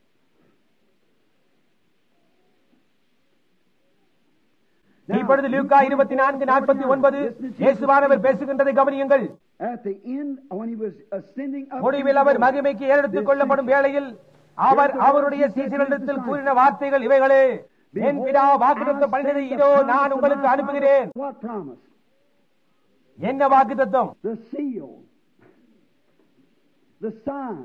இப்பொழுது லூக்கா இருபத்தி நான்கு நாற்பத்தி ஒன்பது இயேசுவானவர் பேசுகின்றதை கவனியுங்கள் At the end, when he was ascending up, முடிவில் அவர் மகிமைக்கு ஏறெடுத்துக் கொள்ளப்படும் வேளையில் அவர் அவருடைய சீசனிடத்தில் கூறின வார்த்தைகள் இவைகளே என் பிதா வாக்குத்தம் பண்ணினதை இதோ நான் உங்களுக்கு அனுப்புகிறேன் What promise? என்ன வாக்குத்தத்தம் The seal, the sign,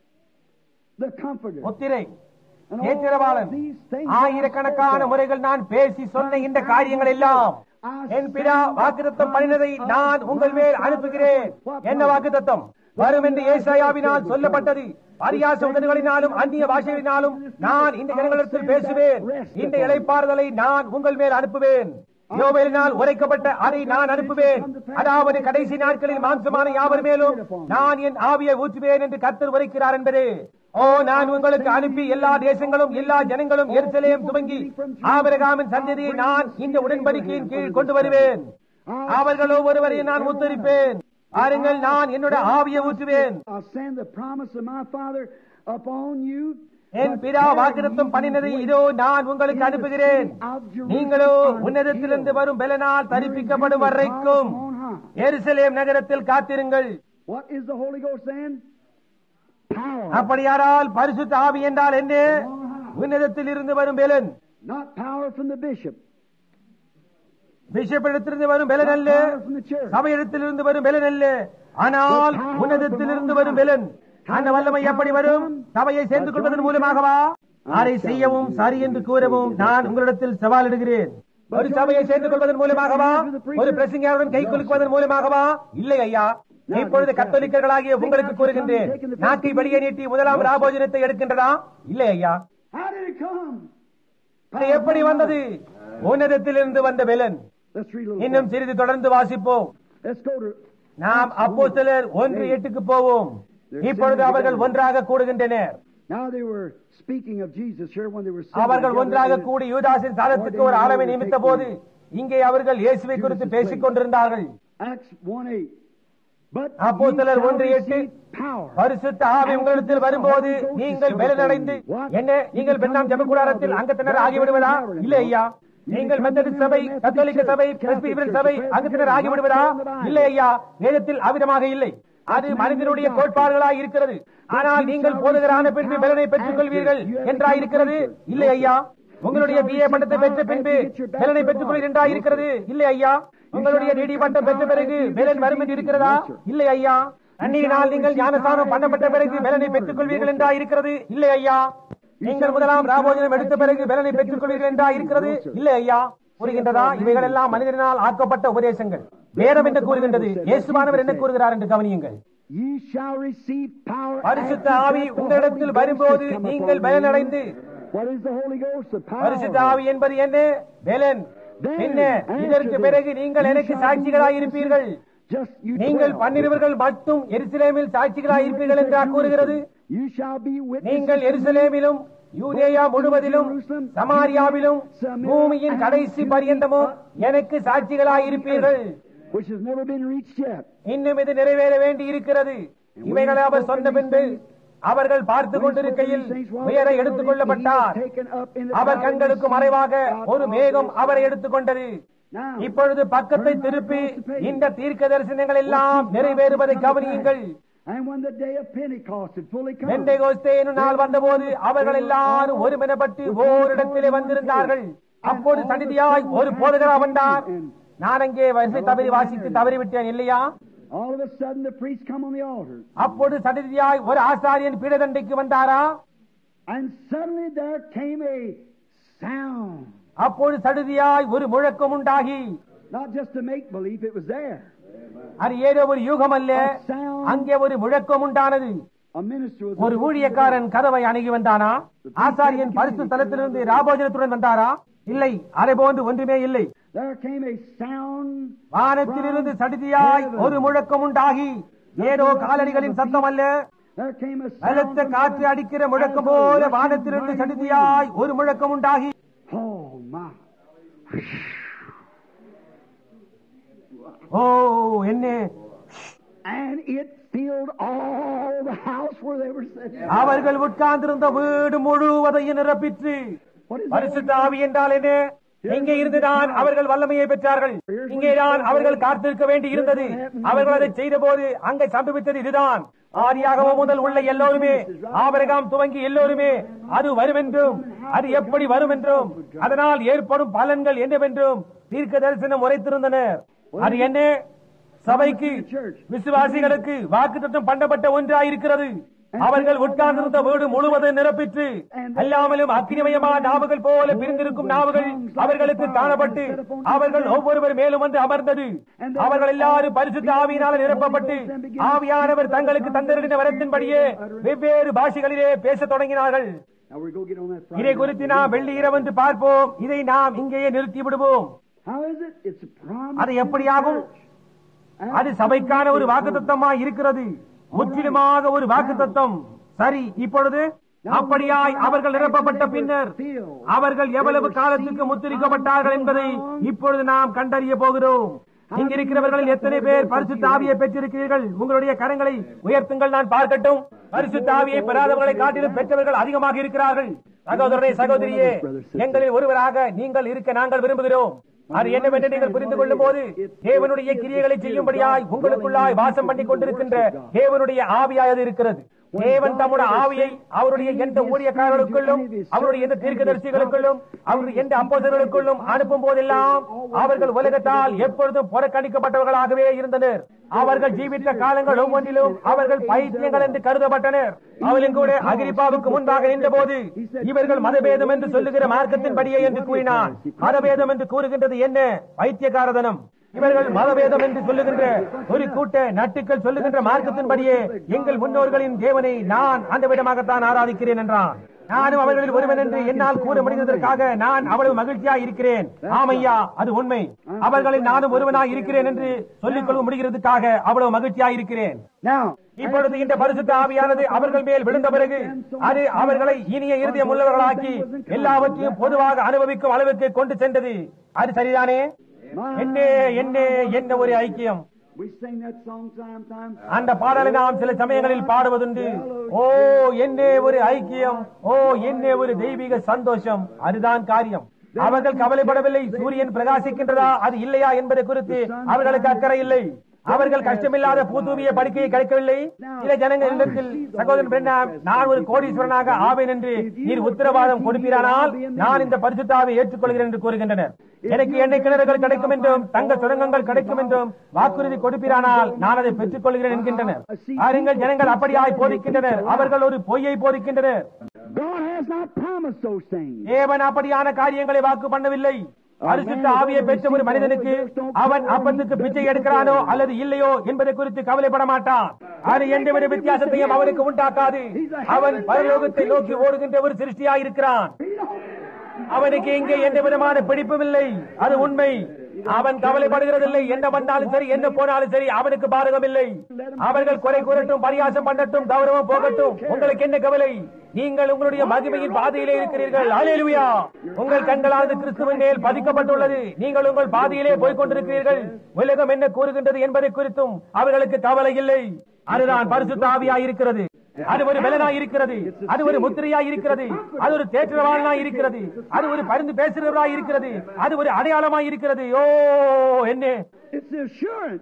the comforter. முத்திரை And all நேத்திரவாளன் these things ஆயிரக்கணக்கான முறைகள் நான் பேசி சொன்ன இந்த காரியங்கள் எல்லாம் என் பிதா வாக்குத்தத்தம் பண்ணினதை நான் உங்கள் மேல் அனுப்புகிறேன் என்ன வாக்குத்தத்தம் வரும் என்று ஏசாயாவினால் சொல்லப்பட்டது பரியாச உதடுகளினாலும் அந்நிய பாஷைகளினாலும் நான் இந்த ஜனங்களிடத்தில் பேசுவேன் இந்த இளைப்பாறுதலை நான் உங்கள் மேல் அனுப்புவேன் யோவேலினால் உரைக்கப்பட்ட அதை நான் அனுப்புவேன் அதாவது கடைசி நாட்களில் மாம்சமான யாவர் மேலும் நான் என் ஆவியை ஊற்றுவேன் என்று கர்த்தர் உரைக்கிறார் என்பது ஓ நான் உங்களுக்கு அனுப்பி எல்லா தேசங்களும் எல்லா ஜனங்களும் எருசலேம் துவங்கி ஆபிரகாமின் சந்ததியை நான் இந்த உடன்படிக்கையின் கீழ் கொண்டு வருவேன் அவர்கள் ஒவ்வொருவரையும் நான் உத்தரிப்பேன் பாருங்கள் நான் என்னோட ஆவியை ஊற்றுவேன் I'll send the promise of my Father upon you. என் பிதா வாக்குத்தம் பண்ணினதை இதோ நான் உங்களுக்கு அனுப்புகிறேன் நீங்களோ உன்னதத்திலிருந்து வரும் பலனால் தரிப்பிக்கப்படும் வரைக்கும் எருசலேம் நகரத்தில் காத்திருங்கள் What is the Holy Ghost then? Power. அப்படியானால் பரிசுத்த ஆவி என்றால் என்ன உன்னதத்தில் இருந்து வரும் பலன் Not power from the bishop. பிஷப்பிடத்திலிருந்து வரும் பலன் அல்ல Power from the church. சபையிடத்திலிருந்து வரும் பலன் அல்ல ஆனால் உன்னதத்திலிருந்து வரும் பலன் அந்த வல்லமை எப்படி வரும் சபையை சேர்ந்து கொள்வதன் மூலமாகவா அதை செய்யவும் சரி என்று கூறவும் நான் உங்களிடத்தில் சவாலிடுகிறேன் ஒரு சபையை சேர்ந்து கொள்வதன் மூலமாகவா ஒரு பிரசங்கியாருடன் கை குலுக்குவதன் மூலமாகவா இல்லை ஐயா இப்பொழுது கத்தோலிக்கர்களாகிய உங்களுக்கு கூறுகின்றேன் நாக்கை வெளியே நீட்டி முதலாம் ராபோஜனத்தை எடுக்கின்றதா இல்லை ஐயா How did it come? அது எப்படி வந்தது உன்னதத்திலிருந்து வந்த பலன் Let's read a little. இன்னும் சிறிது தொடர்ந்து வாசிப்போம் Let's go to நாம் அப்போ சிலர் ஒன்று எட்டுக்கு போவோம் இப்பொழுது அவர்கள் ஒன்றாக கூடுகின்றனர் Now they were speaking of Jesus here when they were அவர்கள் together ஒன்றாக in- கூடி யூதாசின் தளத்துக்கு ஒரு அளவை நியமித்த போது இங்கே அவர்கள் இயேசுவை குறித்து பேசிக் கொண்டிருந்தார்கள் Acts 1 8. But அப்போஸ்தலர் ye shall ஒன்று எட்டு, receive power. பரிசுத்த ஆவி உங்களிடத்தில் வரும்போது நீங்கள் பலனடைந்து என்ன நீங்கள் பெண்ணாம் ஜபக்கூடாரத்தில் அங்கத்தினர் ஆகிவிடுவதா இல்லை ஐயா நீங்கள் மெத்தடிஸ்ட் சபை கத்தோலிக்க சபை பிரெஸ்பிபிரன் சபை அங்கத்தினர் ஆகிவிடுவதா இல்லை ஐயா வேதத்தில் அவிதமாக இல்லை அது மனிதனுடைய கோட்பாடுகளாய் இருக்கிறது ஆனால் நீங்கள் போதுகரான பின்பு பலனை பெற்றுக் கொள்வீர்கள் என்றாயிருக்கிறது இல்லை ஐயா உங்களுடைய பிஏ பட்டத்தை பெற்ற பின்பு பலனை பெற்றுக் கொள்வீர்கள் என்றாயிருக்கிறது இல்லை ஐயா உங்களுடைய டிடி பட்டம் பெற்ற பிறகு பலன் வரும் என்று இருக்கிறதா இல்லை ஐயா அந்நியினால் நீங்கள் ஞானஸ்தானம் பண்ணப்பட்ட பிறகு பலனை பெற்றுக் கொள்வீர்கள் என்றா இருக்கிறது இல்லை ஐயா நீங்கள் முதலாம் ராபோஜனம் எடுத்த பிறகு பலனை பெற்றுக் கொள்வீர்கள் என்றா இருக்கிறது இல்லை ஐயா புரிகின்றதா இவைகள் எல்லாம் மனிதனால் ஆக்கப்பட்ட உபதேசங்கள் வேதம் என்ன கூறுகின்றது இயேசுவானவர் என்ன கூறுகிறார் என்று கவனியுங்கள் Ye shall receive power. பரிசுத்த after ஆவி that the உங்களிடத்தில் Holy வரும்போது Ghost has come நீங்கள் upon you. பலனடைந்து What is the Holy Ghost? The power. பரிசுத்த ஆவி என்பது என்ன பலன் Then, என்ன after இதற்கு this, பிறகு நீங்கள் you எனக்கு shall be சாட்சிகளாய் இருப்பீர்கள் witnesses, Just you நீங்கள் 12. பன்னிருவர்கள் மட்டும் எருசலேமில் சாட்சிகளாய் இருப்பீர்கள் என்றா கூறுகிறது You shall be witnesses நீங்கள் to me. எருசலேமிலும் யூதேயா முழுவதிலும் சமாரியாவிலும் பூமியின் கடைசி பரியந்தமும் எனக்கு சாட்சிகளாய் இருப்பீர்கள் which has never been reached yet. இன்னும் இது நிறைவேற வேண்டி இருக்கிறது இவைகளை அவர் சொன்ன பின்பு அவர்கள் பார்த்து கொண்டிருக்கையில் உயர எடுத்துக் கொள்ளப்பட்டார் அவர் கண்களுக்கு மறைவாக ஒரு மேகம் அவரை எடுத்துக்கொண்டது Now, இப்பொழுது பக்கத்தை திருப்பி இந்த தீர்க்க தரிசனங்கள் எல்லாம் நிறைவேறுவதை கவனியுங்கள் and when the day of Pentecost had fully come, பெந்தைகோஸ்தே என்னும் நாள் வந்தபோது அவர்கள் எல்லாரும் ஒருமினப்பட்டு ஓரிடத்திலே வந்திருந்தார்கள் அப்போது சடிதியாய் ஒரு போதகரா வந்தார் நான் அங்கே வரிசை தவறி வாசித்து தவறிவிட்டேன் இல்லையா all of a sudden the priest come on the altar, அப்போது சடிதியாய் ஒரு ஆசாரியன் பீடதண்டைக்கு வந்தாரா and suddenly there came a sound. அப்போது சடுதியாய் ஒரு முழக்கம் உண்டாகி Not just to make believe, it was there. அது ஏதோ ஒரு யூகம் அல்ல அங்கே ஒரு முழக்கம் உண்டானது A minister was ஒரு ஊழியக்காரன் கதவை அணுகி வந்தானா ஆசாரியன் பரிசு தலத்திலிருந்து ராபோஜனத்துடன் வந்தாரா இல்லை அதை போன்று ஒன்றுமே இல்லை There came a sound. வானத்திலிருந்து சடுதியாய் ஒரு முழக்கம் உண்டாகி ஏதோ காலடிகளின் சத்தம் அல்ல There came a பலத்த sound. காற்று அடிக்கிற முழக்கம் போல வானத்திலிருந்து சடுதியாய் ஒரு முழக்கம் உண்டாகி Oh my! ஓ என்ன And it filled all the house where they were sitting. அவர்கள் உட்கார்ந்திருந்த வீடு முழுவதையும் நிரப்பிற்று What is that? பரிசுத்த ஆவி என்றால் என்ன இங்கே இருந்துதான் அவர்கள் வல்லமையை பெற்றார்கள் இங்கேதான் அவர்கள் காத்திருக்க வேண்டி இருந்தது அவர்கள் அதை செய்த போது அங்கே சம்பவித்தது இதுதான் ஆதியாகவ முதல் உள்ள எல்லோருமே ஆபரகாம் துவங்கி எல்லோருமே அது வரும் என்றும் அது எப்படி வரும் என்றும் அதனால் ஏற்படும் பலன்கள் என்னவென்றும் தீர்க்க தரிசனம் உரைத்திருந்தனர் அது என்ன சபைக்கு விசுவாசிகளுக்கு வாக்குத்தத்தம் பண்ணப்பட்ட ஒன்றாயிருக்கிறது அவர்கள் உட்கார்ந்திருந்த வீடு முழுவதும் நிரப்பிற்று அல்லாமலும் அக்கினிமயமான நாவுகள் போல பிரிந்திருக்கும் நாவுகள் அவர்களுக்கு காணப்பட்டு அவர்கள் ஒவ்வொருவர் மேலும் வந்து அமர்ந்தது அவர்கள் எல்லாரும் பரிசுத்த ஆவியினால் நிரப்பப்பட்டு ஆவியானவர் தங்களுக்கு தந்தருடைய வரத்தின்படியே வெவ்வேறு பாஷைகளிலே பேசத் தொடங்கினார்கள் Now we're going to get on that Friday. இதை குறித்து நாம் வெள்ளி இரவென்று பார்ப்போம் இதை நாம் இங்கேயே நிறுத்தி விடுவோம் How is it? It's a promise. அது எப்படியாகும் அது சபைக்கான ஒரு வாக்குத்தத்தமா இருக்கிறது முற்றிலுமாக ஒரு வாக்குத்தத்தம் சரி இப்பொழுது அப்படியாய் அவர்கள் நிரப்பப்பட்ட பின்னர் அவர்கள் எவ்வளவு காலத்துக்கு முத்திரிக்கப்பட்டார்கள் என்பதை இப்பொழுது நாம் கண்டறிய போகிறோம் இங்க இருக்கிறவர்களில் எத்தனை பேர் பரிசுத்த ஆவியை பெற்றிருக்கிறீர்கள் உங்களுடைய கரங்களை உயர்த்துங்கள் நான் பார்க்கட்டும் பரிசுத்த ஆவியை பெறாதவர்களை காட்டிலும் பெற்றவர்கள் அதிகமாக இருக்கிறார்கள் சகோதரனே சகோதரியே எங்களில் ஒருவராக நீங்கள் இருக்க நாங்கள் விரும்புகிறோம் அது என்னவென்று நீங்கள் புரிந்து கொள்ளும் போது தேவனுடைய கிரியைகளை செய்யும்படியாய் உங்களுக்குள்ளாய் வாசம் பண்ணி கொண்டிருக்கின்ற தேவனுடைய ஆவியாய் அது இருக்கிறது தேவன் தம்முடைய ஆவியை அவருடைய எந்த ஊழியக்காரர்களுக்குள்ளும் அவருடைய எந்த தீர்க்கதரிசிகளுக்குள்ளும் அவருடைய எந்த அப்போசர்களுக்குள்ளும் அனுப்பும் போதெல்லாம் அவர்கள் உலகத்தால் எப்பொழுதும் புறக்கணிக்கப்பட்டவர்களாகவே இருந்தனர் அவர்கள் ஜீவித்த காலங்கள் ஒவ்வொன்றிலும் அவர்கள் பைத்தியங்கள் என்று கருதப்பட்டனர் அவளும் கூட அகிரிப்பாவுக்கு முன்பாக நின்றபோது இவர்கள் மதபேதம் என்று சொல்லுகிற மார்க்கத்தின்படியே என்று கூறினான் மதபேதம் என்று கூறுகின்றது என்ன பைத்தியகாரதனம் இவர்கள் மதவேதம் என்று சொல்லுகின்ற ஒரு கூட்ட நட்டுக்கள் சொல்லுகின்ற மார்க்கத்தின்படியே எங்கள் முன்னோர்களின் தேவனை நான் அந்த விதமாகத்தான் ஆராதிக்கிறேன் என்றான் நானும் அவர்களில் ஒருவன் என்று என்னால் கூற முடிந்ததற்காக நான் அவ்வளவு மகிழ்ச்சியாக இருக்கிறேன் ஆமையா அது உண்மை அவர்களில் நானும் ஒருவனாய் இருக்கிறேன் என்று சொல்லிக் கொள்ள முடிகிறதுக்காக அவ்வளவு மகிழ்ச்சியாக இருக்கிறேன் Now, இப்பொழுது இந்த பரிசுத்த ஆவியானது அவர்கள் மேல் விழுந்த பிறகு அது அவர்களை இனிய இருதயம் உள்ளவர்களாக்கி எல்லாவற்றையும் பொதுவாக அனுபவிக்கும் அளவுக்கு கொண்டு சென்றது அது சரிதானே என்ன என்ன என்ன ஒரு ஐக்கியம் we sing that song sometimes. அந்த பாடலை நாம் சில சமயங்களில் பாடுவதுண்டு ஓ என்ன ஒரு ஐக்கியம் ஓ என்ன ஒரு தெய்வீக சந்தோஷம் அதுதான் காரியம் அவர்கள் கவலைப்படவில்லை சூரியன் பிரகாசிக்கின்றதா அது இல்லையா என்பதை குறித்து அவர்களுக்கு அக்கறை இல்லை அவர்கள் கஷ்டமில்லாத பூதூமிய படுக்கையை கிடைக்கவில்லை சில ஜனங்கள் இடத்தில் சகோதரன் பிரண்ணாம் நான் ஒரு கோடீஸ்வரனாக ஆவேன் என்று நீர் உத்தரவாதம் கொடுப்பீரானால் நான் இந்த பரிசுத்தாவை ஏற்றுக்கொள்கிறேன் என்று கூறுகின்றனர் எனக்கு எண்ணெய் கிணறுகள் கிடைக்கும் என்றும் தங்க சுரங்கங்கள் கிடைக்கும் என்றும் வாக்குறுதி கொடுப்பீரானால் நான் அதை பெற்றுக் கொள்கிறேன் என்கின்றனர் பாருங்கள் ஜனங்கள் அப்படியாய் போதிக்கின்றனர் அவர்கள் ஒரு பொய்யை போதிக்கின்றனர் God has not promised those things. தேவன் அப்படியான காரியங்களை வாக்கு பண்ணவில்லை பரிசுத்த ஆவியை பெற்ற ஒரு மனிதனுக்கு அவன் அப்பத்துக்கு பிச்சை எடுக்கிறானோ அல்லது இல்லையோ என்பதை குறித்து கவலைப்பட மாட்டான் அது எந்தவித வித்தியாசத்தையும் அவனுக்கு உண்டாக்காது அவன் பரலோகத்தை நோக்கி ஓடுகின்ற ஒரு சிருஷ்டியாயிருக்கிறான் அவனுக்கு இங்கே எந்த விதமான பிடிப்பும் இல்லை அது உண்மை அவன் கவலைப்படுகிறதில்லை என்ன வந்தாலும் சரி என்ன போனாலும் சரி அவனுக்கு பாதகம் இல்லை அவர்கள் குறை கூறட்டும் பரியாசம் பண்ணட்டும் கௌரவம் போகட்டும் உங்களுக்கு என்ன கவலை நீங்கள் உங்களுடைய மகிமையின் பாதையிலே இருக்கிறீர்கள் அலேலுயா உங்கள் கண்களானது கிறிஸ்துவின் மேல் பதிக்கப்பட்டுள்ளது நீங்கள் உங்கள் பாதையிலே போய்க் கொண்டிருக்கிறீர்கள் உலகம் என்ன கூறுகின்றது என்பதை குறித்தும் அவர்களுக்கு கவலை இல்லை அதுதான் பரிசுத்த ஆவியாய் இருக்கிறது அது ஒரு பலனாய் இருக்கிறது அது ஒரு முத்திரையாய் இருக்கிறது அது ஒரு தேற்றவாளனாய் இருக்கிறது அது ஒரு பரிந்து பேசுகிறவராய் இருக்கிறது அது ஒரு அடையாளமாய் இருக்கிறது ஓ என்ன It's the assurance.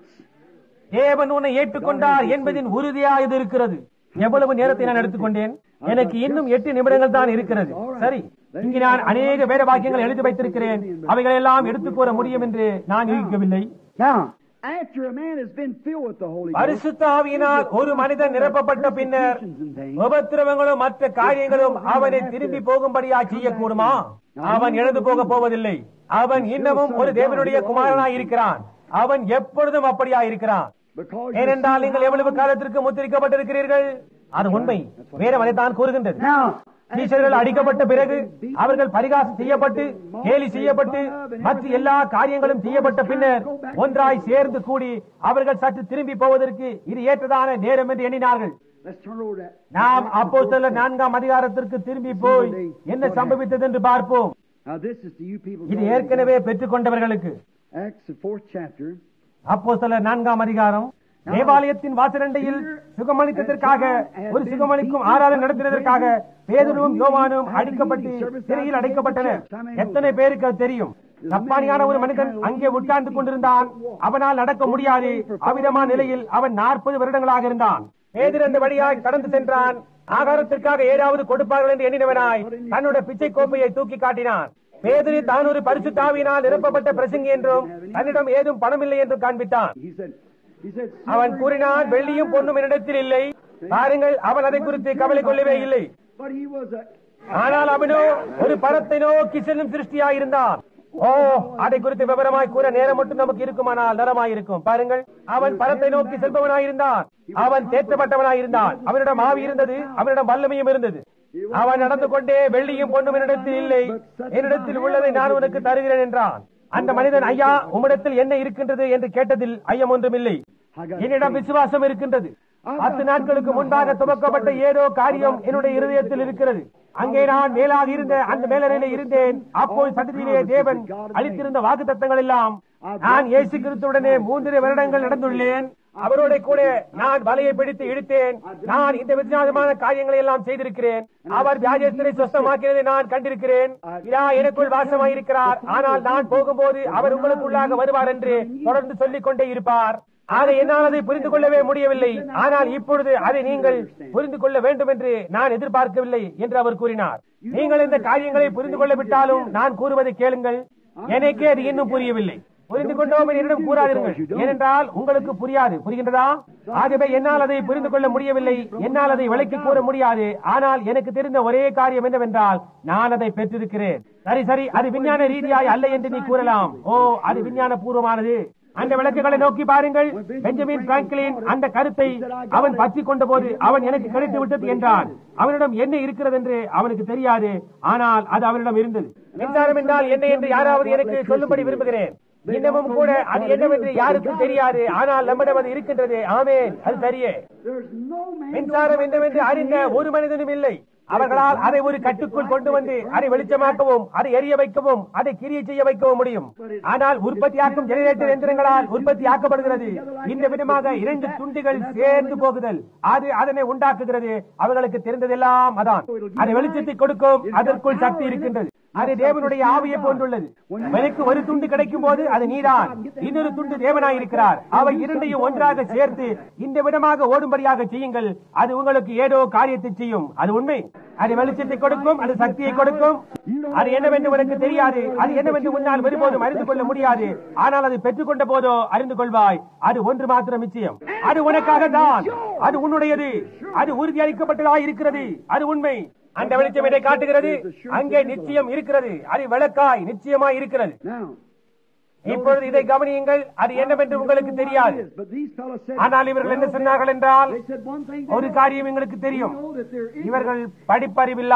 தேவன் உன்னை ஏற்றுக்கொண்டார் என்பதின் உறுதியாக இது இருக்கிறது எவ்வளவு நேரத்தை நான் எடுத்துக்கொண்டேன் எனக்கு இன்னும் எட்டு நிமிடங்கள் தான் இருக்கிறது சரி இங்கு நான் அநேக வேத வாக்கியங்கள் எழுதி வைத்திருக்கிறேன் அவைகள் எல்லாம் எடுத்துக் கூற முடியும் என்று நான் யூகிக்கவில்லை Now, after a man has been filled with the Holy Ghost, பரிசுத்த ஆவியினால் ஒரு மனிதன் நிரப்பப்பட்ட பின்னர் உபத்திரவங்களும் மற்ற காரியங்களும் அவனை திரும்பி போகும்படியா செய்யக்கூடுமா அவன் இழந்து போக போவதில்லை அவன் இன்னமும் ஒரு தேவனுடைய குமாரனாய் இருக்கிறான் அவன் எப்பொழுதும் அப்படியா இருக்கிறான் because ஏனென்றால் நீங்கள் எவ்வளவு காலத்திற்கு முத்திரிக்கப்பட்டிருக்கிறீர்கள் அது உண்மை வேற தான் கூறுகின்றது now, சீஷர்கள் அடிக்கப்பட்ட பிறகு அவர்கள் பரிகாசம் செய்யப்பட்டு கேலி செய்யப்பட்டு மற்ற எல்லா காரியங்களும் செய்யப்பட்ட பின்னர் ஒன்றாய் சேர்ந்து கூடி அவர்கள் சற்று திரும்பி போவதற்கு இது ஏற்றதான நேரம் என்று எண்ணினார்கள் let's turn over that. நாம் அப்போ நான்காம் அதிகாரத்திற்கு திரும்பி போய் என்ன சம்பவித்தது என்று பார்ப்போம் Now, this is to you people. இது ஏற்கனவே பெற்றுக் கொண்டவர்களுக்கு Acts, the fourth chapter. அப்போ நான்காம் அதிகாரம் தேவாலயத்தின் வாசலண்டையில் சுகமளித்ததற்காக ஒரு சுகமளிக்கும் ஆராதனை நடத்தினதற்காக பேதரும் யோவானும் அடிக்கப்பட்டு சிறையில் அடைக்கப்பட்டனர் எத்தனை பேருக்கு அது தெரியும் சப்பானியான ஒரு மனிதன் அங்கே உட்கார்ந்து கொண்டிருந்தான் அவனால் நடக்க முடியாது அவ்விதமான நிலையில் அவன் நாற்பது வருடங்களாக இருந்தான் பேதர் அந்த வழியாய் கடந்து சென்றான் ஆகாரத்திற்காக ஏதாவது கொடுப்பார்கள் என்று எண்ணினவனாய் தன்னுடைய பிச்சை கோப்பையை தூக்கி காட்டினான் பேதரி தான் ஒரு பரிசுத்தாவினால் நிரப்பப்பட்ட பிரசங்கி என்றும் தன்னிடம் ஏதும் பணமில்லை என்றும் காண்பித்தான் He said, he said, அவன் கூறினான் வெள்ளியும் பொன்னும் என்னிடத்தில் இல்லை பாருங்கள் அவன் அதை குறித்து கவலை கொள்ளவே இல்லை but he was a, ஆனால் அவனோ ஒரு பரத்தை நோக்கி செல்லும் சிருஷ்டியாயிருந்தான் ஓ அதை குறித்து விவரமாய் கூற நேரம் மட்டும் நமக்கு இருக்குமானால் நலமாயிருக்கும் பாருங்கள் அவன் பரத்தை நோக்கி செல்பவனாயிருந்தான் அவன் தேற்றப்பட்டவனாயிருந்தான் அவனிடம் ஆவி இருந்தது அவனிடம் வல்லமையும் இருந்தது அவன் நடந்து கொண்டே வெள்ளியும் பொண்ணும் என்னிடத்தில் இல்லை என்னிடத்தில் உள்ளதை நான் உனக்கு தருகிறேன் என்றான் அந்த மனிதன் ஐயா உம்மிடத்தில் என்ன இருக்கின்றது என்று கேட்டதில் ஐயம் ஒன்றுமில்லை என்னிடம் விசுவாசம் இருக்கின்றது பத்து நாட்களுக்கு முன்பாக துவக்கப்பட்ட ஏதோ காரியம் என்னுடைய இருதயத்தில் இருக்கிறது அங்கே நான் மேலாக இருந்த அந்த மேலறையில இருந்தேன் அப்போது சந்ததியிலே தேவன் அளித்திருந்த வாக்குத்தத்தங்கள் எல்லாம் நான் இயேசு கிறிஸ்துவுடனே மூன்றரை வருடங்கள் நடந்துள்ளேன் அவரோட கூட நான் வலையை பிடித்து இழுத்தேன் நான் இந்த வித்தியாசமான காரியங்களை எல்லாம் செய்திருக்கிறேன் அவர் வியாஜஸ்தரை சொஸ்தமாக்கியதை நான் கண்டிருக்கிறேன் இதா எனக்குள் வாசமாயிருக்கிறார் ஆனால் நான் போகும்போது அவர் உங்களுக்குள்ளாக வருவார் என்று தொடர்ந்து சொல்லிக் கொண்டே இருப்பார் ஆக என்னால் அதை புரிந்து கொள்ளவே முடியவில்லை ஆனால் இப்பொழுது அதை நீங்கள் புரிந்து கொள்ள வேண்டும் என்று நான் எதிர்பார்க்கவில்லை என்று அவர் கூறினார் நீங்கள் இந்த காரியங்களை புரிந்து கொள்ள விட்டாலும் நான் கூறுவதை கேளுங்கள் எனக்கே அது இன்னும் புரியவில்லை புரிந்து கொண்டோம் என்னிடம் கூறாதீர்கள் ஏனென்றால் உங்களுக்கு புரியாது புரிகின்றதா ஆகவே என்னால் அதை புரிந்து கொள்ள முடியவில்லை என்னால் அதை விலைக்கு கூற முடியாது ஆனால் எனக்கு தெரிந்த ஒரே காரியம் என்னவென்றால் நான் அதை பெற்றிருக்கிறேன் சரி சரி அது விஞ்ஞான ரீதியாய் அல்ல என்று நீ கூறலாம் ஓ அது விஞ்ஞான பூர்வமானது அந்த விளக்குகளை நோக்கி பாருங்கள் பெஞ்சமின் பிராங்க்லின் அந்த கருத்தை அவன் பற்றி கொண்ட போது அவன் எனக்கு கிடைத்து விட்டது என்றான் அவனிடம் என்ன இருக்கிறது என்று அவனுக்கு தெரியாது ஆனால் அது அவனிடம் இருந்தது மின்சாரம் என்றால் என்ன என்று யாராவது எனக்கு சொல்லும்படி விரும்புகிறேன் இன்னமும் கூட அது என்னவென்று யாருக்கும் தெரியாது ஆனால் நம்மிடம் அது இருக்கின்றது ஆமேன் அது சரியே there's no man. மின்சாரம் என்னவென்று அறிந்த ஒரு மனிதனும் இல்லை அவர்களால் அதை ஒரு கட்டுக்குள் கொண்டு வந்து அதை வெளிச்சமாக்கவும் அதை எரிய வைக்கவும் அதை கிரியை செய்ய வைக்கவும் முடியும் ஆனால் உற்பத்தியாக்கும் ஜெனரேட்டர் எந்திரங்களால் உற்பத்தி ஆக்கப்படுகிறது இந்த விதமாக இரண்டு துண்டிகள் சேர்ந்து போகுதல் அது அதனை உண்டாக்குகிறது அவர்களுக்கு தெரிந்ததெல்லாம் அதான் அதை வெளிச்சத்தை கொடுக்கும் அதற்குள் சக்தி இருக்கின்றது அது தேவனுடைய ஆவியை போன்றுள்ளது எனக்கு ஒரு துண்டு கிடைக்கும் போது அது நீதான் இன்னொரு துண்டு தேவனாய் இருக்கிறார் அவை இரண்டையும் ஒன்றாக சேர்த்து இந்த விதமாக ஓடும்படியாக செய்யுங்கள் அது உங்களுக்கு ஏதோ காரியத்தை செய்யும் அது உண்மை அது வெளிச்சத்தை கொடுக்கும் அது சக்தியை கொடுக்கும் அது என்னவென்று உனக்கு தெரியாது அது என்னவென்று உன்னால் ஒருபோதும் அறிந்து கொள்ள முடியாது ஆனால் அதை பெற்றுக்கொண்ட போதோ அறிந்து கொள்வாய் அது ஒன்று மாத்திரம் நிச்சயம் அது உனக்காக தான் அது உன்னுடையது அது உறுதியளிக்கப்பட்டதாக இருக்கிறது அது உண்மை அந்த வெளிச்சம் இதை காட்டுகிறது அங்கே நிச்சயம் இருக்கிறது அது விளக்காய் நிச்சயமாய் இருக்கிறது Now, இப்பொழுது இதை கவனியுங்கள் அது என்னவென்று உங்களுக்கு தெரியாது but these fellows said, ஆனால் இவர்கள் என்ன சொன்னார்கள் என்றால் they said one thing. ஒரு காரியம் எங்களுக்கு தெரியும் know that there is இவர்கள் படிப்பறிவில்லாதவர்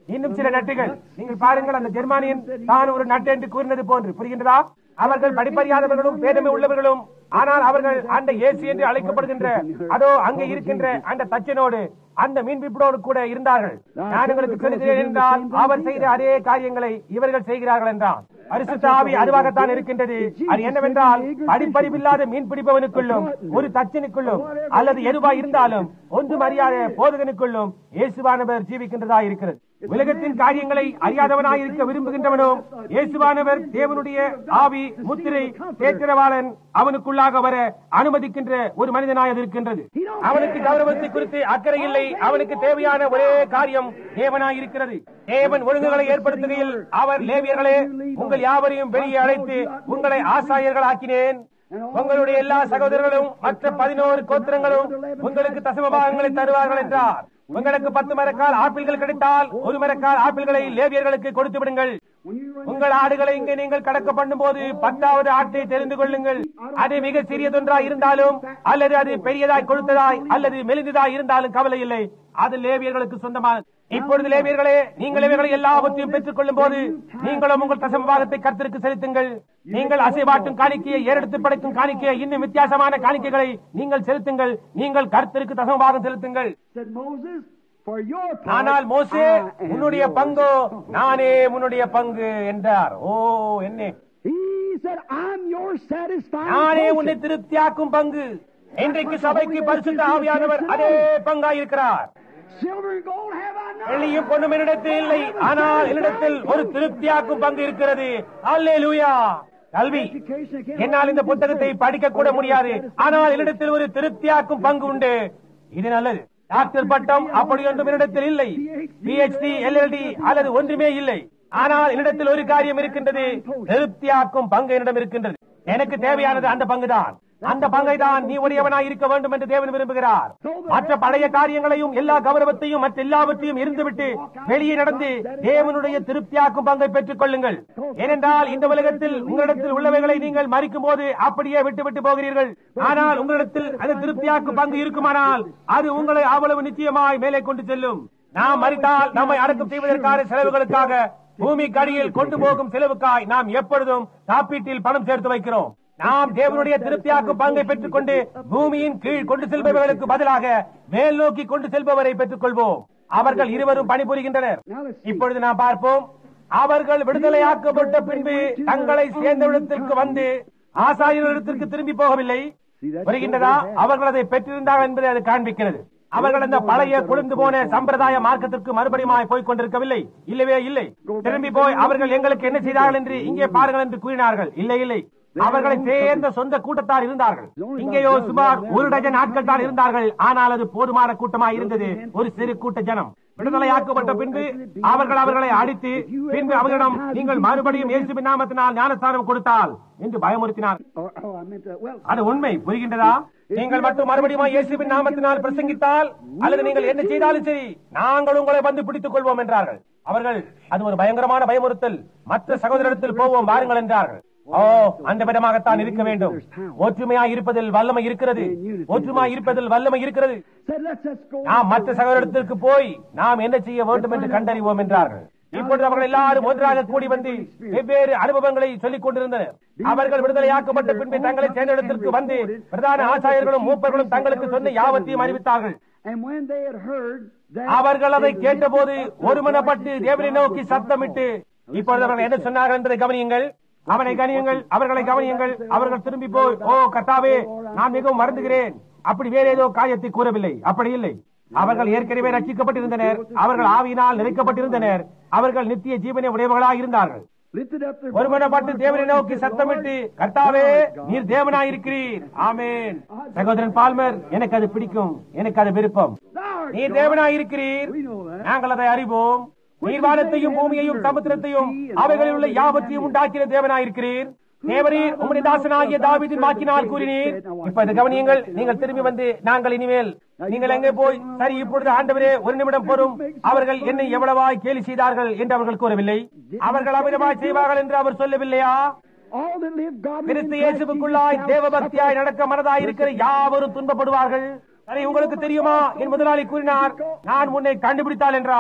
இன்னும் சில நட்டுகள் நீங்கள் பாருங்கள் அந்த ஜெர்மானியன் தான் ஒரு நட்டு என்று கூறினது போன்று புரிகின்றதா அவர்கள் படிப்பறியாதவர்களும் பேதமை உள்ளவர்களும் ஆனால் அவர்கள் அந்த ஏசி என்று அழைக்கப்படுகின்ற அதோ அங்கே இருக்கின்ற அந்த தச்சனோடு அந்த மீன்பிடிப்போடு கூட இருந்தார்கள் நான் உங்களுக்கு சொல்லுகிறேன் என்றால் அவர் செய்த அதே காரியங்களை இவர்கள் செய்கிறார்கள் என்றான் பரிசுத்த ஆவி அதுவாகத்தான் இருக்கின்றது அது என்னவென்றால் படிப்பறிவில்லாத மீன் பிடிப்பவனுக்குள்ளும் ஒரு தச்சனுக்குள்ளும் அல்லது எதுவா இருந்தாலும் ஒன்றும் அறியாத போதகனுக்குள்ளும் இயேசுவானவர் ஜீவிக்கின்றதா இருக்கிறது உலகத்தின் காரியங்களை அறியாதவனாய் இருக்க விரும்புகின்றவனோ இயேசுவானவர் தேவனுடைய ஆவி முத்திரை தேற்றவாளன் அவனுக்குள்ளாக வர அனுமதிக்கின்ற ஒரு மனிதனாய் அது இருக்கின்றது அவனுக்கு கௌரவத்தை குறித்து அக்கறை இல்லை அவனுக்கு தேவையான ஒரே காரியம் தேவனாய் இருக்கிறது தேவன் ஒழுங்குகளை ஏற்படுத்துகையில் அவர் லேவியர்களே உங்கள் யாவரையும் வெளியே அழைத்து உங்களை ஆசாரியர்கள் ஆக்கினேன் உங்களுடைய எல்லா சகோதரர்களும் மற்ற பதினோரு கோத்திரங்களும் உங்களுக்கு தசமபாகங்களை தருவார்கள் என்றார் உங்களுக்கு பத்து மரக்கால் ஆப்பிள்கள் கிடைத்தால் ஒரு மரக்கால் ஆப்பிள்களை லேவியர்களுக்கு கொடுத்து விடுங்கள் உங்கள் ஆடுகளை இங்கே நீங்கள் கடக்க பண்ணும் போது பத்தாவது ஆட்டை தெரிந்து கொள்ளுங்கள் அது மிக சிறியதொன்றாய் இருந்தாலும் அல்லது அது பெரியதாய் கொடுத்ததாய் அல்லது மெலிந்ததாய் இருந்தாலும் கவலை இல்லை அது லேவியர்களுக்கு சொந்தமானது இப்பொழுது லேவியர்களே நீங்கள் இவைகளை எல்லாவற்றையும் பெற்றுக் கொள்ளும் போது நீங்களும் உங்கள் தசமபாகத்தை கர்த்தருக்கு செலுத்துங்கள் நீங்கள் அசைவாட்டும் காணிக்கையை ஏறெடுத்து படைக்கும் காணிக்கையை இன்னும் வித்தியாசமான காணிக்கைகளை நீங்கள் செலுத்துங்கள் நீங்கள் கர்த்தருக்கு தசமபாகம் செலுத்துங்கள் Said Moses, for your part, ஆனால் மோசே I am உன்னுடைய yours. பங்கோ நானே உன்னுடைய பங்கு என்றார் ஓ என்ன He said, I'm your satisfying நானே portion." உன்னை திருப்தியாக்கும் பங்கு இன்றைக்கு சபைக்கு பரிசுத்த ஆவியானவர் அதே பங்காயிருக்கிறார் Silver and gold have I none. வெள்ளியும் பொண்ணும் என்னிடத்தில் இல்லை ஆனால் என்னிடத்தில் ஒரு திருப்தியாக்கும் பங்கு இருக்கிறது அல்லேலூயா கல்வி Education again. என்னால் இந்த புத்தகத்தை படிக்க கூட முடியாது ஆனால் என்னிடத்தில் ஒரு திருப்தியாக்கும் பங்கு உண்டு இது நல்லது டாக்டர் பட்டம் அப்படி ஒன்றும் என்னிடத்தில் இல்லை பிஹெச்டி எல்எல்டி அல்லது ஒன்றுமே இல்லை ஆனால் என்னிடத்தில் ஒரு காரியம் இருக்கின்றது திருப்தியாக்கும் பங்கு என்னிடம் இருக்கின்றது எனக்கு தேவையானது அந்த பங்குதான் அந்த பங்கை தான் நீ உடையவனாய் இருக்க வேண்டும் என்று தேவன் விரும்புகிறார் மற்ற பழைய காரியங்களையும் எல்லா கௌரவத்தையும் மற்ற எல்லாவற்றையும் இருந்துவிட்டு வெளியே நடந்து தேவனுடைய திருப்தியாக்கும் பங்கை பெற்றுக் கொள்ளுங்கள் ஏனென்றால் இந்த உலகத்தில் உங்களிடத்தில் உள்ளவைகளை நீங்கள் மறிக்கும் போது அப்படியே விட்டு விட்டு போகிறீர்கள் ஆனால் உங்களிடத்தில் அந்த திருப்தியாக்கும் பங்கு இருக்குமானால் அது உங்களை அவ்வளவு நிச்சயமாய் மேலே கொண்டு செல்லும் நாம் மறித்தால் நம்மை அடக்கம் செய்வதற்கான செலவுகளுக்காக பூமிக்கு அடியில் கொண்டு போகும் செலவுக்காய் நாம் எப்பொழுதும் காப்பீட்டில் பணம் சேர்த்து வைக்கிறோம் நாம் தேவனுடைய திருப்தியாக்கும் பங்கை பெற்றுக் கொண்டு பூமியின் கீழ் கொண்டு செல்பவர்களுக்கு பதிலாக மேல் நோக்கி கொண்டு செல்பவரை பெற்றுக் கொள்வோம் அவர்கள் இருவரும் பணிபுரிகின்றனர் இப்பொழுது நாம் பார்ப்போம் அவர்கள் விடுதலையாக்கப்பட்ட பின்பு தங்களை சேர்ந்தவிடத்திற்கு வந்து ஆசாரியர்களிடத்திற்கு திரும்பி போகவில்லை வருகின்றதா அவர்கள் அதை பெற்றிருந்தார்கள் என்பதை அது காண்பிக்கிறது அவர்கள் அந்த பழைய குளிர்ந்து போன சம்பிரதாய மார்க்கத்திற்கு மறுபடியும் போய் கொண்டிருக்கவில்லை இல்லவே இல்லை திரும்பி போய் அவர்கள் எங்களுக்கு என்ன செய்தார்கள் என்று இங்கே பாருங்கள் என்று கூறினார்கள் இல்லை இல்லை அவர்களை சேர்ந்த சொந்த கூட்டத்தார் இருந்தார்கள் இங்கேயோ சுமார் ஒரு டஜன் ஆட்கள் தான் இருந்தார்கள் ஆனால் அது போதுமான கூட்டமாக இருந்தது ஒரு சிறு கூட்ட ஜனம் விடுதலையாக்கப்பட்ட பின்பு அவர்கள் அவர்களை அடித்து பின்பு அவர்களிடம் நீங்கள் மறுபடியும் இயேசுவின் நாமத்தினால் ஞானஸ்தானம் கொடுத்தால் என்று பயமுறுத்தினார் Or, oh, I meant to, well, அது உண்மை புரிகின்றதா நீங்கள் மட்டும் மறுபடியும் இயேசுவின் நாமத்தினால் பிரசங்கித்தால் அல்லது நீங்கள் என்ன செய்தாலும் சரி நாங்கள் உங்களை வந்து பிடித்துக் கொள்வோம் என்றார்கள் அவர்கள் அது ஒரு பயங்கரமான பயமுறுத்தல் மற்ற சகோதரத்தில் போவோம் வாருங்கள் என்றார்கள் ஓ அந்த விதமாகத்தான் இருக்க வேண்டும் ஒற்றுமையா இருப்பதில் வல்லமை இருக்கிறது ஒற்றுமையா இருப்பதில் வல்லமை இருக்கிறது said, let's just go. நாம் மற்ற சகோதரத்திற்கு போய் நாம் என்ன செய்ய வேண்டும் என்று கண்டறிவோம் என்றார்கள் இப்பொழுது அவர்கள் எல்லாரும் ஒன்றாக கூடி வந்து வெவ்வேறு அனுபவங்களை சொல்லிக் கொண்டிருந்தனர் அவர்கள் விடுதலையாக்கப்பட்ட பின்பு தங்களை சேர்ந்த இடத்திற்கு வந்து பிரதான ஆசாரியர்களும் மூப்பர்களும் தங்களுக்கு சொன்ன யாவத்தையும் அறிவித்தார்கள் And when they had heard that, அவர்கள் அதை கேட்டபோது ஒருமனப்பட்டு தேவனை நோக்கி சத்தமிட்டு இப்பொழுது அவர்கள் என்ன சொன்னார்கள் என்பதை கவனியுங்கள் அவனை கவனியுங்கள் அவர்களை கவனியுங்கள் அவர்கள் திரும்பி போய் ஓ கர்த்தாவே நான் மிகவும் வருந்துகிறேன் அப்படி வேற ஏதோ காரியத்தை கூறவில்லை அப்படி இல்லை அவர்கள் ஏற்கனவே ரட்சிக்கப்பட்டிருந்தனர் அவர்கள் ஆவியினால் நிறைக்கப்பட்டிருந்தனர் அவர்கள் நித்திய ஜீவனை உடையவர்களாக இருந்தார்கள் lifted up their ஒருமனப்பட்டு தேவனை நோக்கி சத்தமிட்டு கர்த்தாவே நீர் தேவனாய் இருக்கிறீர் ஆமென் சகோதரன் பால்மர் எனக்கு அது பிடிக்கும் எனக்கு அது விருப்பம் Thou art நீர் தேவனாய் இருக்கிறீர் We know that. நாங்கள் அதை அறிவோம் நீர் வானத்தையும் பூமியையும் சமுத்திரத்தையும் அவைகளில் உள்ள யாவற்றையும் உண்டாக்கின தேவனாய் இருக்கிறீர் தேவரீர் உம்முடைய தாசனாகிய தாவீதின் வாக்கினால் கூறினீர் இப்ப இதை கவனியுங்கள் நீங்கள் திரும்பி வந்து நாங்கள் இனிமேல் நீங்கள் எங்கே போய் சரி இப்பொழுது ஆண்டவரே ஒரு நிமிடம் பொறும் அவர்கள் என்னை எவ்வளவாய் கேலி செய்தார்கள் என்று அவர்கள் கூறவில்லை அவர்கள் அமிதமாய் செய்வார்கள் என்று அவர் சொல்லவில்லையா All that live godly in Kristu Christ இயேசுவுக்குள்ளாய் Jesus தேவ shall பக்தியாய் நடக்க மனதாய் இருக்கிற யாவரும் துன்பப்படுவார்கள் சரி உங்களுக்கு தெரியுமா என் முதலாளி கூறினார் நான் உன்னை கண்டுபிடித்தால் என்றார்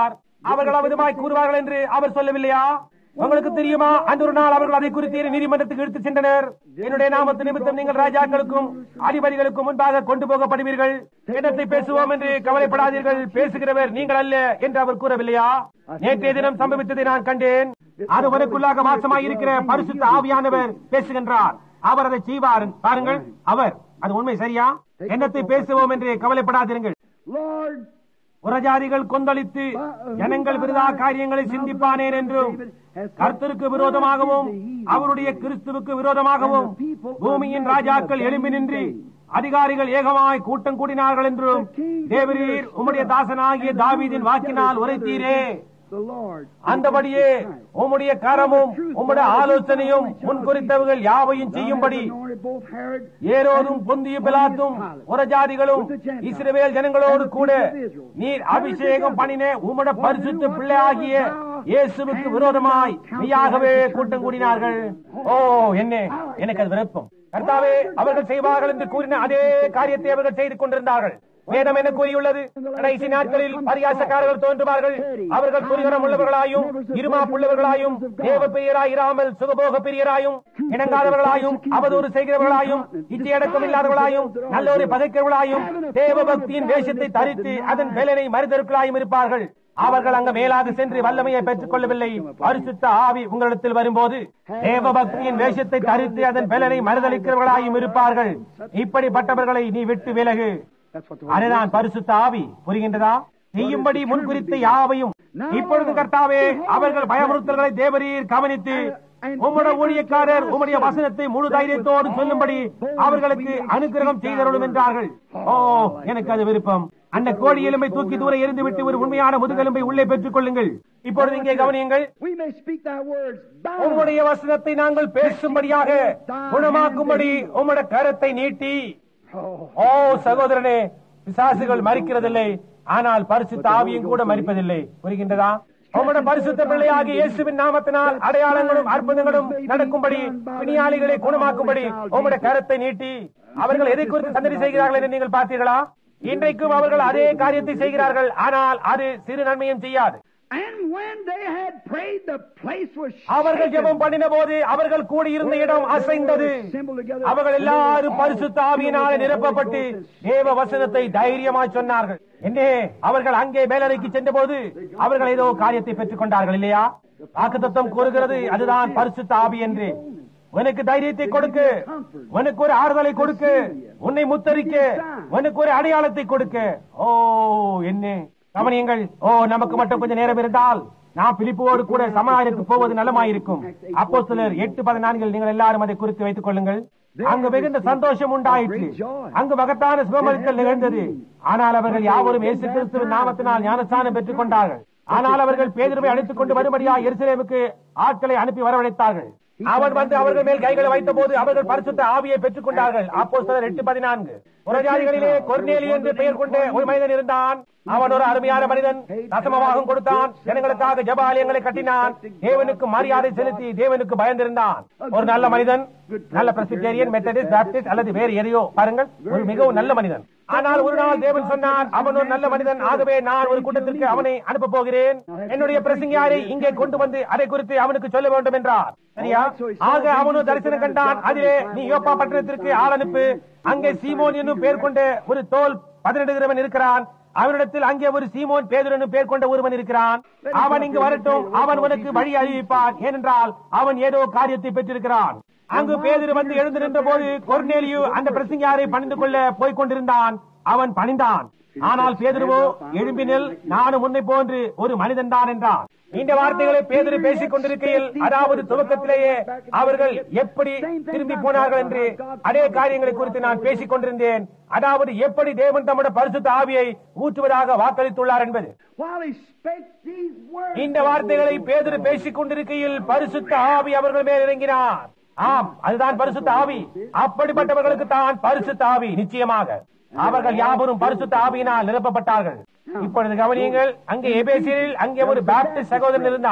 அவர்கள் அவிதமாய் கூறுவார்கள் என்று அவர் சொல்லவில்லையா உங்களுக்கு தெரியுமா அன்று ஒரு நாள் அவர்கள் அதை குறித்து நீதிமன்றத்துக்கு எடுத்துச் சென்றனர் என்னுடைய நாமத்து நிமித்தம் நீங்கள் ராஜாக்களுக்கும் அதிபதிகளுக்கும் முன்பாக கொண்டு போகப்படுவீர்கள் என்னத்தை பேசுவோம் என்று கவலைப்படாதீர்கள் பேசுகிறவர் நீங்கள் அல்ல என்று அவர் கூறவில்லையா நேற்றைய தினம் சம்பவித்ததை நான் கண்டேன் அது உனக்குள்ளாக வாசமாய் இருக்கிற பரிசுத்த ஆவியானவர் பேசுகின்றார் அவர் அதை செய்வார் பாருங்கள் அவர் அது உண்மை சரியா என்னத்தை பேசுவோம் என்று கவலைப்படாதீர்கள் Lord, புறஜாதிகள் கொந்தளித்து ஜனங்கள் விருதா காரியங்களை சிந்திப்பானேன் என்றும் கர்த்தருக்கு விரோதமாகவும் அவருடைய கிறிஸ்துவுக்கு விரோதமாகவும் பூமியின் ராஜாக்கள் எழும்பி நின்று அதிகாரிகள் ஏகமாய் கூட்டம் கூடினார்கள் என்றும் தேவரீர் உம்முடைய தாசனாகிய தாவீதின் வாக்கினால் உரைத்தீரே the Lord. அந்தபடியே உம்முடைய கரமும் உம்முடைய ஆலோசனையும் முன்குறித்தவர்கள் யாவையும் செய்யும்படி Anointed both Herod ஏரோதும் பொந்திய பிலாத்தும் புறஜாதிகளும் இஸ்ரவேல் ஜனங்களோடு கூட நீர் அபிஷேகம் பண்ணின உம்முட பரிசுத்த பிள்ளையாகிய இயேசுவுக்கு விரோதமாய் மெய்யாகவே கூட்டம் கூடினார்கள் ஓ என்ன எனக்கு அது விருப்பம் கர்த்தாவே அவர்கள் செய்வார்கள் என்று கூறின அதே காரியத்தை அவர்கள் செய்து கொண்டிருந்தார்கள் வேதம் என்ன கூறியுள்ளது கடைசி நாட்களில் பரியாசக்காரர்கள் தோன்றுவார்கள் அவர்கள் துரிகரம் உள்ளவர்களாயும் இருமாப்புள்ளவர்களாயும் தேவ பெயராய் இராமல் சுகபோக பிரியராயும் இணங்காதவர்களாயும் அவதூறு செய்கிறவர்களாயும் இச்சையடக்கம் இல்லாதவர்களாயும் நல்லோரை பகைக்கிறவர்களாயும் தேவ பக்தியின் வேஷத்தை தரித்து அதன் வேலனை மறுதற்களாயும் இருப்பார்கள் அவர்கள் அங்க மேலாக சென்று வல்லமையை பெற்றுக் கொள்ளவில்லை பரிசுத்த ஆவி உங்களிடத்தில் வரும்போது தேவ பக்தியின் வேஷத்தை தரித்து அதன் பலனை மறுதளிக்கிறவர்களாயும் இருப்பார்கள் இப்படிப்பட்டவர்களை நீ விட்டு விலகு That's what the அதுதான் பரிசுத்த ஆவி புரிகின்றதா செய்யும்படி முன்குறித்த யாவையும் இப்பொழுது கர்த்தாவே அவர்கள் பயமுறுத்தல்களை தேவரீர் கவனித்து உம்முடைய ஊழியக்காரர் உம்முடைய வசனத்தை முழு தைரியத்தோடு சொல்லும்படி அவர்களுக்கு அனுகிரகம் செய்தருளும் என்றார்கள் ஓ எனக்கு அது விருப்பம் அந்த கோழி எலும்பை தூக்கி தூர எரிந்துவிட்டு ஒரு உண்மையான முதுகெலும்பை உள்ளே பெற்றுக் கொள்ளுங்கள் இப்பொழுது இங்கே கவனியுங்கள் We may speak thy words bound. உம்முடைய வசனத்தை நாங்கள் பேசும்படியாக குணமாக்கும்படி உம்முடைய கரத்தை நீட்டி Oh, ஓ சகோதரனே பிசாசுகள் மறிக்கிறதில்லை ஆனால் பரிசுத்த ஆவியும் கூட மறிப்பதில்லை புரிகின்றதா உம்முடைய பரிசுத்த பிள்ளையாகி இயேசுவின் நாமத்தினால் அடையாளங்களும் அற்புதங்களும் நடக்கும்படி பிணியாளிகளை குணமாக்கும்படி உம்முடைய கரத்தை நீட்டி அவர்கள் எதை குறித்து சந்தடி செய்கிறார்கள் என்று நீங்கள் பார்த்தீர்களா இன்றைக்கும் அவர்கள் அதே காரியத்தை செய்கிறார்கள் ஆனால் அது சிறு நன்மையும் செய்யாது And when they had prayed, the place was அவர்கள் shaken. ஜெபம் பண்ணின போது அவர்கள் கூடியிருந்த இடம் அசைந்தது அவர்கள் எல்லாரும் பரிசுத்த ஆவியினாலே நிரப்பப்பட்டு தேவ வசனத்தை தைரியமாய் சொன்னார்கள் என்னே அவர்கள் அங்கே மேலறைக்கு சென்றபோது அவர்கள் ஏதோ காரியத்தை பெற்றுக் கொண்டார்கள் இல்லையா வாக்குத்தத்தம் கூறுகிறது அதுதான் பரிசுத்த ஆவி என்று உனக்கு தைரியத்தை கொடுக்க உனக்கு ஒரு ஆறுதலை கொடுக்க உன்னை முத்தரிக்க உனக்கு ஒரு அடையாளத்தை கொடுக்க ஓ என்ன கவனியுங்கள் ஓ நமக்கு மட்டும் கொஞ்சம் நேரம் இருந்தால் நான் பிலிப்போடு கூட சமாளிக்கு போவது நலமாயிருக்கும் அப்போ சிலர் எட்டு பதினான்கில் நீங்கள் எல்லாரும் அதை குறித்து வைத்துக் கொள்ளுங்கள் அங்கு மிகுந்த சந்தோஷம் உண்டாயிற்று அங்கு மகத்தான சுகமளித்தல் நிகழ்ந்தது ஆனால் அவர்கள் யாவரும் இயேசு கிறிஸ்துவின் நாமத்தினால் ஞானஸ்தானம் பெற்றுக் கொண்டார்கள் ஆனால் அவர்கள் பேதுருவை அழைத்துக் கொண்டு வரும்படியா எருசலேமுக்கு ஆட்களை அனுப்பி வரவழைத்தார்கள் அவன் வந்து அவர்கள் மேல் கைகளை வைத்த போது அவர்கள் பரிசுத்த ஆவியை பெற்றுக் கொண்டார்கள் அப்போ சிலர் எட்டு பதினான்கு புறஜாதிகளிலே கொர்நேலி என்று பெயர் கொண்ட ஒரு மனிதன் இருந்தான் அவன் ஒரு அருமையான மனிதன் தசமமாகவும் கொடுத்தான் ஜனங்களுக்காக ஜப ஆலயங்களை கட்டினான் தேவனுக்கு மரியாதை செலுத்தி தேவனுக்கு பயந்திருந்தான் ஒரு நல்ல மனிதன் நல்ல பிரசிடேரியன் மெத்தடிஸ்ட் பாப்டிஸ்ட் அல்லது வேறு எதையோ பாருங்கள் ஒரு மிகவும் நல்ல மனிதன் ஆனால் ஒரு நாள் தேவன் சொன்னார் அவன் ஒரு நல்ல மனிதன் ஆகவே நான் ஒரு கூட்டத்திற்கு அவனை அனுப்ப போகிறேன் என்னுடைய பிரசங்கியாரை இங்கே கொண்டு வந்து அதை குறித்து அவனுக்கு சொல்ல வேண்டும் என்றார் சரியா ஆக அவனு தரிசனம் கண்டான் அதிலே நீ யோப்பா பட்டணத்திற்கு ஆள் அனுப்பு அங்கே சீமோன் என்னும் பேர் கொண்ட ஒரு தோல் பதினெடுகிறவன் இருக்கிறான் அவனிடத்தில் அங்கே ஒரு சீமோன் பேதுரு என்னும் பேர் கொண்ட ஒருவன் இருக்கிறான் அவன் இங்கு வரட்டும் அவன் உனக்கு வழி அறிவிப்பான் ஏனென்றால் அவன் ஏதோ காரியத்தை பெற்றிருக்கிறான் அங்கு பேதுரு வந்து எழுந்து நின்ற போது கொர்நேலியு அந்த பிரசங்கியாரை பணிந்து கொள்ள போய்க் கொண்டிருந்தான் அவன் பணிந்தான் ஆனால் பேதுருவோ எழும்பினில் நானும் உன்னை போன்று ஒரு மனிதன் தான் என்றான் இந்த வார்த்தைகளை பேதுரு பேசிக் கொண்டிருக்கையில் அதாவது துவக்கத்திலேயே அவர்கள் எப்படி திரும்பி போனார்கள் என்று அதே காரியங்களை குறித்து நான் பேசிக் கொண்டிருந்தேன் அதாவது எப்படி தேவன் தம்முடைய பரிசுத்த ஆவியை ஊற்றுவதாக வாக்களித்துள்ளார் என்பது While he spake these words, இந்த வார்த்தைகளை பேதுரு பேசிக் கொண்டிருக்கையில் பரிசுத்த ஆவி அவர்கள் மேல் இறங்கினார் ஆம் அதுதான் பரிசுத்த ஆவி அப்படிப்பட்டவர்களுக்கு தான் பரிசுத்த ஆவி நிச்சயமாக அவர்கள் யாவரும் பரிசுத்த ஆவியினால் நிரப்பப்பட்டார்கள் இப்பொழுது கவனியுங்கள் அங்கே எபேசியில் அங்கே ஒரு பாப்டிஸ்ட் சகோதரன் இருந்தான்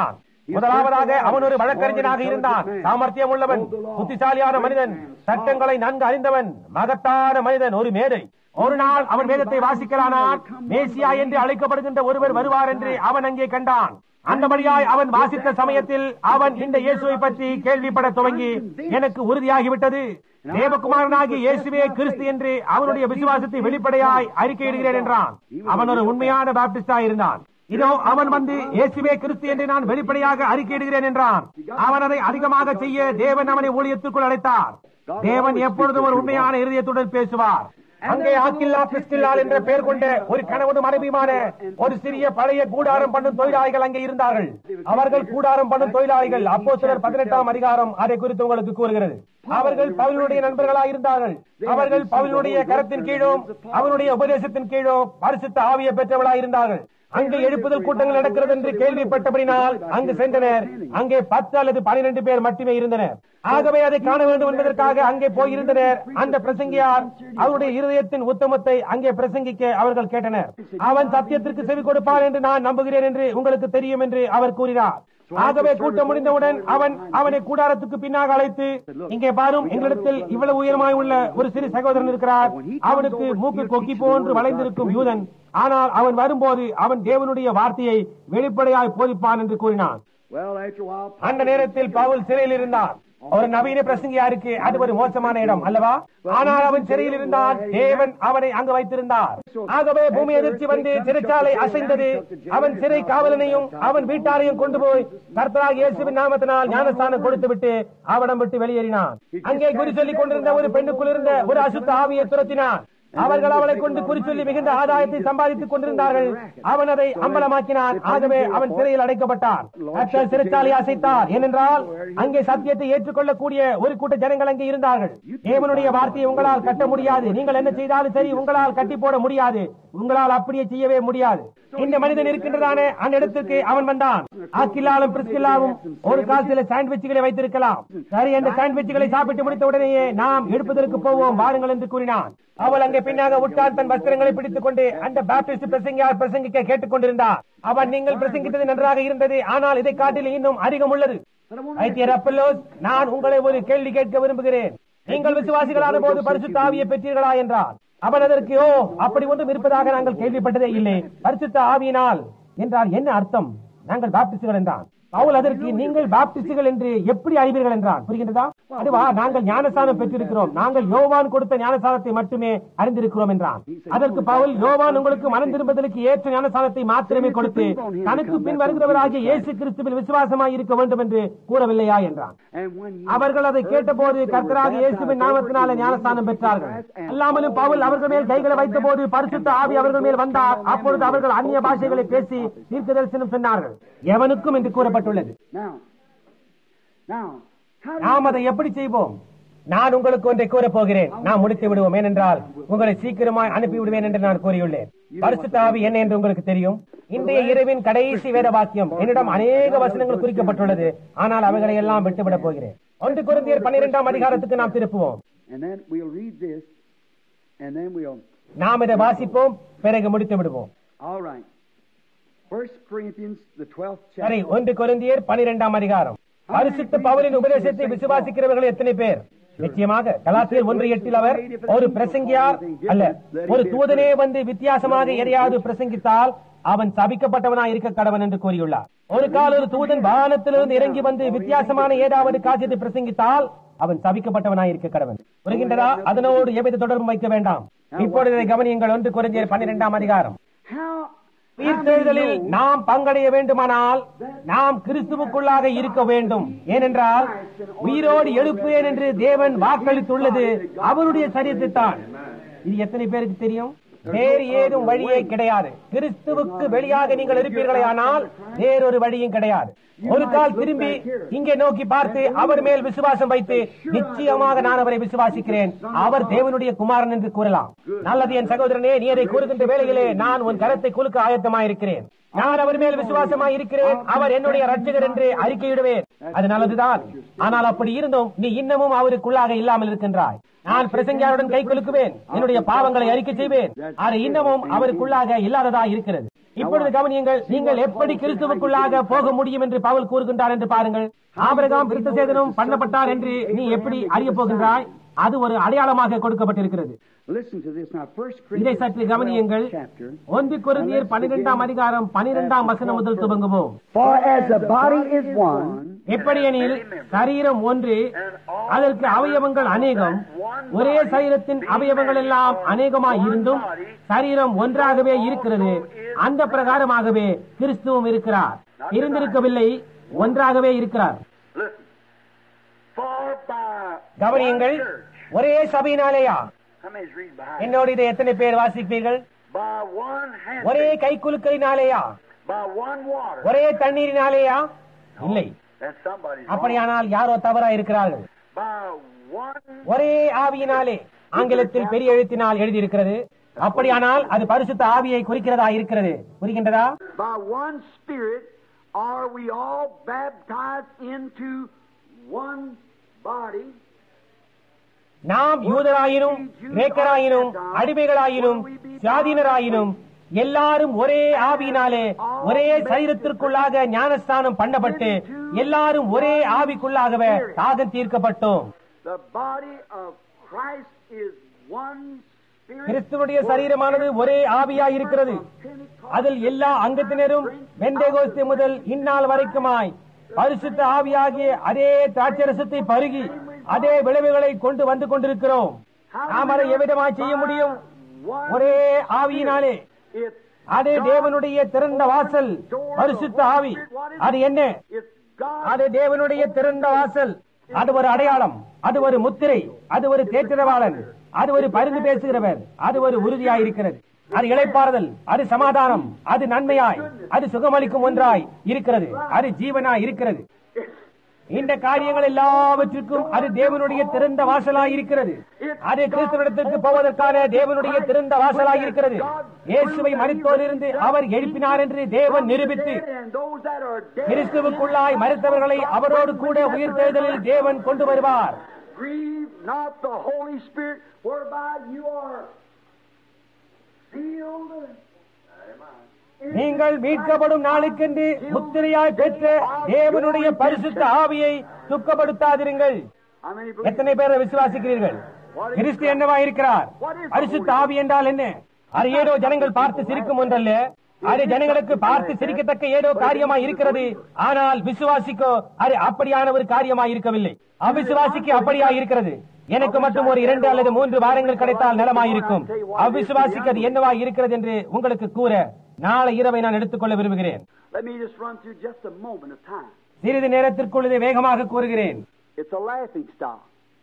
முதலாவதாக அவன் ஒரு வழக்கறிஞனாக இருந்தான் சாமர்த்தியம் உள்ளவன் புத்திசாலியான மனிதன் சட்டங்களை நன்கு அறிந்தவன் மகத்தான மனிதன் ஒரு மேதை ஒரு நாள் அவன் வேதத்தை வாசிக்கலானான் மேசியா என்று அழைக்கப்படுகின்ற ஒருவர் வருவார் என்று அவன் அங்கே கண்டான் அந்தபடியாய் அவன் வாசித்த சமயத்தில் அவன் இந்த இயேசுவை பற்றி கேள்விப்பட துவங்கி எனக்கு உறுதியாகிவிட்டது தேவகுமாரனாகிய இயேசுவே கிறிஸ்து என்று அவனுடைய விசுவாசத்தை வெளிப்படையாய் அறிக்கையிடுகிறேன் என்றான் அவன் ஒரு உண்மையான பாப்டிஸ்டா இருந்தான் இதோ அவன் வந்து இயேசுவே கிறிஸ்து என்று நான் வெளிப்படையாக அறிக்கையிடுகிறேன் என்றான் அவன் அதை அதிகமாக செய்ய தேவன் அவனை ஊழியத்துக்குள் அழைத்தார் தேவன் எப்பொழுதும் ஒரு உண்மையான இருதயத்துடன் பேசுவார் அங்கே ஆக்கில்லா பிஸ்கில்லால் என்ற பெயர் கொண்ட ஒரு கணவனு மனைவியுமான ஒரு சிறிய பழைய கூடாரம் பண்ணும் தொழிலாளிகள் அங்கே இருந்தார்கள் அவர்கள் கூடாரம் பண்ணும் தொழிலாளிகள் அப்போ சிலர் பதினெட்டாம் அதிகாரம் அதை குறித்து உங்களுக்கு கூறுகிறது அவர்கள் பவுலுடைய நண்பர்களாக இருந்தார்கள் அவர்கள் பவுலுடைய கரத்தின் கீழும் அவனுடைய உபதேசத்தின் கீழும் பரிசுத்த ஆவிய பெற்றவர்களாக இருந்தார்கள் அங்கே எழுப்புதல் கூட்டங்கள் நடக்கிறது என்று கேள்விப்பட்டபடினால் அங்கு சென்றனர் அங்கே பத்து அல்லது பனிரெண்டு பேர் மட்டுமே இருந்தனர் ஆகவே அதை காண வேண்டும் என்பதற்காக அங்கே போயிருந்தனர் அந்த பிரசங்கியார் அவருடைய இருதயத்தின் உத்தமத்தை அங்கே பிரசங்கிக்க அவர்கள் கேட்டனர் அவன் சத்தியத்திற்கு செவி கொடுப்பான் என்று நான் நம்புகிறேன் என்று உங்களுக்கு தெரியும் என்று அவர் கூறினார் ஆகவே கூட்டம் முடிந்தவுடன் அவன் அவனை கூடாரத்துக்கு பின்னாக அழைத்து இங்கே பாரும் எங்களிடத்தில் இவ்வளவு உயரமாய் உள்ள ஒரு சிறு சகோதரன் இருக்கிறார் அவனுக்கு மூக்கு கொக்கி போன்று வளைந்திருக்கும் யூதன் ஆனால் அவன் வரும்போது அவன் தேவனுடைய வார்த்தையை வெளிப்படையாய் போதிப்பான் என்று கூறினான் Well, after a while, அந்த நேரத்தில் பவுல் சிறையில் இருந்தார் ஒரு நவீன பிரசங்கியாருக்கு அது ஒரு மோசமான இடம் அல்லவா ஆனால் அவன் சிறையில் இருந்தான் தேவன் அவனை அங்கு வைத்திருந்தார் ஆகவே பூமி எதிர்ச்சி வந்து சிறைச்சாலை அசைந்தது அவன் சிறை காவலனையும் அவன் வீட்டாரையும் கொண்டு போய் கர்த்தராக இயேசுவின் நாமத்தினால் ஞானஸ்தானம் கொடுத்து விட்டு அவடம் விட்டு வெளியேறினான் அங்கே குறி சொல்லிக் கொண்டிருந்த ஒரு பெண்ணுக்குள் இருந்த ஒரு அசுத்த ஆவியை துரத்தினான் அவர்கள் அவளை கொண்டு குறிச்சொல்லி மிகுந்த ஆதாயத்தை சம்பாதித்துக் கொண்டிருந்தார்கள் அவன் அதை அம்பலமாக்கினான் ஆகவே அவன் சிறையில் அடைக்கப்பட்டான் கர்த்தர் சிறைச்சாலை அசைத்தார் ஏனென்றால் அங்கே சத்தியத்தை ஏற்றுக்கொள்ளக்கூடிய ஒரு கூட்ட ஜனங்கள் அங்கே இருந்தார்கள் தேவனுடைய வார்த்தையை உங்களால் கட்ட முடியாது நீங்கள் என்ன செய்தாலும் சரி உங்களால் கட்டி போட முடியாது உங்களால் அப்படியே செய்யவே முடியாது இந்த மனிதன் இருக்கின்றதானே அந்த இடத்துக்கு அவன் வந்தான் ஆக்கில்லாலும் பிரிஸ்கில்லாவும் ஒரு கால் சில சாண்ட்விச்சுகளை வைத்திருக்கலாம் சரி அந்த சாண்ட்விச்சுகளை சாப்பிட்டு முடித்த உடனேயே நாம் எடுப்பதற்கு போவோம் வாருங்கள் என்று கூறினான் அவள் அங்கே பின்னாக உட்கார் தன் வஸ்திரங்களை பிடித்துக் கொண்டு அந்த பாப்டிஸ்ட் பிரசங்கியார் பிரசங்கிக்க கேட்டுக் கொண்டிருந்தார் அவன் நீங்கள் பிரசங்கித்தது நன்றாக இருந்தது ஆனால் இதை காட்டில் இன்னும் அதிகம் உள்ளது வைத்தியர் அப்பல்லோஸ் நான் உங்களை ஒரு கேள்வி கேட்க விரும்புகிறேன் நீங்கள் விசுவாசிகளான போது பரிசுத்த ஆவியை பெற்றீர்களா என்றார் அவன் அதற்கு ஓ அப்படி ஒன்றும் இருப்பதாக நாங்கள் கேள்விப்பட்டதே இல்லை பரிசுத்த ஆவியினால் என்றால் என்ன அர்த்தம் நாங்கள் பாப்டிஸ்டுகள் என்றான் பவுல் அதற்கு நீங்கள் பாப்டிஸ்டுகள் என்று எப்படி அறிவீர்கள் என்றான் புரிகின்றதா அதுவா நாங்கள் ஞானசானம் பெற்றிருக்கிறோம் நாங்கள் யோவான் கொடுத்த ஞானசானத்தை மட்டுமே அறிந்திருக்கிறோம் என்றான் அதற்கு பவுல் யோவான் உங்களுக்கு மனம் திரும்புதலுக்கு ஏற்ற ஞானசானத்தை மாத்திரமே கொடுத்து தனக்கு பின் வருகிறவராகிய இயேசு கிறிஸ்துவில் விசுவாசமாய் இருக்க வேண்டும் என்று கூறவில்லையா என்றான் and when you அவர்கள் அதை கேட்டபோது கர்த்தராக இயேசுவின் நாமத்தினால ஞானஸ்தானம் பெற்றார்கள் அல்லாமலும் பவுல் அவர்கள் மேல் கைகளை வைத்த போது பரிசுத்த ஆவி அவர்கள் மேல் வந்தார் அப்பொழுது அவர்கள் அந்நிய பாஷைகளை பேசி தீர்க்க தரிசனம் சொன்னார்கள் எவனுக்கும் என்று கூறப்பட்டுள்ளது now, now, how do நாம் அதை எப்படி செய்வோம் நான் உங்களுக்கு ஒன்றை கூறப் போகிறேன் நாம் முடித்து விடுவோம் ஏனென்றால் உங்களை சீக்கிரமாய் அனுப்பி விடுவேன் என்று நான் கூறியுள்ளேன் பரிசுத்த ஆவி என்ன என்று உங்களுக்கு தெரியும் இன்றைய இரவின் கடைசி வேத வாக்கியம் என்னிடம் அநேக வசனங்கள் குறிக்கப்பட்டுள்ளது ஆனால் அவைகளை எல்லாம் விட்டுவிடப் போகிறேன் ஒன்று குருந்தியர் பன்னிரெண்டாம் அதிகாரத்துக்கு நாம் திருப்புவோம் and then we'll read this, and then we'll. நாம் இதை வாசிப்போம் பிறகு முடித்து விடுவோம் All right. First Corinthians, the twelfth சரி chapter. ஒன்று கொரிந்தியர் பனிரெண்டாம் அதிகாரம் பரிசுத்த பவுலின் உபதேசத்தை விசுவாசிக்கிறவர்கள் எத்தனை பேர் நிச்சயமாக கலாத்தியர் ஒன்று எட்டில் அவர் ஒரு பிரசங்கியார் அல்ல ஒரு தூதனே வந்து வித்தியாசமாக எதையாவது பிரசங்கித்தால் அவன் சபிக்கப்பட்டவனா இருக்க கடவன் என்று கூறியுள்ளார் ஒரு கால ஒரு தூதன் வானத்திலிருந்து இறங்கி வந்து வித்தியாசமான ஏதாவது காட்சியத்தை பிரசங்கித்தால் அவன் சபிக்கப்பட்டவனாய் இருக்க கடவன் புரிகின்றதா அதனோடு எவ்வித தொடர்பும் வைக்க வேண்டாம் இப்பொழுது இதை கவனியுங்கள் ஒன்று குறைஞ்சர் பன்னிரெண்டாம் அதிகாரம் How? உயிர்த்தெழுதலில் நாம் பங்கடைய வேண்டுமானால் நாம் கிறிஸ்துவுக்குள்ளாக இருக்க வேண்டும் ஏனென்றால் உயிரோடு எழுப்புவேன் என்று தேவன் வாக்களித்துள்ளது அவருடைய சரியத்தை தான் இது எத்தனை பேருக்கு தெரியும் வேறு ஏதும் வழியே கிடையாது கிறிஸ்துவுக்கு வெளியாக நீங்கள் இருப்பீர்களே ஆனால் வேறொரு வழியும் கிடையாது ஒரு கால் திரும்பி இங்கே நோக்கி பார்த்து அவர் மேல் விசுவாசம் வைத்து நிச்சயமாக நான் அவரை விசுவாசிக்கிறேன் அவர் தேவனுடைய குமாரன் என்று கூறலாம் நல்லது என் சகோதரனே நீ அதை கூறுகின்ற வேளையிலே நான் உன் கரத்தை குலுக்க ஆயத்தமாயிருக்கிறேன் நான் அவர் மேல் விசுவாசமாய் இருக்கிறேன் அவர் என்னுடைய ரட்சகர் என்று அறிக்கையிடுவேன் அது நல்லதுதான் ஆனால் அப்படி இருந்தும் நீ இன்னமும் அவருக்குள்ளாக இல்லாமல் இருக்கின்றாய் நான் பிரசங்கியாருடன் கை குலுக்குவேன் என்னுடைய பாவங்களை அறிக்கை செய்வேன் அது இன்னமும் அவருக்குள்ளாக இல்லாததா இருக்கிறது இப்பொழுது கவனியுங்கள் நீங்கள் எப்படி கிறிஸ்துவுக்குள்ளாக போக முடியும் என்று பவுல் கூறுகின்றார் என்று பாருங்கள் ஆபிரகாம் விருத்த சேதனம் பண்ணப்பட்டார் என்று நீ எப்படி அறிய போகின்றாய் அது ஒரு அடையாளமாக கொடுக்கப்பட்டிருக்கிறது Listen to this now. First இதை Corinthians சற்று கவனியுங்கள் 12 chapter. ஒன்று குருந்தியர் பன்னிரெண்டாம் அதிகாரம் பனிரெண்டாம் வசனம் முதல் துவங்குவோம் For as the body is one, எப்படியெனில் சரீரம் ஒன்று அதற்கு அவயவங்கள் அநேகம் ஒரே சரீரத்தின் அவயவங்கள் எல்லாம் அநேகமாய் இருந்தும் சரீரம் ஒன்றாகவே இருக்கிறது அந்த பிரகாரமாகவே கிறிஸ்துவும் இருக்கிறார் இருந்திருக்கவில்லை ஒன்றாகவே இருக்கிறார் Listen. For by கவனியுங்கள் one church, ஒரே சபையினாலேயா how many's reading behind? என்னோடு இதை எத்தனை பேர் வாசிப்பீர்கள் By one hand, ஒரே கைக்குலுக்களினாலேயா by one water. ஒரே தண்ணீரினாலேயா இல்லை That's somebody's wrong. அப்படியானால் யாரோ தவறா இருக்கிறார்கள் By one ஒரே ஆவியினாலே ஆங்கிலத்தில் பெரிய எழுத்தினால் எழுதியிருக்கிறது அப்படியானால் அது பரிசுத்த ஆவியை குறிக்கிறதா இருக்கிறது புரிகின்றதா by one Spirit are we all baptized into one body. நாம் யூதராயினும் கிரேக்கராயினும் அடிமைகளாயினும் சுயாதீனராயினும் எல்லாரும் ஒரே ஆவியினாலே ஒரே சரீரத்திற்குள்ளாக ஞானஸ்தானம் பண்ணப்பட்டு எல்லாரும் ஒரே ஆவிக்குள்ளாகவே தாகம் தீர்க்கப்பட்டோம் The body of Christ is one Spirit. கிறிஸ்துவனுடைய சரீரமானது ஒரே ஆவியாயிருக்கிறது அதில் எல்லா அங்கத்தினரும் வெந்தேகோஸ்து முதல் இந்நாள் வரைக்குமாய் பரிசுத்த ஆவியாகிய அதே திராட்சரசத்தை பருகி அதே விளைவுகளை கொண்டு வந்து கொண்டிருக்கிறோம் நாம் அதை எவ்விதமாய் செய்ய முடியும் ஒரே ஆவியினாலே It's அது தேவனுடைய திறந்த வாசல் பரிசுத்த ஆவி அது என்ன it's God. அது தேவனுடைய திறந்த வாசல் அது ஒரு அடையாளம் அது ஒரு முத்திரை அது ஒரு தேற்றரவாளன் அது ஒரு பரிந்து பேசுகிறவர் அது ஒரு உறுதியாயிருக்கிறது அது இளைப்பாறுதல் அது சமாதானம் அது நன்மையாய் அது சுகமளிக்கும் ஒன்றாய் இருக்கிறது அது ஜீவனாய் இருக்கிறது இந்த காரியங்கள் எல்லாவற்றிற்கும் அது தேவனுடைய திறந்த வாசலாய் இருக்கிறது அது கிறிஸ்துவிடத்திற்கு போவதற்கான தேவனுடைய திறந்த வாசலாய் இருக்கிறது இயேசுவை மறித்தோரிலிருந்து அவர் எழுப்பினார் என்று தேவன் நிரூபித்து And those that are dead, கிறிஸ்துவுக்குள்ளாய் மறித்தவர்களை அவரோடு கூட உயிர்த்தெழுதலில் தேவன் கொண்டு வருவார் grieve not the Holy Spirit, whereby you are sealed. நீங்கள் மீட்கப்படும் நாளுக்கென்று முத்திரையாய் பெற்ற தேவனுடைய பரிசுத்த ஆவியை துக்கப்படுத்தாதிருங்கள் How many believe? எத்தனை பேரை விசுவாசிக்கிறீர்கள் கிறிஸ்து என்னவா இருக்கிறார் பரிசுத்த ஆவி என்றால் என்ன அது ஏதோ ஜனங்கள் பார்த்து சிரிக்கும் ஒன்றல்ல அது ஜனங்களுக்கு பார்த்து சிரிக்கத்தக்க ஏதோ காரியமா இருக்கிறது ஆனால் விசுவாசிக்கோ அது அப்படியான ஒரு காரியமா இருக்கவில்லை அவிசுவாசிக்கு அப்படியா இருக்கிறது எனக்கு மட்டும் ஒரு இரண்டு அல்லது மூன்று வாரங்கள் கிடைத்தால் நலமாயிருக்கும் அவிசுவாசிக்கு அது என்னவா இருக்கிறது என்று உங்களுக்கு கூற நாளை இரவை நான் எடுத்துக்கொள்ள விரும்புகிறேன் Let me just run through just a moment of time. சிறிது நேரத்திற்குள் இதை வேகமாக கூறுகிறேன் It's a laughing stock.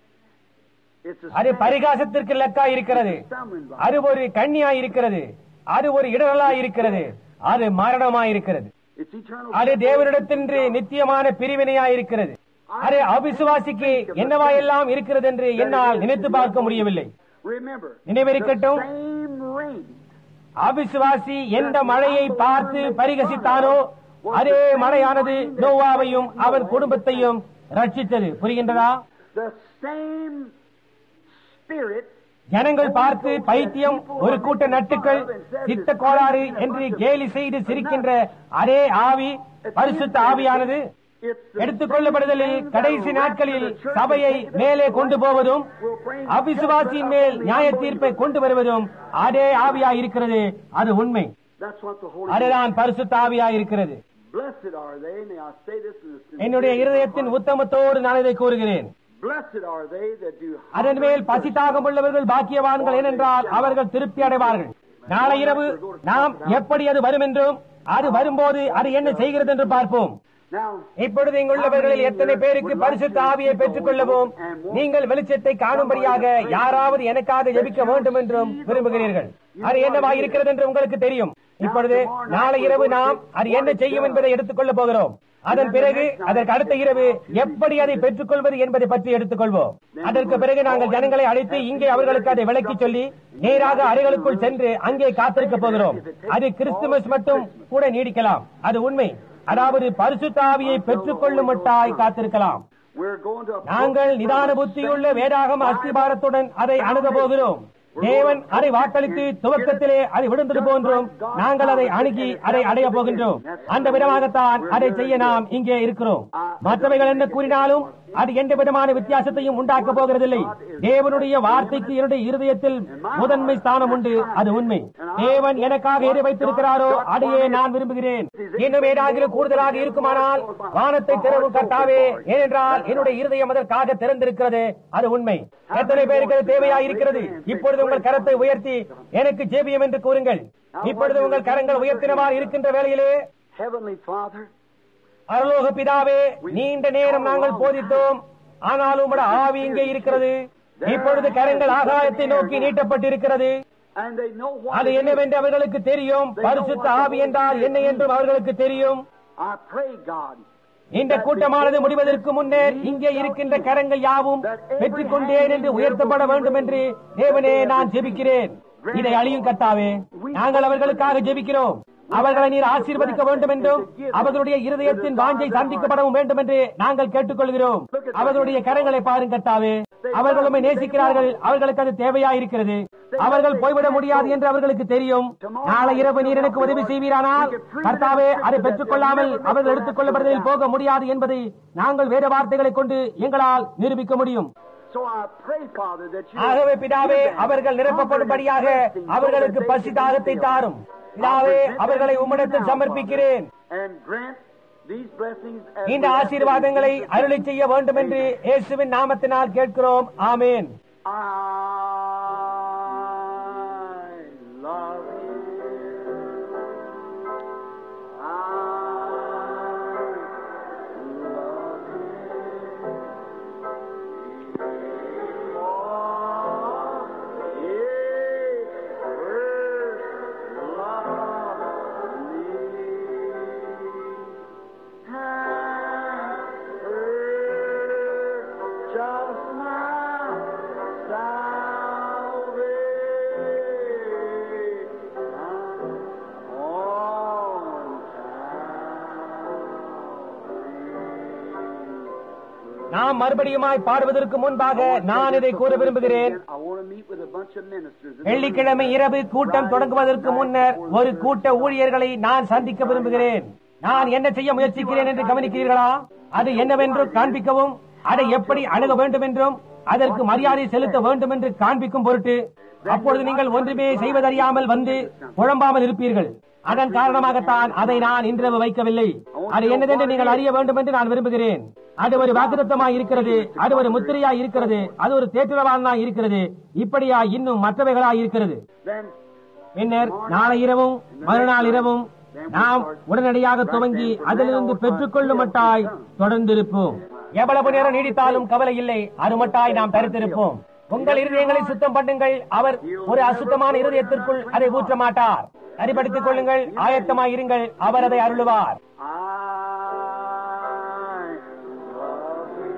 It's a அது பரிகாசத்திற்கு லக்கா இருக்கிறது stumbling block. அது ஒரு கண்ணியா இருக்கிறது அது ஒரு இடரலா இருக்கிறது அது மரணமா இருக்கிறது It's eternal. அது தேவனிடத்தின்று நித்தியமான பிரிவினையா இருக்கிறது அது அவிசுவாசிக்கு என்னவா எல்லாம் இருக்கிறது என்று என்னால் நினைத்து பார்க்க முடியவில்லை Remember, நினைவிருக்கட்டும் the same rain அவிசுவாசி எந்த மழையை பார்த்து பரிகசித்தானோ அதே மழையானது நோவாவையும் அவன் குடும்பத்தையும் ரட்சித்தது புரிகின்றதா the same spirit ஜனங்கள் பார்த்து பைத்தியம் ஒரு கூட்ட நட்டுக்கள் சித்த கோளாறு என்று கேலி செய்து சிரிக்கின்ற அதே ஆவி பரிசுத்த ஆவியானது it's the எடுத்துக்கொள்ளப்படுதலில் கடைசி நாட்களில் சபையை மேலே கொண்டு போவதும் அவிசுவாசியின் மேல் நியாய தீர்ப்பை கொண்டு வருவதும் அதே ஆவியா இருக்கிறது அது உண்மை that's what the Holy அதுதான் பரிசுத்த ஆவியா இருக்கிறது Blessed are they, may I say this in the என்னுடைய இருதயத்தின் உத்தமத்தோடு நான் இதை கூறுகிறேன் Blessed are they that do அதன் மேல் பசிதாகம் உள்ளவர்கள் பாக்கியவான்கள் ஏனென்றால் அவர்கள் திருப்தி அடைவார்கள் நாளை இரவு நாம் எப்படி அது வரும் என்றும் அது வரும்போது அது என்ன செய்கிறது என்று பார்ப்போம் Now, இப்பொழுது இங்குள்ளவர்களில் எத்தனை பேருக்கு பரிசுத்த ஆவியை பெற்றுக் கொள்ளவும் நீங்கள் வெளிச்சத்தை காணும்படியாக யாராவது எனக்காக ஜெபிக்க வேண்டும் என்றும் விரும்புகிறீர்கள் அது என்னவா இருக்கிறது என்று உங்களுக்கு தெரியும் இப்பொழுது நாளை இரவு நாம் அது என்ன செய்யும் என்பதை எடுத்துக்கொள்ள போகிறோம் அதன் பிறகு அதற்கு அடுத்த இரவு எப்படி அதை பெற்றுக் கொள்வது என்பதை பற்றி எடுத்துக்கொள்வோம் அதற்கு பிறகு நாங்கள் ஜனங்களை அழைத்து இங்கே அவர்களுக்கு அதை விளக்கி சொல்லி நேராக அறைகளுக்குள் சென்று அங்கே காத்திருக்க போகிறோம் அது கிறிஸ்துமஸ் மட்டும் கூட நீடிக்கலாம் அது உண்மை அதாவது பரிசுத்த ஆவியை பெற்றுக் கொள்ளும் மட்டாய் காத்திருக்கலாம் we're going to நாங்கள் நிதான புத்தியுள்ள வேதாகம அஸ்திபாரத்துடன் அதை அணுக போகிறோம் தேவன் அதை வாக்களித்து துவக்கத்திலே அதை விழுந்தது போன்றும் நாங்கள் அதை அணுகி அதை அடைய போகின்றோம் அந்த விதமாகத்தான் அதை செய்ய நாம் இங்கே இருக்கிறோம் மற்றவைகள் என்ன கூறினாலும் அது எந்த விதமான வித்தியாசத்தையும் உண்டாக்க போகிறதில்லை தேவனுடைய வார்த்தைக்கு என்னுடைய இருதயத்தில் முதன்மை ஸ்தானம் உண்டு அது உண்மை தேவன் எனக்காக எதை வைத்திருக்கிறாரோ அதையே நான் விரும்புகிறேன் இன்னும் ஏதாகிலும் கூடுதலாக இருக்குமானால் வானத்தை திறவும் கர்த்தாவே ஏனென்றால் என்னுடைய இருதயம் அதற்காக திறந்திருக்கிறது அது உண்மை எத்தனை பேருக்கு அது தேவையா இருக்கிறது இப்பொழுது உங்கள் கரத்தை உயர்த்தி எனக்கு ஜெபியம் என்று கூறுங்கள் இப்பொழுது உங்கள் கரங்கள் உயர்த்தினவாறு இருக்கின்ற வேளையிலே Heavenly Father, அருளோக பிதாவே நீண்ட நேரம் நாங்கள் போதித்தோம் ஆனாலும் உம்முடைய ஆவி இங்கே இருக்கிறது இப்பொழுது கரங்கள் ஆகாயத்தை நோக்கி நீட்டப்பட்டிருக்கிறது and they know what அது it is. என்னவென்று அவர்களுக்கு தெரியும் பரிசுத்த ஆவி என்றால் என்ன என்றும் அவர்களுக்கு தெரியும் I pray, God, இந்த கூட்டமானது முடிவதற்கு முன்னர் இங்கே இருக்கின்ற கரங்கள் யாவும் பெற்றுக் கொண்டேன் என்று உயர்த்தப்பட வேண்டும் என்று தேவனே நான் ஜெபிக்கிறேன் இதை அழியும் கர்த்தாவே நாங்கள் அவர்களுக்காக ஜெபிக்கிறோம் அவர்களை நீர் ஆசீர்வதிக்க வேண்டும் என்றும் அவர்களுடைய இருதயத்தின் வாஞ்சை சந்திக்கப்படவும் வேண்டும் என்று நாங்கள் கேட்டுக்கொள்கிறோம் அவர்களுடைய கரங்களை பாருங்க கர்த்தாவே அவர்கள் உம்மை நேசிக்கிறார்கள் அவர்களுக்கு அது தேவையா இருக்கிறது அவர்கள் போய்விட முடியாது என்று அவர்களுக்கு தெரியும் நாளை இரவு நீர் எனக்கு உதவி செய்வீரானால் கர்த்தாவே அதை பெற்றுக் கொள்ளாமல் அவர்கள் எடுத்துக் கொள்ளப்படுவதில் போக முடியாது என்பதை நாங்கள் வேறு வார்த்தைகளை கொண்டு எங்களால் நிரூபிக்க முடியும் so I pray, Father, that you ஆகவே பிதாவே அவர்கள் நிரப்பப்படும்படியாக அவர்களுக்கு பசி தாகத்தை தாரும் பிதாவே அவர்களை உம்மிடத்தில் சமர்ப்பிக்கிறேன் and grant these blessings as இந்த we ask ஆசீர்வாதங்களை அருளை செய்ய வேண்டும் என்று இயேசுவின் நாமத்தினால் கேட்கிறோம் ஆமேன் I love you. I love you. Oh, yeah, first love me. And purchase my salvation on நாம் மறுபடியுமாய் பாடுவதற்கு முன்பாக நான் இதை கூற விரும்புகிறேன் I want to meet with a bunch of ministers. வெள்ளிக்கிழமை இரவு கூட்டம் தொடங்குவதற்கு முன்னர் ஒரு கூட்ட ஊழியர்களை நான் சந்திக்க விரும்புகிறேன் நான் என்ன செய்ய முயற்சிக்கிறேன் என்று கவனிக்கிறீர்களா அது என்னவென்று காண்பிக்கவும் அதை எப்படி அணுக வேண்டும் என்றும் அதற்கு மரியாதை செலுத்த வேண்டும் என்று காண்பிக்கும் பொருட்டு அப்பொழுது நீங்கள் ஒன்றுமே செய்வதறியாமல் வந்து குழம்பாமல் இருப்பீர்கள் அதன் காரணமாகத்தான் அதை நான் இன்றிரவு வைக்கவில்லை அது என்னதென்று நீங்கள் அறிய வேண்டும் என்று நான் விரும்புகிறேன் அது ஒரு வாக்குத்தமாய் இருக்கிறது அது ஒரு முத்திரையாய் இருக்கிறது அது ஒரு தேற்றுரவானாய் இருக்கிறது இப்படியா இன்னும் மற்றவைகளாய் இருக்கிறது Then பின்னர் நாளை இரவும் மறுநாள் இரவும் நாம் உடனடியாக துவங்கி அதிலிருந்து பெற்றுக்கொள்ளும் மட்டாய் தொடர்ந்திருப்போம் எவ்வளவு நேரம் நீடித்தாலும் கவலை இல்லை அது மட்டாய் நாம் தரித்திருப்போம் உங்கள் இருதயங்களை சுத்தம் பண்ணுங்கள் அவர் ஒரு அசுத்தமான இருதயத்திற்குள் அதை ஊற்ற மாட்டார் சரிப்படுத்திக் கொள்ளுங்கள் ஆயத்தமாய் இருங்கள் அவர் அதை அருளுவார் I love you.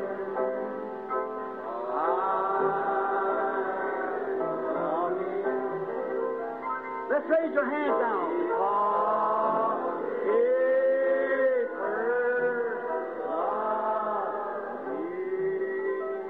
I love you. Let's raise your hands now. Because it first loved you.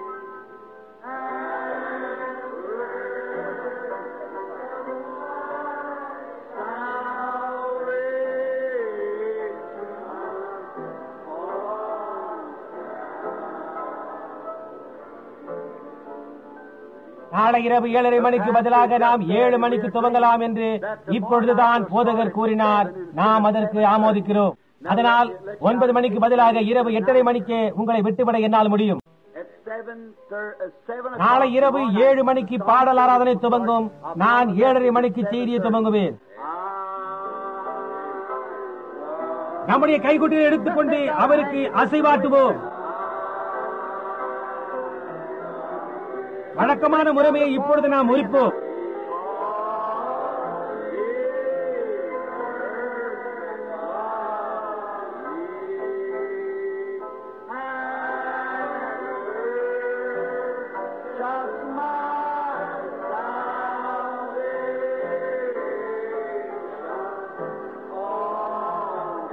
நாளை இரவு ஏழரை மணிக்கு பதிலாக நாம் ஏழு மணிக்கு துவங்கலாம் என்று இப்பொழுதுதான் போதகர் கூறினார் நாம் அதற்கு ஆமோதிக்கிறோம் அதனால் ஒன்பது மணிக்கு பதிலாக இரவு எட்டரை மணிக்கு உங்களை விட்டுவிட என்னால் முடியும் At seven, thir- uh, seven நாளை o'clock இரவு tomorrow ஏழு night, மணிக்கு பாடல் ஆராதனை துவங்கும் நான் ஏழரை மணிக்கு செய்தியை துவங்குவேன் நம்முடைய கைகுட்டியை எடுத்துக்கொண்டு அவருக்கு அசைவாட்டுவோம் வழக்கமான முறைமையை இப்பொழுது நாம் முறிப்போம் Just my salvation. Oh,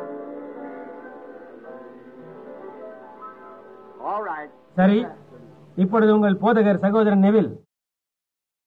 All right. சரி இப்பொழுது உங்கள் போதகர் சகோதரன் நெவில்